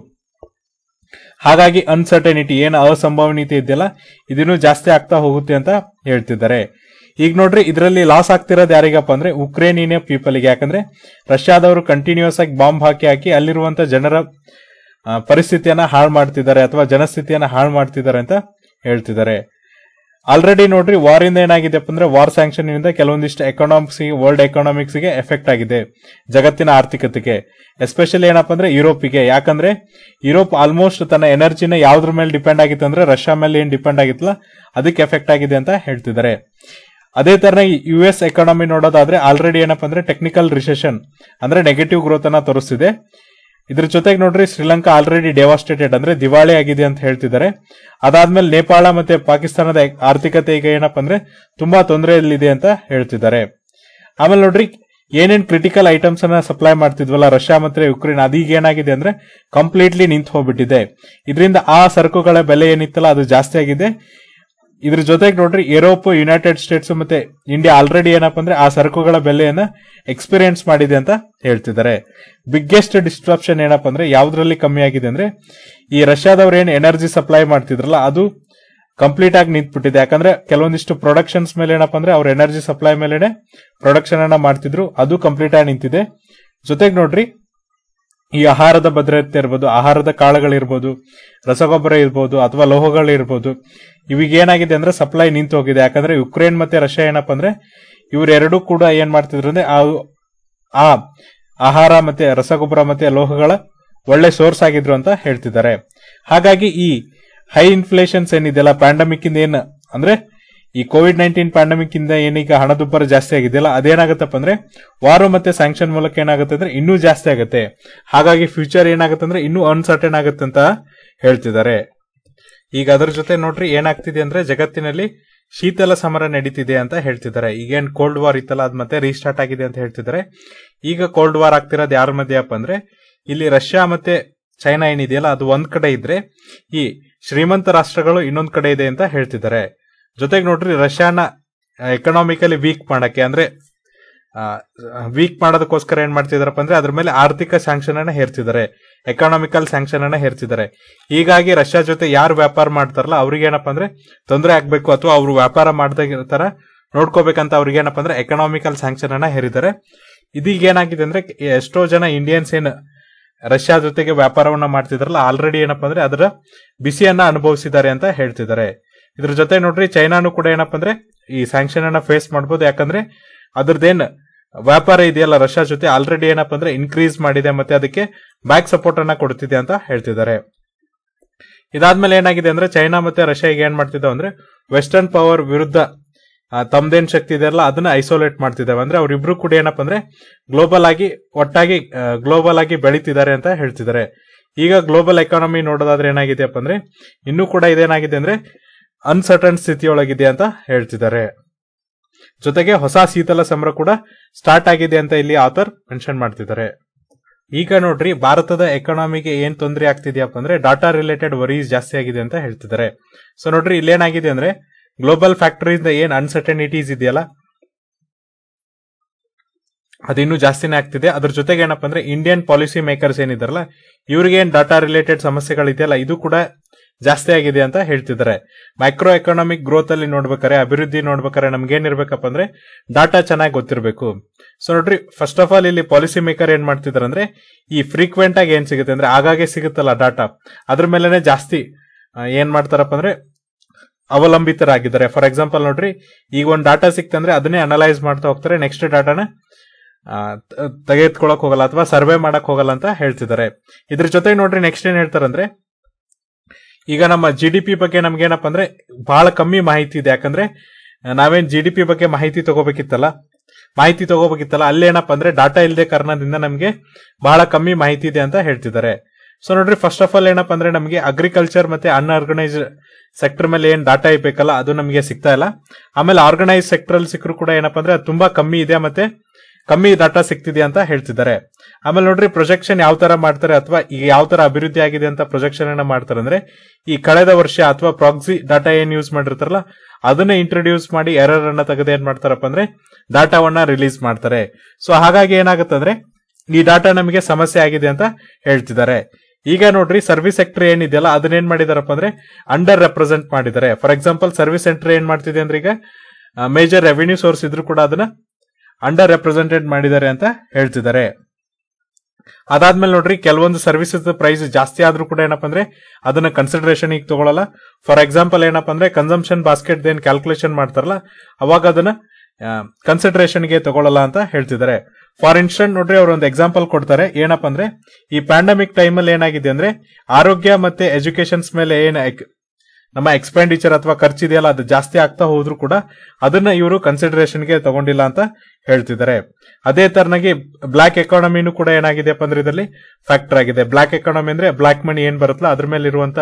ಹಾಗಾಗಿ ಅನ್ಸರ್ಟನಿಟಿ ಏನು ಅಸಂಭವನೀಯತೆ ಇದೆಯಲ್ಲ ಇದನ್ನು ಜಾಸ್ತಿ ಆಗ್ತಾ ಹೋಗುತ್ತೆ ಅಂತ ಹೇಳ್ತಿದ್ದಾರೆ ಈಗ ನೋಡ್ರಿ ಇದರಲ್ಲಿ ಲಾಸ್ ಆಗ್ತಿರೋದು ಯಾರಿಗಪ್ಪ ಅಂದ್ರೆ ಉಕ್ರೇನಿಯನ್ ಪೀಪಲ್ಗೆ ಯಾಕಂದ್ರೆ ರಷ್ಯಾದವರು ಕಂಟಿನ್ಯೂಸ್ ಆಗಿ ಬಾಂಬ್ ಹಾಕಿ ಹಾಕಿ ಅಲ್ಲಿರುವಂತ ಜನರ ಆ, ಪರಿಸ್ಥಿತಿಯನ್ನ ಹಾಳು ಮಾಡ್ತಿದ್ದಾರೆ ಅಥವಾ ಜನಸ್ಥಿತಿಯನ್ನ ಹಾಳು ಮಾಡ್ತಿದ್ದಾರೆ ಅಂತ ಹೇಳ್ತಿದ್ದಾರೆ ಆಲ್ರೆಡಿ ನೋಡ್ರಿ ವಾರ್ ಇಂದ ಏನಾಗಿದೆಪ್ಪ ಅಂದ್ರೆ ವಾರ್ ಸ್ಯಾಂಕ್ಷನ್ ಇಂದ ಕೆಲವೊಂದಿಷ್ಟು ಎಕನಾಮಿಕ್ಸ್ ವರ್ಲ್ಡ್ ಎಕನಾಮಿಕ್ಸ್ ಗೆ ಎಫೆಕ್ಟ್ ಆಗಿದೆ ಜಗತ್ತಿನ ಆರ್ಥಿಕತೆಗೆ ಎಸ್ಪೆಷಲಿ ಏನಪ್ಪ ಅಂದ್ರೆ ಯುರೋಪಿಗೆ ಯಾಕಂದ್ರೆ ಯುರೋಪ್ ಆಲ್ಮೋಸ್ಟ್ ತನ್ನ ಎನರ್ಜಿನ ಯಾವ್ದ್ರ ಮೇಲೆ ಡಿಪೆಂಡ್ ಆಗಿತ್ತು ಅಂದ್ರೆ ರಷ್ಯಾ ಮೇಲೆ ಏನ್ ಡಿಪೆಂಡ್ ಆಗಿತ್ತಲ್ಲ ಅದಕ್ಕೆ ಎಫೆಕ್ಟ್ ಆಗಿದೆ ಅಂತ ಹೇಳ್ತಿದ್ದಾರೆ ಅದೇ ತರ ಯು ಎಸ್ ಎಕಾನಮಿ ನೋಡೋದಾದ್ರೆ ಆಲ್ರೆಡಿ ಏನಪ್ಪ ಅಂದ್ರೆ ಟೆಕ್ನಿಕಲ್ ರಿಸೆಷನ್ ಅಂದ್ರೆ ನೆಗೆಟಿವ್ ಗ್ರೋತ್ ಅನ್ನ ತೋರಿಸ್ತಿದೆ ಇದ್ರ ಜೊತೆಗೆ ನೋಡ್ರಿ ಶ್ರೀಲಂಕಾ ಆಲ್ರೆಡಿ ಡೆವಾಸ್ಟೇಟೆಡ್ ಅಂದ್ರೆ ದಿವಾಳಿ ಆಗಿದೆ ಅಂತ ಹೇಳ್ತಿದ್ದಾರೆ ಅದಾದ್ಮೇಲೆ ನೇಪಾಳ ಮತ್ತೆ ಪಾಕಿಸ್ತಾನದ ಆರ್ಥಿಕತೆ ಈಗ ಏನಪ್ಪ ಅಂದ್ರೆ ತುಂಬಾ ತೊಂದರೆಯಲ್ಲಿದೆ ಅಂತ ಹೇಳ್ತಿದ್ದಾರೆ ಆಮೇಲೆ ನೋಡ್ರಿ ಏನೇನ್ ಕ್ರಿಟಿಕಲ್ ಐಟಮ್ಸ್ ಅನ್ನ ಸಪ್ಲೈ ಮಾಡ್ತಿದ್ವಲ್ಲ ರಷ್ಯಾ ಮತ್ತೆ ಯುಕ್ರೇನ್ ಅದೀಗ ಏನಾಗಿದೆ ಅಂದ್ರೆ ಕಂಪ್ಲೀಟ್ಲಿ ನಿಂತು ಹೋಗ್ಬಿಟ್ಟಿದೆ ಇದರಿಂದ ಆ ಸರಕುಗಳ ಬೆಲೆ ಏನಿತ್ತಲ್ಲ ಅದು ಜಾಸ್ತಿ ಆಗಿದೆ ಇದ್ರ ಜೊತೆಗೆ ನೋಡ್ರಿ ಯುರೋಪ್ ಯುನೈಟೆಡ್ ಸ್ಟೇಟ್ಸ್ ಮತ್ತೆ ಇಂಡಿಯಾ ಆಲ್ರೆಡಿ ಏನಪ್ಪ ಅಂದ್ರೆ ಆ ಸರಕುಗಳ ಬೆಲೆಯನ್ನ ಎಕ್ಸ್ಪೀರಿಯನ್ಸ್ ಮಾಡಿದೆ ಅಂತ ಹೇಳ್ತಿದ್ದಾರೆ ಬಿಗ್ಗೆಸ್ಟ್ ಡಿಸ್ಟ್ರಪ್ಷನ್ ಏನಪ್ಪ ಅಂದ್ರೆ ಯಾವ್ದ್ರಲ್ಲಿ ಕಮ್ಮಿ ಆಗಿದೆ ಅಂದ್ರೆ ಈ ರಷ್ಯಾದವ್ರು ಏನು ಎನರ್ಜಿ ಸಪ್ಲೈ ಮಾಡ್ತಿದ್ರಲ್ಲ ಅದು ಕಂಪ್ಲೀಟ್ ಆಗಿ ನಿಂತ್ಬಿಟ್ಟಿದೆ ಯಾಕಂದ್ರೆ ಕೆಲವೊಂದಿಷ್ಟು ಪ್ರೊಡಕ್ಷನ್ಸ್ ಮೇಲೆ ಏನಪ್ಪ ಅಂದ್ರೆ ಅವ್ರ ಎನರ್ಜಿ ಸಪ್ಲೈ ಮೇಲೆನೆ ಪ್ರೊಡಕ್ಷನ್ ಅನ್ನ ಮಾಡ್ತಿದ್ರು ಅದು ಕಂಪ್ಲೀಟ್ ಆಗಿ ನಿಂತಿದೆ ಜೊತೆಗೆ ನೋಡ್ರಿ ಈ ಆಹಾರದ ಭದ್ರತೆ ಇರ್ಬೋದು ಆಹಾರದ ಕಾಳುಗಳಿರ್ಬೋದು ರಸಗೊಬ್ಬರ ಇರ್ಬೋದು ಅಥವಾ ಲೋಹಗಳಿರ್ಬೋದು ಇವಾಗ ಏನಾಗಿದೆ ಅಂದ್ರೆ ಸಪ್ಲೈ ನಿಂತು ಹೋಗಿದೆ ಯಾಕಂದ್ರೆ ಯುಕ್ರೇನ್ ಮತ್ತೆ ರಷ್ಯಾ ಏನಪ್ಪ ಅಂದ್ರೆ ಇವರೆರಡೂ ಕೂಡ ಏನ್ ಮಾಡ್ತಿದ್ರು ಅಂದ್ರೆ ಆ- ಆ ಆಹಾರ ಮತ್ತೆ ರಸಗೊಬ್ಬರ ಮತ್ತೆ ಲೋಹಗಳ ಒಳ್ಳೆ ಸೋರ್ಸ್ ಆಗಿದ್ರು ಅಂತ ಹೇಳ್ತಿದ್ದಾರೆ ಹಾಗಾಗಿ ಈ ಹೈ ಇನ್ಫ್ಲೇಷನ್ಸ್ ಏನಿದೆಯಲ್ಲ ಪ್ಯಾಂಡಮಿಕ್ ಇಂದ ಏನ್ ಅಂದ್ರೆ ಈ ಕೋವಿಡ್ ನೈನ್ಟೀನ್ ಪ್ಯಾಂಡಮಿಕ್ ಇಂದ ಏನೀಗ ಹಣದುಬ್ಬರ ಜಾಸ್ತಿ ಆಗಿದೆಯಲ್ಲ ಅದೇನಾಗತ್ತಪ್ಪ ಅಂದ್ರೆ ವಾರ ಮತ್ತೆ ಸ್ಯಾಂಕ್ಷನ್ ಮೂಲಕ ಏನಾಗುತ್ತೆ ಅಂದ್ರೆ ಇನ್ನೂ ಜಾಸ್ತಿ ಆಗುತ್ತೆ ಹಾಗಾಗಿ ಫ್ಯೂಚರ್ ಏನಾಗುತ್ತೆ ಅಂದ್ರೆ ಇನ್ನೂ ಅನ್ಸರ್ಟನ್ ಆಗುತ್ತೆ ಅಂತ ಹೇಳ್ತಿದ್ದಾರೆ ಈಗ ಅದರ ಜೊತೆ ನೋಡ್ರಿ ಏನಾಗ್ತಿದೆ ಅಂದ್ರೆ ಜಗತ್ತಿನಲ್ಲಿ ಶೀತಲ ಸಮರ ನಡೀತಿದೆ ಅಂತ ಹೇಳ್ತಿದ್ದಾರೆ ಈಗೇನ್ ಕೋಲ್ಡ್ ವಾರ್ ಇತ್ತಲ್ಲ ಅದ್ ಮತ್ತೆ ರೀಸ್ಟಾರ್ಟ್ ಆಗಿದೆ ಅಂತ ಹೇಳ್ತಿದ್ದಾರೆ ಈಗ ಕೋಲ್ಡ್ ವಾರ್ ಆಗ್ತಿರೋದು ಯಾರ ಮಧ್ಯೆಯಪ್ಪ ಅಂದ್ರೆ ಇಲ್ಲಿ ರಷ್ಯಾ ಮತ್ತೆ ಚೈನಾ ಏನಿದೆಯಲ್ಲ ಅದು ಒಂದ್ ಕಡೆ ಇದ್ರೆ ಈ ಶ್ರೀಮಂತ ರಾಷ್ಟ್ರಗಳು ಇನ್ನೊಂದ್ ಕಡೆ ಇದೆ ಅಂತ ಹೇಳ್ತಿದ್ದಾರೆ ಜೊತೆಗೆ ನೋಡ್ರಿ ರಷ್ಯಾನ ಎಕನಾಮಿಕಲಿ ವೀಕ್ ಮಾಡಕ್ಕೆ ಅಂದ್ರೆ ವೀಕ್ ಮಾಡೋದಕ್ಕೋಸ್ಕರ ಏನ್ ಮಾಡ್ತಿದಾರಪ್ಪ ಅಂದ್ರೆ ಅದ್ರ ಮೇಲೆ ಆರ್ಥಿಕ ಸ್ಯಾಂಕ್ಷನ್ ಅನ್ನ ಹೇರ್ತಿದ್ದಾರೆ ಎಕನಾಮಿಕಲ್ ಸ್ಯಾಂಕ್ಷನ್ ಅನ್ನ ಹೇರ್ತಿದ್ದಾರೆ ಹೀಗಾಗಿ ರಷ್ಯಾ ಜೊತೆ ಯಾರು ವ್ಯಾಪಾರ ಮಾಡ್ತಾರಲ್ಲ ಅವ್ರಿಗೆ ಏನಪ್ಪ ಅಂದ್ರೆ ತೊಂದರೆ ಆಗ್ಬೇಕು ಅಥವಾ ಅವ್ರು ವ್ಯಾಪಾರ ಮಾಡ್ದಾಗಿರ್ತಾರ ನೋಡ್ಕೋಬೇಕಂತ ಅವ್ರಿಗೆ ಏನಪ್ಪ ಅಂದ್ರೆ ಎಕನಾಮಿಕಲ್ ಸ್ಯಾಂಕ್ಷನ್ ಅನ್ನ ಹೇರಿದ್ದಾರೆ ಇದೀಗ ಏನಾಗಿದೆ ಅಂದ್ರೆ ಎಷ್ಟೋ ಜನ ಇಂಡಿಯನ್ಸ್ ಏನ್ ರಷ್ಯಾ ಜೊತೆಗೆ ವ್ಯಾಪಾರವನ್ನ ಮಾಡ್ತಿದ್ರಲ್ಲ ಆಲ್ರೆಡಿ ಏನಪ್ಪ ಅಂದ್ರೆ ಅದರ ಬಿಸಿಯನ್ನ ಅನುಭವಿಸಿದ್ದಾರೆ ಅಂತ ಹೇಳ್ತಿದ್ದಾರೆ ಇದ್ರ ಜೊತೆ ನೋಡ್ರಿ ಚೈನಾನು ಕೂಡ ಏನಪ್ಪ ಅಂದ್ರೆ ಈ ಸ್ಯಾಂಕ್ಷನ್ ಅನ್ನ ಫೇಸ್ ಮಾಡ್ಬೋದು ಯಾಕಂದ್ರೆ ಅದ್ರದ್ದೇನ್ ವ್ಯಾಪಾರ ಇದೆಯಲ್ಲ ರಷ್ಯಾ ಜೊತೆ ಆಲ್ರೆಡಿ ಏನಪ್ಪ ಅಂದ್ರೆ ಇನ್ಕ್ರೀಸ್ ಮಾಡಿದೆ ಮತ್ತೆ ಅದಕ್ಕೆ ಬ್ಯಾಕ್ ಸಪೋರ್ಟ್ ಅನ್ನ ಕೊಡ್ತಿದೆ ಅಂತ ಹೇಳ್ತಿದ್ದಾರೆ ಇದಾದ್ಮೇಲೆ ಏನಾಗಿದೆ ಅಂದ್ರೆ ಚೈನಾ ಮತ್ತೆ ರಷ್ಯಾ ಈಗ ಏನ್ ಮಾಡ್ತಿದ್ದಾವೆ ಅಂದ್ರೆ ವೆಸ್ಟರ್ನ್ ಪವರ್ ವಿರುದ್ಧ ಆ, ತಮ್ದೇನ್ ಶಕ್ತಿ ಇದೆಯಲ್ಲ ಅದನ್ನ ಐಸೋಲೇಟ್ ಮಾಡ್ತಿದ್ದಾವೆ ಅಂದ್ರೆ ಅವ್ರಿಬ್ರು ಕೂಡ ಏನಪ್ಪ ಅಂದ್ರೆ ಗ್ಲೋಬಲ್ ಆಗಿ ಒಟ್ಟಾಗಿ ಗ್ಲೋಬಲ್ ಆಗಿ ಬೆಳೀತಿದ್ದಾರೆ ಅಂತ ಹೇಳ್ತಿದ್ದಾರೆ ಈಗ ಗ್ಲೋಬಲ್ ಎಕಾನಮಿ ನೋಡೋದಾದ್ರೆ ಏನಾಗಿದೆಯಪ್ಪ ಅಂದ್ರೆ ಇನ್ನೂ ಕೂಡ ಇದೇನಾಗಿದೆ ಅಂದ್ರೆ ಅನ್ಸರ್ಟನ್ ಸ್ಥಿತಿಯೊಳಗಿದೆ ಅಂತ ಹೇಳ್ತಿದ್ದಾರೆ ಜೊತೆಗೆ ಹೊಸ ಶೀತಲ ಸಮರ ಕೂಡ ಸ್ಟಾರ್ಟ್ ಆಗಿದೆ ಅಂತ ಇಲ್ಲಿ ಆಥರ್ ಮೆನ್ಷನ್ ಮಾಡ್ತಿದ್ದಾರೆ ಈಗ ನೋಡ್ರಿ ಭಾರತದ ಎಕಾನಮಿಗೆ ಏನ್ ತೊಂದರೆ ಆಗ್ತಿದ್ಯಪ್ಪ ಅಂದ್ರೆ ಡಾಟಾ ರಿಲೇಟೆಡ್ ವರೀಸ್ ಜಾಸ್ತಿ ಆಗಿದೆ ಅಂತ ಹೇಳ್ತಿದ್ದಾರೆ ಸೊ ನೋಡ್ರಿ ಇಲ್ಲೇನಾಗಿದೆ ಅಂದ್ರೆ ಗ್ಲೋಬಲ್ ಫ್ಯಾಕ್ಟರಿಯಿಂದ ಏನ್ ಅನ್ಸರ್ಟನಿಟೀಸ್ ಇದೆಯಲ್ಲ ಅದಿನ್ನೂ ಜಾಸ್ತಿನೇ ಆಗ್ತಿದೆ ಅದ್ರ ಜೊತೆಗೆ ಏನಪ್ಪ ಅಂದ್ರೆ ಇಂಡಿಯನ್ ಪಾಲಿಸಿ ಮೇಕರ್ಸ್ ಏನಿದಾರಲ್ಲ ಇವ್ರಿಗೆ ಏನ್ ಡಾಟಾ ರಿಲೇಟೆಡ್ ಸಮಸ್ಯೆಗಳಿದೆಯಲ್ಲ ಇದು ಕೂಡ ಜಾಸ್ತಿ ಆಗಿದೆ ಅಂತ ಹೇಳ್ತಿದ್ದಾರೆ ಮೈಕ್ರೋ ಎಕನಾಮಿಕ್ ಗ್ರೋತ್ ಅಲ್ಲಿ ನೋಡ್ಬೇಕಾರೆ ಅಭಿವೃದ್ಧಿ ನೋಡ್ಬೇಕಾರೆ ನಮ್ಗೆ ಏನಿರ್ಬೇಕಪ್ಪ ಅಂದ್ರೆ ಡಾಟಾ ಚೆನ್ನಾಗಿ ಗೊತ್ತಿರಬೇಕು ಸೊ ನೋಡ್ರಿ ಫಸ್ಟ್ ಆಫ್ ಆಲ್ ಇಲ್ಲಿ ಪಾಲಿಸಿ ಮೇಕರ್ ಏನ್ ಮಾಡ್ತಿದಾರೆ ಅಂದ್ರೆ ಈ ಫ್ರೀಕ್ವೆಂಟ್ ಆಗಿ ಏನ್ ಸಿಗುತ್ತೆ ಅಂದ್ರೆ ಆಗಾಗ್ಗೆ ಸಿಗುತ್ತಲ್ಲ ಡಾಟಾ ಅದ್ರ ಮೇಲೆನೆ ಜಾಸ್ತಿ ಆ, ಏನ್ ಮಾಡ್ತಾರಪ್ಪ ಅಂದ್ರೆ ಅವಲಂಬಿತರಾಗಿದ್ದಾರೆ ಫಾರ್ ಎಕ್ಸಾಂಪಲ್ ನೋಡ್ರಿ ಈಗ ಒಂದು ಡಾಟಾ ಸಿಕ್ತಂದ್ರೆ ಅದನ್ನೇ ಅನಲೈಸ್ ಮಾಡ್ತಾ ಹೋಗ್ತಾರೆ ನೆಕ್ಸ್ಟ್ ಡಾಟಾನ ತೆಗೆದುಕೊಳಕ್ ಹೋಗಲ್ಲ ಅಥವಾ ಸರ್ವೆ ಮಾಡಕ್ ಹೋಗಲ್ಲ ಅಂತ ಹೇಳ್ತಿದ್ದಾರೆ ಇದ್ರ ಜೊತೆಗೆ ನೋಡ್ರಿ ನೆಕ್ಸ್ಟ್ ಏನ್ ಹೇಳ್ತಾರಂದ್ರೆ ಈಗ ನಮ್ಮ ಜಿ ಡಿ ಪಿ ಬಗ್ಗೆ ನಮ್ಗೆ ಏನಪ್ಪ ಅಂದ್ರೆ ಬಹಳ ಕಮ್ಮಿ ಮಾಹಿತಿ ಇದೆ ಯಾಕಂದ್ರೆ ಆ, ನಾವೇನ್ ಜಿ ಡಿ ಪಿ ಬಗ್ಗೆ ಮಾಹಿತಿ ತಗೋಬೇಕಿತ್ತಲ್ಲ ಮಾಹಿತಿ ತಗೋಬೇಕಿತ್ತಲ್ಲ ಅಲ್ಲೇನಪ್ಪ ಅಂದ್ರೆ ಡಾಟಾ ಇಲ್ಲದೆ ಕಾರಣದಿಂದ ನಮ್ಗೆ ಬಹಳ ಕಮ್ಮಿ ಮಾಹಿತಿ ಇದೆ ಅಂತ ಹೇಳ್ತಿದ್ದಾರೆ ಸೊ ನೋಡ್ರಿ ಫಸ್ಟ್ ಆಫ್ ಆಲ್ ಏನಪ್ಪ ಅಂದ್ರೆ ನಮಗೆ ಅಗ್ರಿಕಲ್ಚರ್ ಮತ್ತೆ ಅನ್ಆರ್ಗನೈಸ್ ಸೆಕ್ಟರ್ ಮೇಲೆ ಏನ್ ಡಾಟಾ ಇರ್ಬೇಕಲ್ಲ ಅದು ನಮಗೆ ಸಿಗ್ತಾ ಇಲ್ಲ ಆಮೇಲೆ ಆರ್ಗನೈಸ್ ಸೆಕ್ಟರ್ ಅಲ್ಲಿ ಸಿಕ್ಕರು ಕೂಡ ಏನಪ್ಪ ಅಂದ್ರೆ ಅದು ತುಂಬಾ ಕಮ್ಮಿ ಇದೆ ಮತ್ತೆ ಕಮ್ಮಿ ಡಾಟಾ ಸಿಗ್ತಿದೆ ಅಂತ ಹೇಳ್ತಿದ್ದಾರೆ ಆಮೇಲೆ ನೋಡ್ರಿ ಪ್ರೊಜೆಕ್ಷನ್ ಯಾವ ತರ ಮಾಡ್ತಾರೆ ಅಥವಾ ಈಗ ಯಾವ ತರ ಅಭಿವೃದ್ಧಿ ಆಗಿದೆ ಅಂತ ಪ್ರೊಜೆಕ್ಷನ್ ಅನ್ನ ಮಾಡ್ತಾರೆ ಅಂದ್ರೆ ಈ ಕಳೆದ ವರ್ಷ ಅಥವಾ ಪ್ರಾಕ್ಸಿ ಡಾಟಾ ಏನ್ ಯೂಸ್ ಮಾಡಿರ್ತಾರಲ್ಲ ಅದನ್ನ ಇಂಟ್ರೊಡ್ಯೂಸ್ ಮಾಡಿ ಎರರ್ ಅನ್ನ ತೆಗೆದು ಏನ್ ಮಾಡ್ತಾರಪ್ಪ ಅಂದ್ರೆ ಡಾಟಾವನ್ನ ರಿಲೀಸ್ ಮಾಡ್ತಾರೆ ಸೊ ಹಾಗಾಗಿ ಏನಾಗುತ್ತೆ ಅಂದ್ರೆ ಈ ಡಾಟಾ ನಮಗೆ ಸಮಸ್ಯೆ ಆಗಿದೆ ಅಂತ ಹೇಳ್ತಿದ್ದಾರೆ ಈಗ ನೋಡ್ರಿ ಸರ್ವಿಸ್ ಸೆಕ್ಟರ್ ಏನಿದೆಯಲ್ಲ ಅದನ್ನ ಏನ್ ಮಾಡಿದಾರಪ್ಪ ಅಂದ್ರೆ ಅಂಡರ್ ರೆಪ್ರೆಸೆಂಟ್ ಮಾಡಿದ್ದಾರೆ ಫಾರ್ ಎಕ್ಸಾಂಪಲ್ ಸರ್ವಿಸ್ ಸೆಕ್ಟರ್ ಏನ್ ಮಾಡ್ತಿದೆ ಅಂದ್ರೆ ಈಗ ಮೇಜರ್ ರೆವಿನ್ಯೂ ಸೋರ್ಸ್ ಇದ್ರು ಕೂಡ ಅದನ್ನ ಅಂಡರ್ ರೆಪ್ರೆಸೆಂಟೆಡ್ ಮಾಡಿದ್ದಾರೆ ಅಂತ ಹೇಳ್ತಿದ್ದಾರೆ ಅದಾದ್ಮೇಲೆ ನೋಡ್ರಿ ಕೆಲವೊಂದು ಸರ್ವಿಸಸ್ ಪ್ರೈಸ್ ಜಾಸ್ತಿ ಆದ್ರೂ ಕೂಡ ಏನಪ್ಪ ಅಂದ್ರೆ ಅದನ್ನ ಕನ್ಸಿಡರೇಷನ್ ಈಗ ತಗೊಳಲ್ಲ ಫಾರ್ ಎಕ್ಸಾಂಪಲ್ ಏನಪ್ಪ ಅಂದ್ರೆ ಕನ್ಸಂಪ್ಷನ್ ಬಾಸ್ಕೆಟ್ ಏನ್ ಕ್ಯಾಲ್ಕುಲೇಷನ್ ಮಾಡ್ತಾರಲ್ಲ ಅವಾಗ ಅದನ್ನ ಕನ್ಸಿಡರೇಷನ್ ಗೆ ತಗೊಳಲ್ಲ ಅಂತ ಹೇಳ್ತಿದ್ದಾರೆ ಫಾರ್ ಇನ್ಸ್ಟೆಂಟ್ ನೋಡ್ರಿ ಅವ್ರು ಒಂದು ಎಕ್ಸಾಂಪಲ್ ಕೊಡ್ತಾರೆ ಏನಪ್ಪ ಅಂದ್ರೆ ಈ ಪ್ಯಾಂಡಮಿಕ್ ಟೈಮ್ ಅಲ್ಲಿ ಏನಾಗಿದೆ ಅಂದ್ರೆ ಆರೋಗ್ಯ ಮತ್ತೆ ಎಜುಕೇಶನ್ಸ್ ಮೇಲೆ ಏನ್ ಎಕ್- ನಮ್ಮ ಎಕ್ಸ್ಪೆಂಡಿಚರ್ ಅಥವಾ ಖರ್ಚಿದೆಯಲ್ಲ ಅದು ಜಾಸ್ತಿ ಆಗ್ತಾ ಹೋದ್ರು ಕೂಡ ಅದನ್ನ ಇವರು ಕನ್ಸಿಡರೇಷನ್ಗೆ ತಗೊಂಡಿಲ್ಲ ಅಂತ ಹೇಳ್ತಿದ್ದಾರೆ ಅದೇ ತರನಾಗಿ ಬ್ಲಾಕ್ ಎಕಾನಮಿನೂ ಕೂಡ ಏನಾಗಿದೆಯಪ್ಪ ಅಂದ್ರೆ ಇದರಲ್ಲಿ ಫ್ಯಾಕ್ಟರ್ ಆಗಿದೆ ಬ್ಲಾಕ್ ಎಕಾನಮಿ ಅಂದ್ರೆ ಬ್ಲಾಕ್ ಮನಿ ಏನ್ ಬರುತ್ತಲ್ಲ ಅದ್ರ ಮೇಲೆ ಇರುವಂತ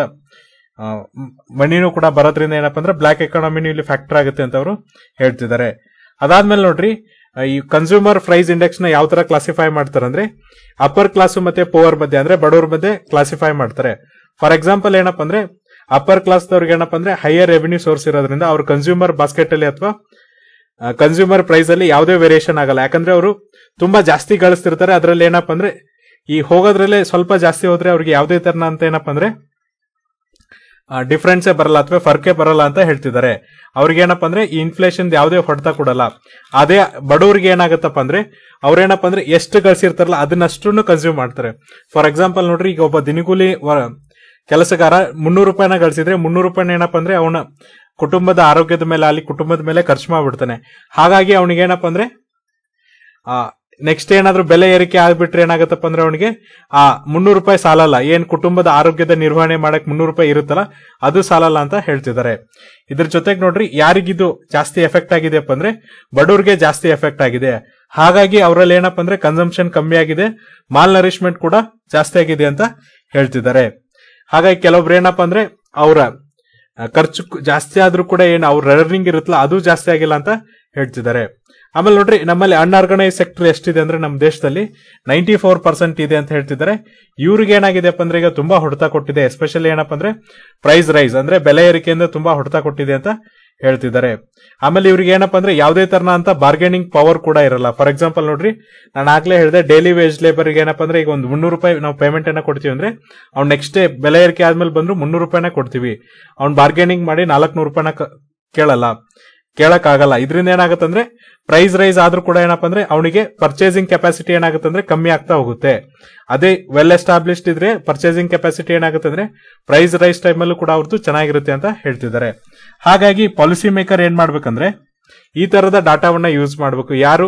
ಮನಿನೂ ಕೂಡ ಬರೋದ್ರಿಂದ ಏನಪ್ಪ ಅಂದ್ರೆ ಬ್ಲಾಕ್ ಎಕಾನಮಿನೂ ಇಲ್ಲಿ ಫ್ಯಾಕ್ಟರ್ ಆಗುತ್ತೆ ಅಂತ ಅವರು ಹೇಳ್ತಿದ್ದಾರೆ ಅದಾದ್ಮೇಲೆ ನೋಡ್ರಿ ಆ, ಈ ಕನ್ಸ್ಯೂಮರ್ ಪ್ರೈಸ್ ಇಂಡೆಕ್ಸ್ ನ ಯಾವ ತರ ಕ್ಲಾಸಿಫೈ ಮಾಡ್ತಾರೆ ಅಂದ್ರೆ ಅಪ್ಪರ್ ಕ್ಲಾಸ್ ಮತ್ತೆ ಪೋವರ್ ಮಧ್ಯೆ ಅಂದ್ರೆ ಬಡವರ ಮಧ್ಯೆ ಕ್ಲಾಸಿಫೈ ಮಾಡ್ತಾರೆ ಫಾರ್ ಎಕ್ಸಾಂಪಲ್ ಏನಪ್ಪ ಅಂದ್ರೆ ಅಪ್ಪರ್ ಕ್ಲಾಸ್ ದವ್ರಿಗೆ ಏನಪ್ಪ ಅಂದ್ರೆ ಹೈಯರ್ ರೆವಿನ್ಯೂ ಸೋರ್ಸ್ ಇರೋದ್ರಿಂದ ಅವ್ರ ಕನ್ಸ್ಯೂಮರ್ ಬಾಸ್ಕೆಟ್ ಅಲ್ಲಿ ಅಥವಾ ಕನ್ಸ್ಯೂಮರ್ ಪ್ರೈಸ್ ಅಲ್ಲಿ ಯಾವುದೇ ವೇರಿಯೇಷನ್ ಆಗಲ್ಲ ಯಾಕಂದ್ರೆ ಅವರು ತುಂಬಾ ಜಾಸ್ತಿ ಗಳಿಸ್ತಿರ್ತಾರೆ ಅದ್ರಲ್ಲಿ ಏನಪ್ಪ ಅಂದ್ರೆ ಈ ಹೋಗೋದ್ರಲ್ಲೇ ಸ್ವಲ್ಪ ಜಾಸ್ತಿ ಹೋದ್ರೆ ಅವ್ರಿಗೆ ಯಾವುದೇ ತರನ ಅಂತ ಏನಪ್ಪ ಅಂದ್ರೆ ಡಿಫ್ರೆನ್ಸೇ ಬರಲ್ಲ ಅಥವಾ ಫರ್ಕೆ ಬರಲ್ಲ ಅಂತ ಹೇಳ್ತಿದ್ದಾರೆ ಅವ್ರಿಗೆ ಏನಪ್ಪ ಅಂದ್ರೆ ಈ ಇನ್ಫ್ಲೇಷನ್ ಯಾವುದೇ ಹೊಡೆತ ಕೊಡಲ್ಲ ಅದೇ ಬಡವರಿಗೆ ಏನಾಗುತ್ತಪ್ಪ ಅಂದ್ರೆ ಅವ್ರೇನಪ್ಪ ಅಂದ್ರೆ ಎಷ್ಟು ಗಳಿಸಿರ್ತಾರಲ್ಲ ಅದನ್ನಷ್ಟನ್ನು ಕನ್ಸ್ಯೂಮ್ ಮಾಡ್ತಾರೆ ಫಾರ್ ಎಕ್ಸಾಂಪಲ್ ನೋಡ್ರಿ ಈಗ ಒಬ್ಬ ದಿನಗೂಲಿ ವ- ಕೆಲಸಗಾರ ಮುನ್ನೂರು ರೂಪಾಯಿನ ಗಳಿಸಿದ್ರೆ ಮುನ್ನೂರು ರೂಪಾಯಿನ ಏನಪ್ಪ ಅಂದ್ರೆ ಅವನ ಕುಟುಂಬದ ಆರೋಗ್ಯದ ಮೇಲೆ ಅಲ್ಲಿ ಕುಟುಂಬದ ಮೇಲೆ ಖರ್ಚು ಮಾಡ್ಬಿಡ್ತಾನೆ ಹಾಗಾಗಿ ಅವನಿಗೆ ಏನಪ್ಪ ಅಂದ್ರೆ ಆ ನೆಕ್ಸ್ಟ್ ಏನಾದ್ರೂ ಬೆಲೆ ಏರಿಕೆ ಆಗ್ಬಿಟ್ರೆ ಏನಾಗತ್ತಪ್ಪ ಅಂದ್ರೆ ಅವನಿಗೆ ಆ ಮುನ್ನೂರು ರೂಪಾಯಿ ಸಾಲಲ್ಲ ಏನ್ ಕುಟುಂಬದ ಆರೋಗ್ಯದ ನಿರ್ವಹಣೆ ಮಾಡಕ್ ಮುನ್ನೂರು ರೂಪಾಯಿ ಇರುತ್ತಲ್ಲ ಅದು ಸಾಲಲ್ಲ ಅಂತ ಹೇಳ್ತಿದ್ದಾರೆ ಇದ್ರ ಜೊತೆಗೆ ನೋಡ್ರಿ ಯಾರಿಗಿದು ಜಾಸ್ತಿ ಎಫೆಕ್ಟ್ ಆಗಿದೆಯಪ್ಪ ಅಂದ್ರೆ ಬಡವ್ರಿಗೆ ಜಾಸ್ತಿ ಎಫೆಕ್ಟ್ ಆಗಿದೆ ಹಾಗಾಗಿ ಅವರಲ್ಲಿ ಏನಪ್ಪ ಅಂದ್ರೆ ಕನ್ಸಂಪ್ಷನ್ ಕಮ್ಮಿ ಆಗಿದೆ ಮಾಲ್ ನರಿಶ್ಮೆಂಟ್ ಕೂಡ ಜಾಸ್ತಿ ಆಗಿದೆ ಅಂತ ಹೇಳ್ತಿದ್ದಾರೆ ಹಾಗಾಗಿ ಕೆಲವೊಬ್ರು ಏನಪ್ಪ ಅಂದ್ರೆ ಅವರ ಖರ್ಚು ಕು- ಜಾಸ್ತಿ ಆದ್ರೂ ಕೂಡ ಏನು ಅವ್ರ ರನ್ನಿಂಗ್ ಇರುತ್ತಲ್ಲ ಅದು ಜಾಸ್ತಿ ಆಗಿಲ್ಲ ಅಂತ ಹೇಳ್ತಿದ್ದಾರೆ ಆಮೇಲೆ ನೋಡ್ರಿ ನಮ್ಮಲ್ಲಿ ಅನ್ಆರ್ಗನೈಸ್ ಸೆಕ್ಟರ್ ಎಷ್ಟಿದೆ ಅಂದ್ರೆ ನಮ್ಮ ದೇಶದಲ್ಲಿ ನೈಂಟಿ ಫೋರ್ ಪರ್ಸೆಂಟ್ ಇದೆ ಅಂತ ಹೇಳ್ತಿದ್ದಾರೆ ಇವ್ರಿಗೆ ಏನಾಗಿದೆಪ್ಪ ಅಂದ್ರೆ ಈಗ ತುಂಬಾ ಹೊಡೆತ ಕೊಟ್ಟಿದೆ ಎಸ್ಪೆಷಲಿ ಏನಪ್ಪ ಅಂದ್ರೆ ಪ್ರೈಸ್ ರೈಸ್ ಅಂದ್ರೆ ಬೆಲೆ ಏರಿಕೆಯಿಂದ ತುಂಬಾ ಹೊಡೆತ ಕೊಟ್ಟಿದೆ ಅಂತ ಹೇಳ್ತಿದ್ದಾರೆ ಆಮೇಲೆ ಇವ್ರಿಗೆ ಏನಪ್ಪ ಅಂದ್ರೆ ಯಾವುದೇ ತರನ ಅಂತ ಬಾರ್ಗೇನಿಂಗ್ ಪವರ್ ಕೂಡ ಇರಲ್ಲ ಫಾರ್ ಎಕ್ಸಾಂಪಲ್ ನೋಡ್ರಿ ನಾನು ಆಗ್ಲೇ ಹೇಳಿದೆ ಡೈಲಿ ವೇಜ್ ಲೇಬರ್ ಏನಪ್ಪ ಅಂದ್ರೆ ಈಗ ಒಂದು ಮುನ್ನೂರು ರೂಪಾಯಿ ನಾವು ಪೇಮೆಂಟ್ ಅನ್ನ ಕೊಡ್ತೀವಿ ಅಂದ್ರೆ ಅವ್ನು ನೆಕ್ಸ್ಟ್ ಡೇ ಬೆಲೆ ಏರಿಕೆ ಆದ್ಮೇಲೆ ಬಂದ್ರು ಮುನ್ನೂರು ರೂಪಾಯಿನ ಕೊಡ್ತೀವಿ ಅವ್ನು ಬಾರ್ಗೇನಿಂಗ್ ಮಾಡಿ ನಾಲ್ಕುನೂರು ರೂಪಾಯಿನ ಕ- ಕೇಳಲ್ಲ ಕೇಳಕ್ ಆಗಲ್ಲ ಇದರಿಂದ ಏನಾಗುತ್ತೆ ಅಂದ್ರೆ ಪ್ರೈಸ್ ರೈಸ್ ಆದ್ರೂ ಕೂಡ ಏನಪ್ಪ ಅಂದ್ರೆ ಅವನಿಗೆ ಪರ್ಚೇಸಿಂಗ್ ಕೆಪಾಸಿಟಿ ಏನಾಗುತ್ತೆ ಅಂದ್ರೆ ಕಮ್ಮಿ ಆಗ್ತಾ ಹೋಗುತ್ತೆ ಅದೇ ವೆಲ್ ಎಸ್ಟಾಬ್ಲಿಷ್ಡ್ ಇದ್ರೆ ಪರ್ಚೇಸಿಂಗ್ ಕೆಪಾಸಿಟಿ ಏನಾಗುತ್ತೆ ಅಂದ್ರೆ ಪ್ರೈಸ್ ರೈಸ್ ಟೈಮಲ್ಲೂ ಕೂಡ ಅವ್ರದ್ದು ಚೆನ್ನಾಗಿರುತ್ತೆ ಅಂತ ಹೇಳ್ತಿದ್ದಾರೆ ಹಾಗಾಗಿ ಪಾಲಿಸಿ ಮೇಕರ್ ಏನ್ ಮಾಡ್ಬೇಕಂದ್ರೆ ಈ ತರದ ಡಾಟಾವನ್ನ ಯೂಸ್ ಮಾಡಬೇಕು ಯಾರು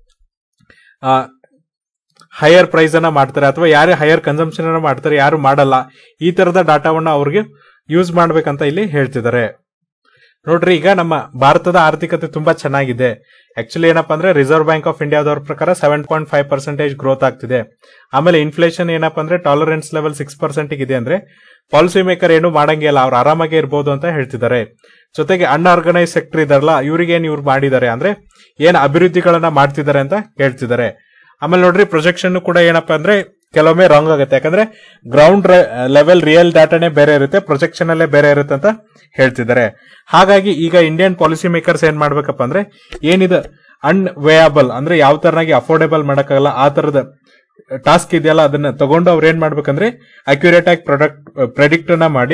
ಹೈಯರ್ ಪ್ರೈಸ್ ಅನ್ನ ಮಾಡ್ತಾರೆ ಅಥವಾ ಯಾರು ಹೈಯರ್ ಕನ್ಸಂಪ್ಷನ್ ಅನ್ನ ಮಾಡ್ತಾರೆ ಯಾರು ಮಾಡಲ್ಲ ಈ ತರದ ಡಾಟಾವನ್ನ ಅವ್ರಿಗೆ ಯೂಸ್ ಮಾಡ್ಬೇಕಂತ ಇಲ್ಲಿ ಹೇಳ್ತಿದ್ದಾರೆ ನೋಡ್ರಿ ಈಗ ನಮ್ಮ ಭಾರತದ ಆರ್ಥಿಕತೆ ತುಂಬಾ ಚೆನ್ನಾಗಿದೆ ಆಕ್ಚುಲಿ ಏನಪ್ಪಾ ಅಂದ್ರೆ ರಿಸರ್ವ್ ಬ್ಯಾಂಕ್ ಆಫ್ ಇಂಡಿಯಾದವ್ರ ಪ್ರಕಾರ seven point five percentage growth ಆಗ್ತಿದೆ ಆಮೇಲೆ ಇನ್ಫ್ಲೇಷನ್ ಏನಪ್ಪಾ ಅಂದ್ರೆ ಟಾಲರೆನ್ಸ್ ಲೆವೆಲ್ ಸಿಕ್ಸ್ ಪರ್ಸೆಂಟ್ ಇದೆ ಅಂದ್ರೆ ಪಾಲಿಸಿ ಮೇಕರ್ ಏನು ಮಾಡಂಗಿಲ್ಲ ಅವ್ರು ಆರಾಮಾಗಿ ಇರ್ಬೋದು ಅಂತ ಹೇಳ್ತಿದ್ದಾರೆ ಜೊತೆಗೆ ಅನ್ಆರ್ಗನೈಸ್ ಸೆಕ್ಟರ್ ಇದಾರಲ್ಲ ಇವ್ರಿಗೆ ಏನ್ ಇವ್ರು ಮಾಡಿದ್ದಾರೆ ಅಂದ್ರೆ ಏನ್ ಅಭಿವೃದ್ಧಿಗಳನ್ನ ಮಾಡ್ತಿದ್ದಾರೆ ಅಂತ ಹೇಳ್ತಿದ್ದಾರೆ ಆಮೇಲೆ ನೋಡ್ರಿ ಪ್ರೊಜೆಕ್ಷನ್ ಕೂಡ ಏನಪ್ಪಾ ಅಂದ್ರೆ ಕೆಲವೊಮ್ಮೆ ರಾಂಗ್ ಆಗುತ್ತೆ ಯಾಕಂದ್ರೆ ಗ್ರೌಂಡ್ ಲೆವೆಲ್ ರಿಯಲ್ ಡಾಟಾನೇ ಬೇರೆ ಇರುತ್ತೆ ಪ್ರೊಜೆಕ್ಷನ್ ಅಲ್ಲೇ ಬೇರೆ ಇರುತ್ತೆ ಅಂತ ಹೇಳ್ತಿದ್ದಾರೆ ಹಾಗಾಗಿ ಈಗ ಇಂಡಿಯನ್ ಪಾಲಿಸಿ ಮೇಕರ್ಸ್ ಏನ್ ಮಾಡ್ಬೇಕಪ್ಪ ಅಂದ್ರೆ ಏನಿದೆ ಅನ್ವೇಯಬಲ್ ಅಂದ್ರೆ ಯಾವ ತರನಾಗಿ ಅಫೋರ್ಡೆಬಲ್ ಮಾಡಕ್ಕಾಗಲ್ಲ ಆ ತರದ ಟಾಸ್ಕ್ ಇದೆಯಲ್ಲ ಅದನ್ನ ತಗೊಂಡು ಅವ್ರು ಏನ್ ಮಾಡ್ಬೇಕಂದ್ರೆ ಅಕ್ಯುರೇಟ್ ಆಗಿ ಪ್ರೊಡಕ್ಟ್ ಪ್ರೆಡಿಕ್ಟ್ ಅನ್ನ ಮಾಡಿ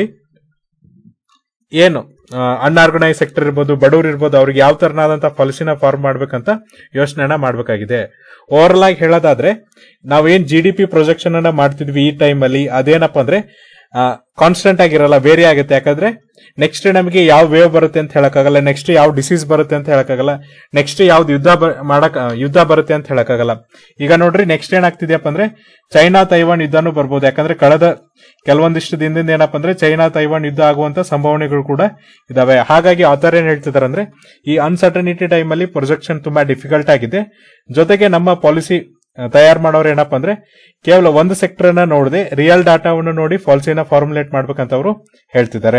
ಏನು ಅನ್ಆರ್ಗನೈಸ್ ಸೆಕ್ಟರ್ ಇರ್ಬೋದು ಬಡವ್ರು ಇರ್ಬೋದು ಅವ್ರಿಗೆ ಯಾವ ತರನಾದಂತ ಪಾಲಿಸಿನ ಫಾರ್ಮ್ ಮಾಡ್ಬೇಕಂತ ಯೋಚನೆನ ಮಾಡ್ಬೇಕಾಗಿದೆ ಓವರ್ ಆಗಿ ಹೇಳೋದಾದ್ರೆ ನಾವೇನ್ ಜಿ ಡಿ ಪಿ ಪ್ರೊಜೆಕ್ಷನ್ ಅನ್ನ ಮಾಡ್ತಿದ್ವಿ ಈ ಟೈಮ್ ಅಲ್ಲಿ ಅದೇನಪ್ಪ ಅಂದ್ರೆ ಕಾನ್ಸ್ಟೆಂಟ್ ಆಗಿರಲ್ಲ ವೇರಿ ಆಗುತ್ತೆ ಯಾಕಂದ್ರೆ ನೆಕ್ಸ್ಟ್ ನಮಗೆ ಯಾವ ವೇವ್ ಬರುತ್ತೆ ಅಂತ ಹೇಳಕ್ಕಾಗಲ್ಲ ನೆಕ್ಸ್ಟ್ ಯಾವ ಡಿಸೀಸ್ ಬರುತ್ತೆ ಅಂತ ಹೇಳಕ್ಕಾಗಲ್ಲ ನೆಕ್ಸ್ಟ್ ಯಾವ್ದು ಯುದ್ಧ ಬ- ಮಾಡಕ್ ಆ, ಯುದ್ಧ ಬರುತ್ತೆ ಅಂತ ಹೇಳಕ್ಕಾಗಲ್ಲ ಈಗ ನೋಡ್ರಿ ನೆಕ್ಸ್ಟ್ ಏನಾಗ್ತಿದ್ಯಪ್ಪ ಅಂದ್ರೆ ಚೈನಾ ತೈವಾನ್ ಯುದ್ಧನೂ ಬರ್ಬೋದು ಯಾಕಂದ್ರೆ ಕಳೆದ ಕೆಲವೊಂದಿಷ್ಟು ದಿನದಿಂದ ಏನಪ್ಪ ಅಂದ್ರೆ ಚೈನಾ ತೈವಾನ್ ಯುದ್ಧ ಆಗುವಂತ ಸಂಭಾವನೆಗಳು ಕೂಡ ಇದಾವೆ ಹಾಗಾಗಿ ಆತರ ಏನ್ ಹೇಳ್ತಿದಾರೆ ಅಂದ್ರೆ ಈ ಅನ್ಸರ್ಟನಿಟಿ ಟೈಮ್ ಅಲ್ಲಿ ಪ್ರೊಜೆಕ್ಷನ್ ತುಂಬಾ ಡಿಫಿಕಲ್ಟ್ ಆಗಿದೆ ಜೊತೆಗೆ ನಮ್ಮ ಪಾಲಿಸಿ ತಯಾರು ಮಾಡೋರು ಏನಪ್ಪ ಅಂದ್ರೆ ಕೇವಲ ಒಂದು ಸೆಕ್ಟರ್ ಅನ್ನ ನೋಡದೆ ರಿಯಲ್ ಡಾಟಾವನ್ನು ನೋಡಿ ಪಾಲಿಸಿನ ಫಾರ್ಮುಲೇಟ್ ಮಾಡ್ಬೇಕಂತ ಅವರು ಹೇಳ್ತಿದ್ದಾರೆ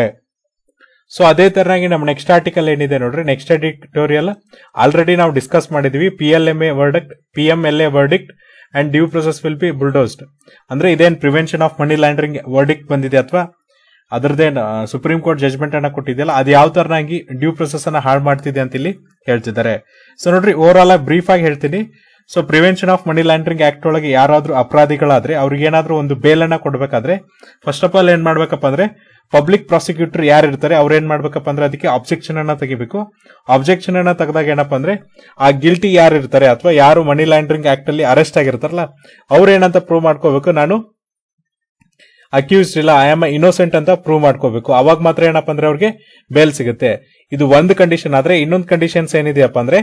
ಸೊ ಅದೇ ತರನಾಗಿ ನಮ್ಮ ನೆಕ್ಸ್ಟ್ ಆರ್ಟಿಕಲ್ ಏನಿದೆ ನೋಡ್ರಿ ನೆಕ್ಸ್ಟ್ ಎಡಿಟೋರಿಯಲ್ ಆಲ್ರೆಡಿ ನಾವು ಡಿಸ್ಕಸ್ ಮಾಡಿದೀವಿ P L M A verdict P M L A verdict and due process will be bulldozed ಅಂದ್ರೆ ಇದೇನ್ prevention of money laundering verdict ಬಂದಿದೆ ಅಥವಾ ಅದರದ್ದೇನು ಸುಪ್ರೀಂ ಕೋರ್ಟ್ ಜಜ್ಮೆಂಟ್ ಅನ್ನ ಕೊಟ್ಟಿದೆಯಲ್ಲ ಅದು ಯಾವ ತರನಾಗಿ ಡ್ಯೂ ಪ್ರೊಸೆಸ್ ಅನ್ನ ಹಾಳು ಮಾಡ್ತಿದೆ ಅಂತ ಇಲ್ಲಿ ಹೇಳ್ತಿದ್ದಾರೆ ಸೊ ನೋಡ್ರಿ ಓವರ್ ಆಲ್ ಬ್ರೀಫ್ ಆಗಿ ಹೇಳ್ತೀನಿ so prevention of money laundering act ಒಳಗೆ ಯಾರಾದ್ರೂ ಅಪರಾಧಿಗಳಾದ್ರೆ ಅವ್ರಿಗೆ ಏನಾದ್ರೂ ಒಂದು ಬೇಲನ್ನ ಕೊಡ್ಬೇಕಾದ್ರೆ ಫಸ್ಟ್ ಆಫ್ ಆಲ್ ಏನ್ ಮಾಡ್ಬೇಕಪ್ಪ ಅಂದ್ರೆ ಪಬ್ಲಿಕ್ ಪ್ರಾಸಿಕ್ಯೂಟರ್ ಯಾರು ಇರ್ತಾರೆ ಅವ್ರು ಏನ್ ಮಾಡ್ಬೇಕಪ್ಪ ಅಂದ್ರೆ ಅದಕ್ಕೆ ಅಬ್ಜೆಕ್ಷನ್ ಅನ್ನ ತೆಗಿಬೇಕು ಅಬ್ಜೆಕ್ಷನ್ ಅನ್ನ ತೆಗೆದಾಗ ಏನಪ್ಪ ಅಂದ್ರೆ ಆ ಗಿಲ್ಟಿ ಯಾರು ಇರ್ತಾರೆ ಅಥವಾ ಯಾರು ಮನಿ ಲ್ಯಾಂಡ್ರಿಂಗ್ ಆಕ್ಟ್ ಅಲ್ಲಿ ಅರೆಸ್ಟ್ ಆಗಿರ್ತಾರಲ್ಲ ಅವ್ರು ಏನಂತ ಪ್ರೂವ್ ಮಾಡ್ಕೋಬೇಕು ನಾನು ಅಕ್ಯೂಸ್ಡ್ ಇಲ್ಲ ಐ ಆಮ್ ಇನ್ನೋಸೆಂಟ್ ಅಂತ ಪ್ರೂವ್ ಮಾಡ್ಕೋಬೇಕು ಅವಾಗ ಮಾತ್ರ ಏನಪ್ಪ ಅಂದ್ರೆ ಅವ್ರಿಗೆ ಬೇಲ್ ಸಿಗುತ್ತೆ ಇದು ಒಂದು ಕಂಡೀಷನ್ ಆದ್ರೆ ಇನ್ನೊಂದು ಕಂಡೀಷನ್ಸ್ ಏನಿದೆಯಪ್ಪ ಅಂದ್ರೆ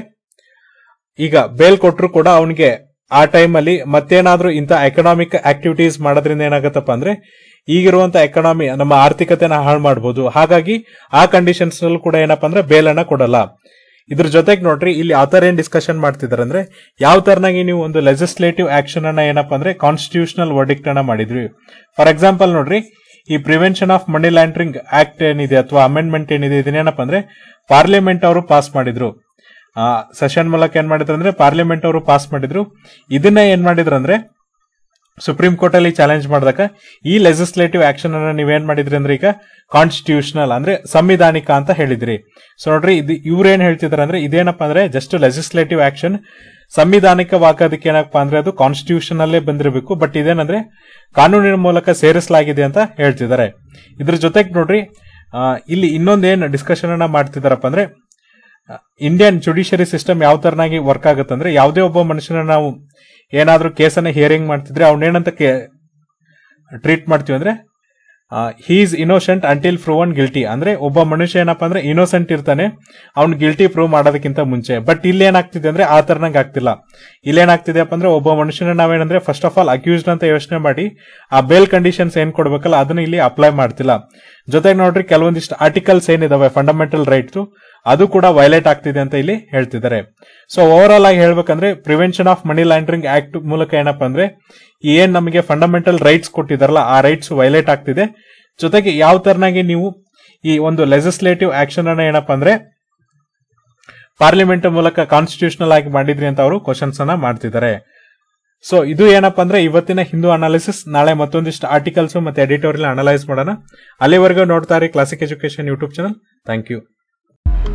ಈಗ ಬೇಲ್ ಕೊಟ್ಟರು ಕೂಡ ಅವನಿಗೆ ಆ ಟೈಮ್ ಅಲ್ಲಿ ಮತ್ತೇನಾದ್ರೂ ಇಂಥ ಎಕನಾಮಿಕ್ ಆಕ್ಟಿವಿಟೀಸ್ ಮಾಡೋದ್ರಿಂದ ಏನಾಗತ್ತಪ್ಪ ಅಂದ್ರೆ ಈಗಿರುವಂತ ಎಕನಾಮಿ ನಮ್ಮ ಆರ್ಥಿಕತೆನ ಹಾಳು ಮಾಡಬಹುದು ಹಾಗಾಗಿ ಆ ಕಂಡೀಷನ್ಸ್ ನಲ್ಲೂ ಕೂಡ ಏನಪ್ಪಾ ಅಂದ್ರೆ ಬೇಲ್ ಅನ್ನ ಕೊಡಲ್ಲ ಇದ್ರ ಜೊತೆಗೆ ನೋಡ್ರಿ ಇಲ್ಲಿ ಆತರ ಏನ್ ಡಿಸ್ಕಷನ್ ಮಾಡ್ತಿದಾರೆ ಅಂದ್ರೆ ಯಾವ ತರನಾಗಿ ನೀವು ಒಂದು ಲೆಜಿಸ್ಲೇಟಿವ್ ಆಕ್ಷನ್ ಅನ್ನ ಏನಪ್ಪಾ ಅಂದ್ರೆ ಕಾನ್ಸ್ಟಿಟ್ಯೂಷನಲ್ ವರ್ಡಿಕ್ಟ್ ಅನ್ನ ಮಾಡಿದ್ರಿ ಫಾರ್ ಎಕ್ಸಾಂಪಲ್ ನೋಡ್ರಿ ಈ prevention of money laundering act ಏನಿದೆ ಅಥವಾ ಅಮೆಂಡ್ಮೆಂಟ್ ಏನಿದೆ ಇದನ್ನೇನಪ್ಪ ಅಂದ್ರೆ ಪಾರ್ಲಿಮೆಂಟ್ ಅವರು ಪಾಸ್ ಮಾಡಿದ್ರು ಸೆಷನ್ ಮೂಲಕ ಏನ್ ಮಾಡಿದ್ರು ಅಂದ್ರೆ ಪಾರ್ಲಿಮೆಂಟ್ ಅವರು ಪಾಸ್ ಮಾಡಿದ್ರು ಇದನ್ನ ಏನ್ ಮಾಡಿದ್ರು ಅಂದ್ರೆ ಸುಪ್ರೀಂ ಕೋರ್ಟ್ ಅಲ್ಲಿ ಚಾಲೆಂಜ್ ಮಾಡಿದಾಗ ಈ ಲೆಜಿಸ್ಲೇಟಿವ್ ಆಕ್ಷನ್ ಅನ್ನ ನೀವೇನ್ ಮಾಡಿದ್ರಿ ಅಂದ್ರೆ ಈಗ ಕಾನ್ಸ್ಟಿಟ್ಯೂಷನಲ್ ಅಂದ್ರೆ ಸಂವಿಧಾನಿಕ ಅಂತ ಹೇಳಿದ್ರಿ ಸೊ ನೋಡ್ರಿ ಇದು ಇವ್ರೇನ್ ಹೇಳ್ತಿದಾರೆ ಅಂದ್ರೆ ಇದೇನಪ್ಪ ಅಂದ್ರೆ ಜಸ್ಟ್ ಲೆಜಿಸ್ಲೇಟಿವ್ ಆಕ್ಷನ್ ಸಂವಿಧಾನಿಕವಾಗೋದಕ್ಕೆ ಏನಪ್ಪಾ ಅಂದ್ರೆ ಅದು ಕಾನ್ಸ್ಟಿಟ್ಯೂಷನ್ ಅಲ್ಲೇ ಬಂದಿರಬೇಕು ಬಟ್ ಇದೇನಂದ್ರೆ ಕಾನೂನಿನ ಮೂಲಕ ಸೇರಿಸಲಾಗಿದೆ ಅಂತ ಹೇಳ್ತಿದ್ದಾರೆ ಇದ್ರ ಜೊತೆಗೆ ನೋಡ್ರಿ ಆ, ಇಲ್ಲಿ ಇನ್ನೊಂದೇನ್ ಡಿಸ್ಕಷನ್ ಅನ್ನ ಮಾಡ್ತಿದಾರಪ್ಪ ಅಂದ್ರೆ ಇಂಡಿಯನ್ ಜುಡಿಷಿಯರಿ ಸಿಸ್ಟಮ್ ಯಾವ ತರನಾಗಿ ವರ್ಕ್ ಆಗುತ್ತೆ ಅಂದ್ರೆ ಯಾವುದೇ ಒಬ್ಬ ಮನುಷ್ಯನ ನಾವು ಏನಾದ್ರೂ ಕೇಸನ್ನ ಹಿಯರಿಂಗ್ ಮಾಡ್ತಿದ್ರೆ ಅವನೇನಂತ ಟ್ರೀಟ್ ಮಾಡ್ತೀವಿ ಅಂದ್ರೆ he's innocent until proven guilty ಅಂದ್ರೆ ಒಬ್ಬ ಮನುಷ್ಯ ಏನಪ್ಪಾ ಅಂದ್ರೆ ಇನೋಸೆಂಟ್ ಇರ್ತಾನೆ ಅವ್ನು ಗಿಲ್ಟಿ ಪ್ರೂವ್ ಮಾಡೋದಕ್ಕಿಂತ ಮುಂಚೆ ಬಟ್ ಇಲ್ಲಿ ಏನಾಗ್ತಿದೆ ಅಂದ್ರೆ ಆ ತರನಾಗ ಆಗ್ತಿಲ್ಲ ಇಲ್ಲೇನಾಗ್ತಿದೆಯಪ್ಪ ಅಂದ್ರೆ ಒಬ್ಬ ಮನುಷ್ಯನ ನಾವೇನಂದ್ರೆ ಫಸ್ಟ್ ಆಫ್ ಆಲ್ ಅಕ್ಯೂಸ್ಡ್ ಅಂತ ಯೋಚನೆ ಮಾಡಿ ಆ ಬೇಲ್ ಕಂಡೀಷನ್ಸ್ ಏನ್ ಕೊಡ್ಬೇಕಲ್ಲ ಅದನ್ನ ಇಲ್ಲಿ ಅಪ್ಲೈ ಮಾಡ್ತಿಲ್ಲ ಜೊತೆಗೆ ನೋಡ್ರಿ ಕೆಲವೊಂದಿಷ್ಟು ಆರ್ಟಿಕಲ್ಸ್ ಏನಿದಾವೆ ಫಂಡಮೆಂಟಲ್ ರೈಟ್ಸ್ ಅದು ಕೂಡ ವೈಲೇಟ್ ಆಗ್ತಿದೆ ಅಂತ ಇಲ್ಲಿ ಹೇಳ್ತಿದ್ದಾರೆ ಸೊ ಓವರ್ ಆಲ್ ಆಗಿ ಹೇಳ್ಬೇಕಂದ್ರೆ prevention of money laundering act ಮೂಲಕ ಏನಪ್ಪಾ ಅಂದ್ರೆ ಈ ಏನ್ ನಮಗೆ ಫಂಡಮೆಂಟಲ್ ರೈಟ್ಸ್ ಕೊಟ್ಟಿದಾರಲ್ಲ ಆ ರೈಟ್ಸ್ ವೈಲೇಟ್ ಆಗ್ತಿದೆ ಜೊತೆಗೆ ಯಾವ ತರನಾಗಿ ನೀವು ಈ ಒಂದು ಲೆಜಿಸ್ಲೇಟಿವ್ ಆಕ್ಷನ್ ಅನ್ನ ಏನಪ್ಪಾ ಅಂದ್ರೆ ಪಾರ್ಲಿಮೆಂಟ್ ಮೂಲಕ ಕಾನ್ಸ್ಟಿಟ್ಯೂಷನಲ್ ಆಗಿ ಮಾಡಿದ್ರಿ ಅಂತ ಅವರು ಕ್ವಶನ್ಸ್ ಅನ್ನ ಮಾಡ್ತಿದ್ದಾರೆ ಸೊ ಇದು ಏನಪ್ಪಾ ಅಂದ್ರೆ ಇವತ್ತಿನ ಹಿಂದೂ ಅನಾಲಿಸಿಸ್ ನಾಳೆ ಮತ್ತೊಂದಿಷ್ಟು ಆರ್ಟಿಕಲ್ಸ್ ಮತ್ತೆ ಎಡಿಟೋರಿಯಲ್ ಅನಲೈಸ್ ಮಾಡೋಣ ಅಲ್ಲಿವರೆಗೂ ನೋಡ್ತಾ ಇರಿ classic education YouTube channel thank you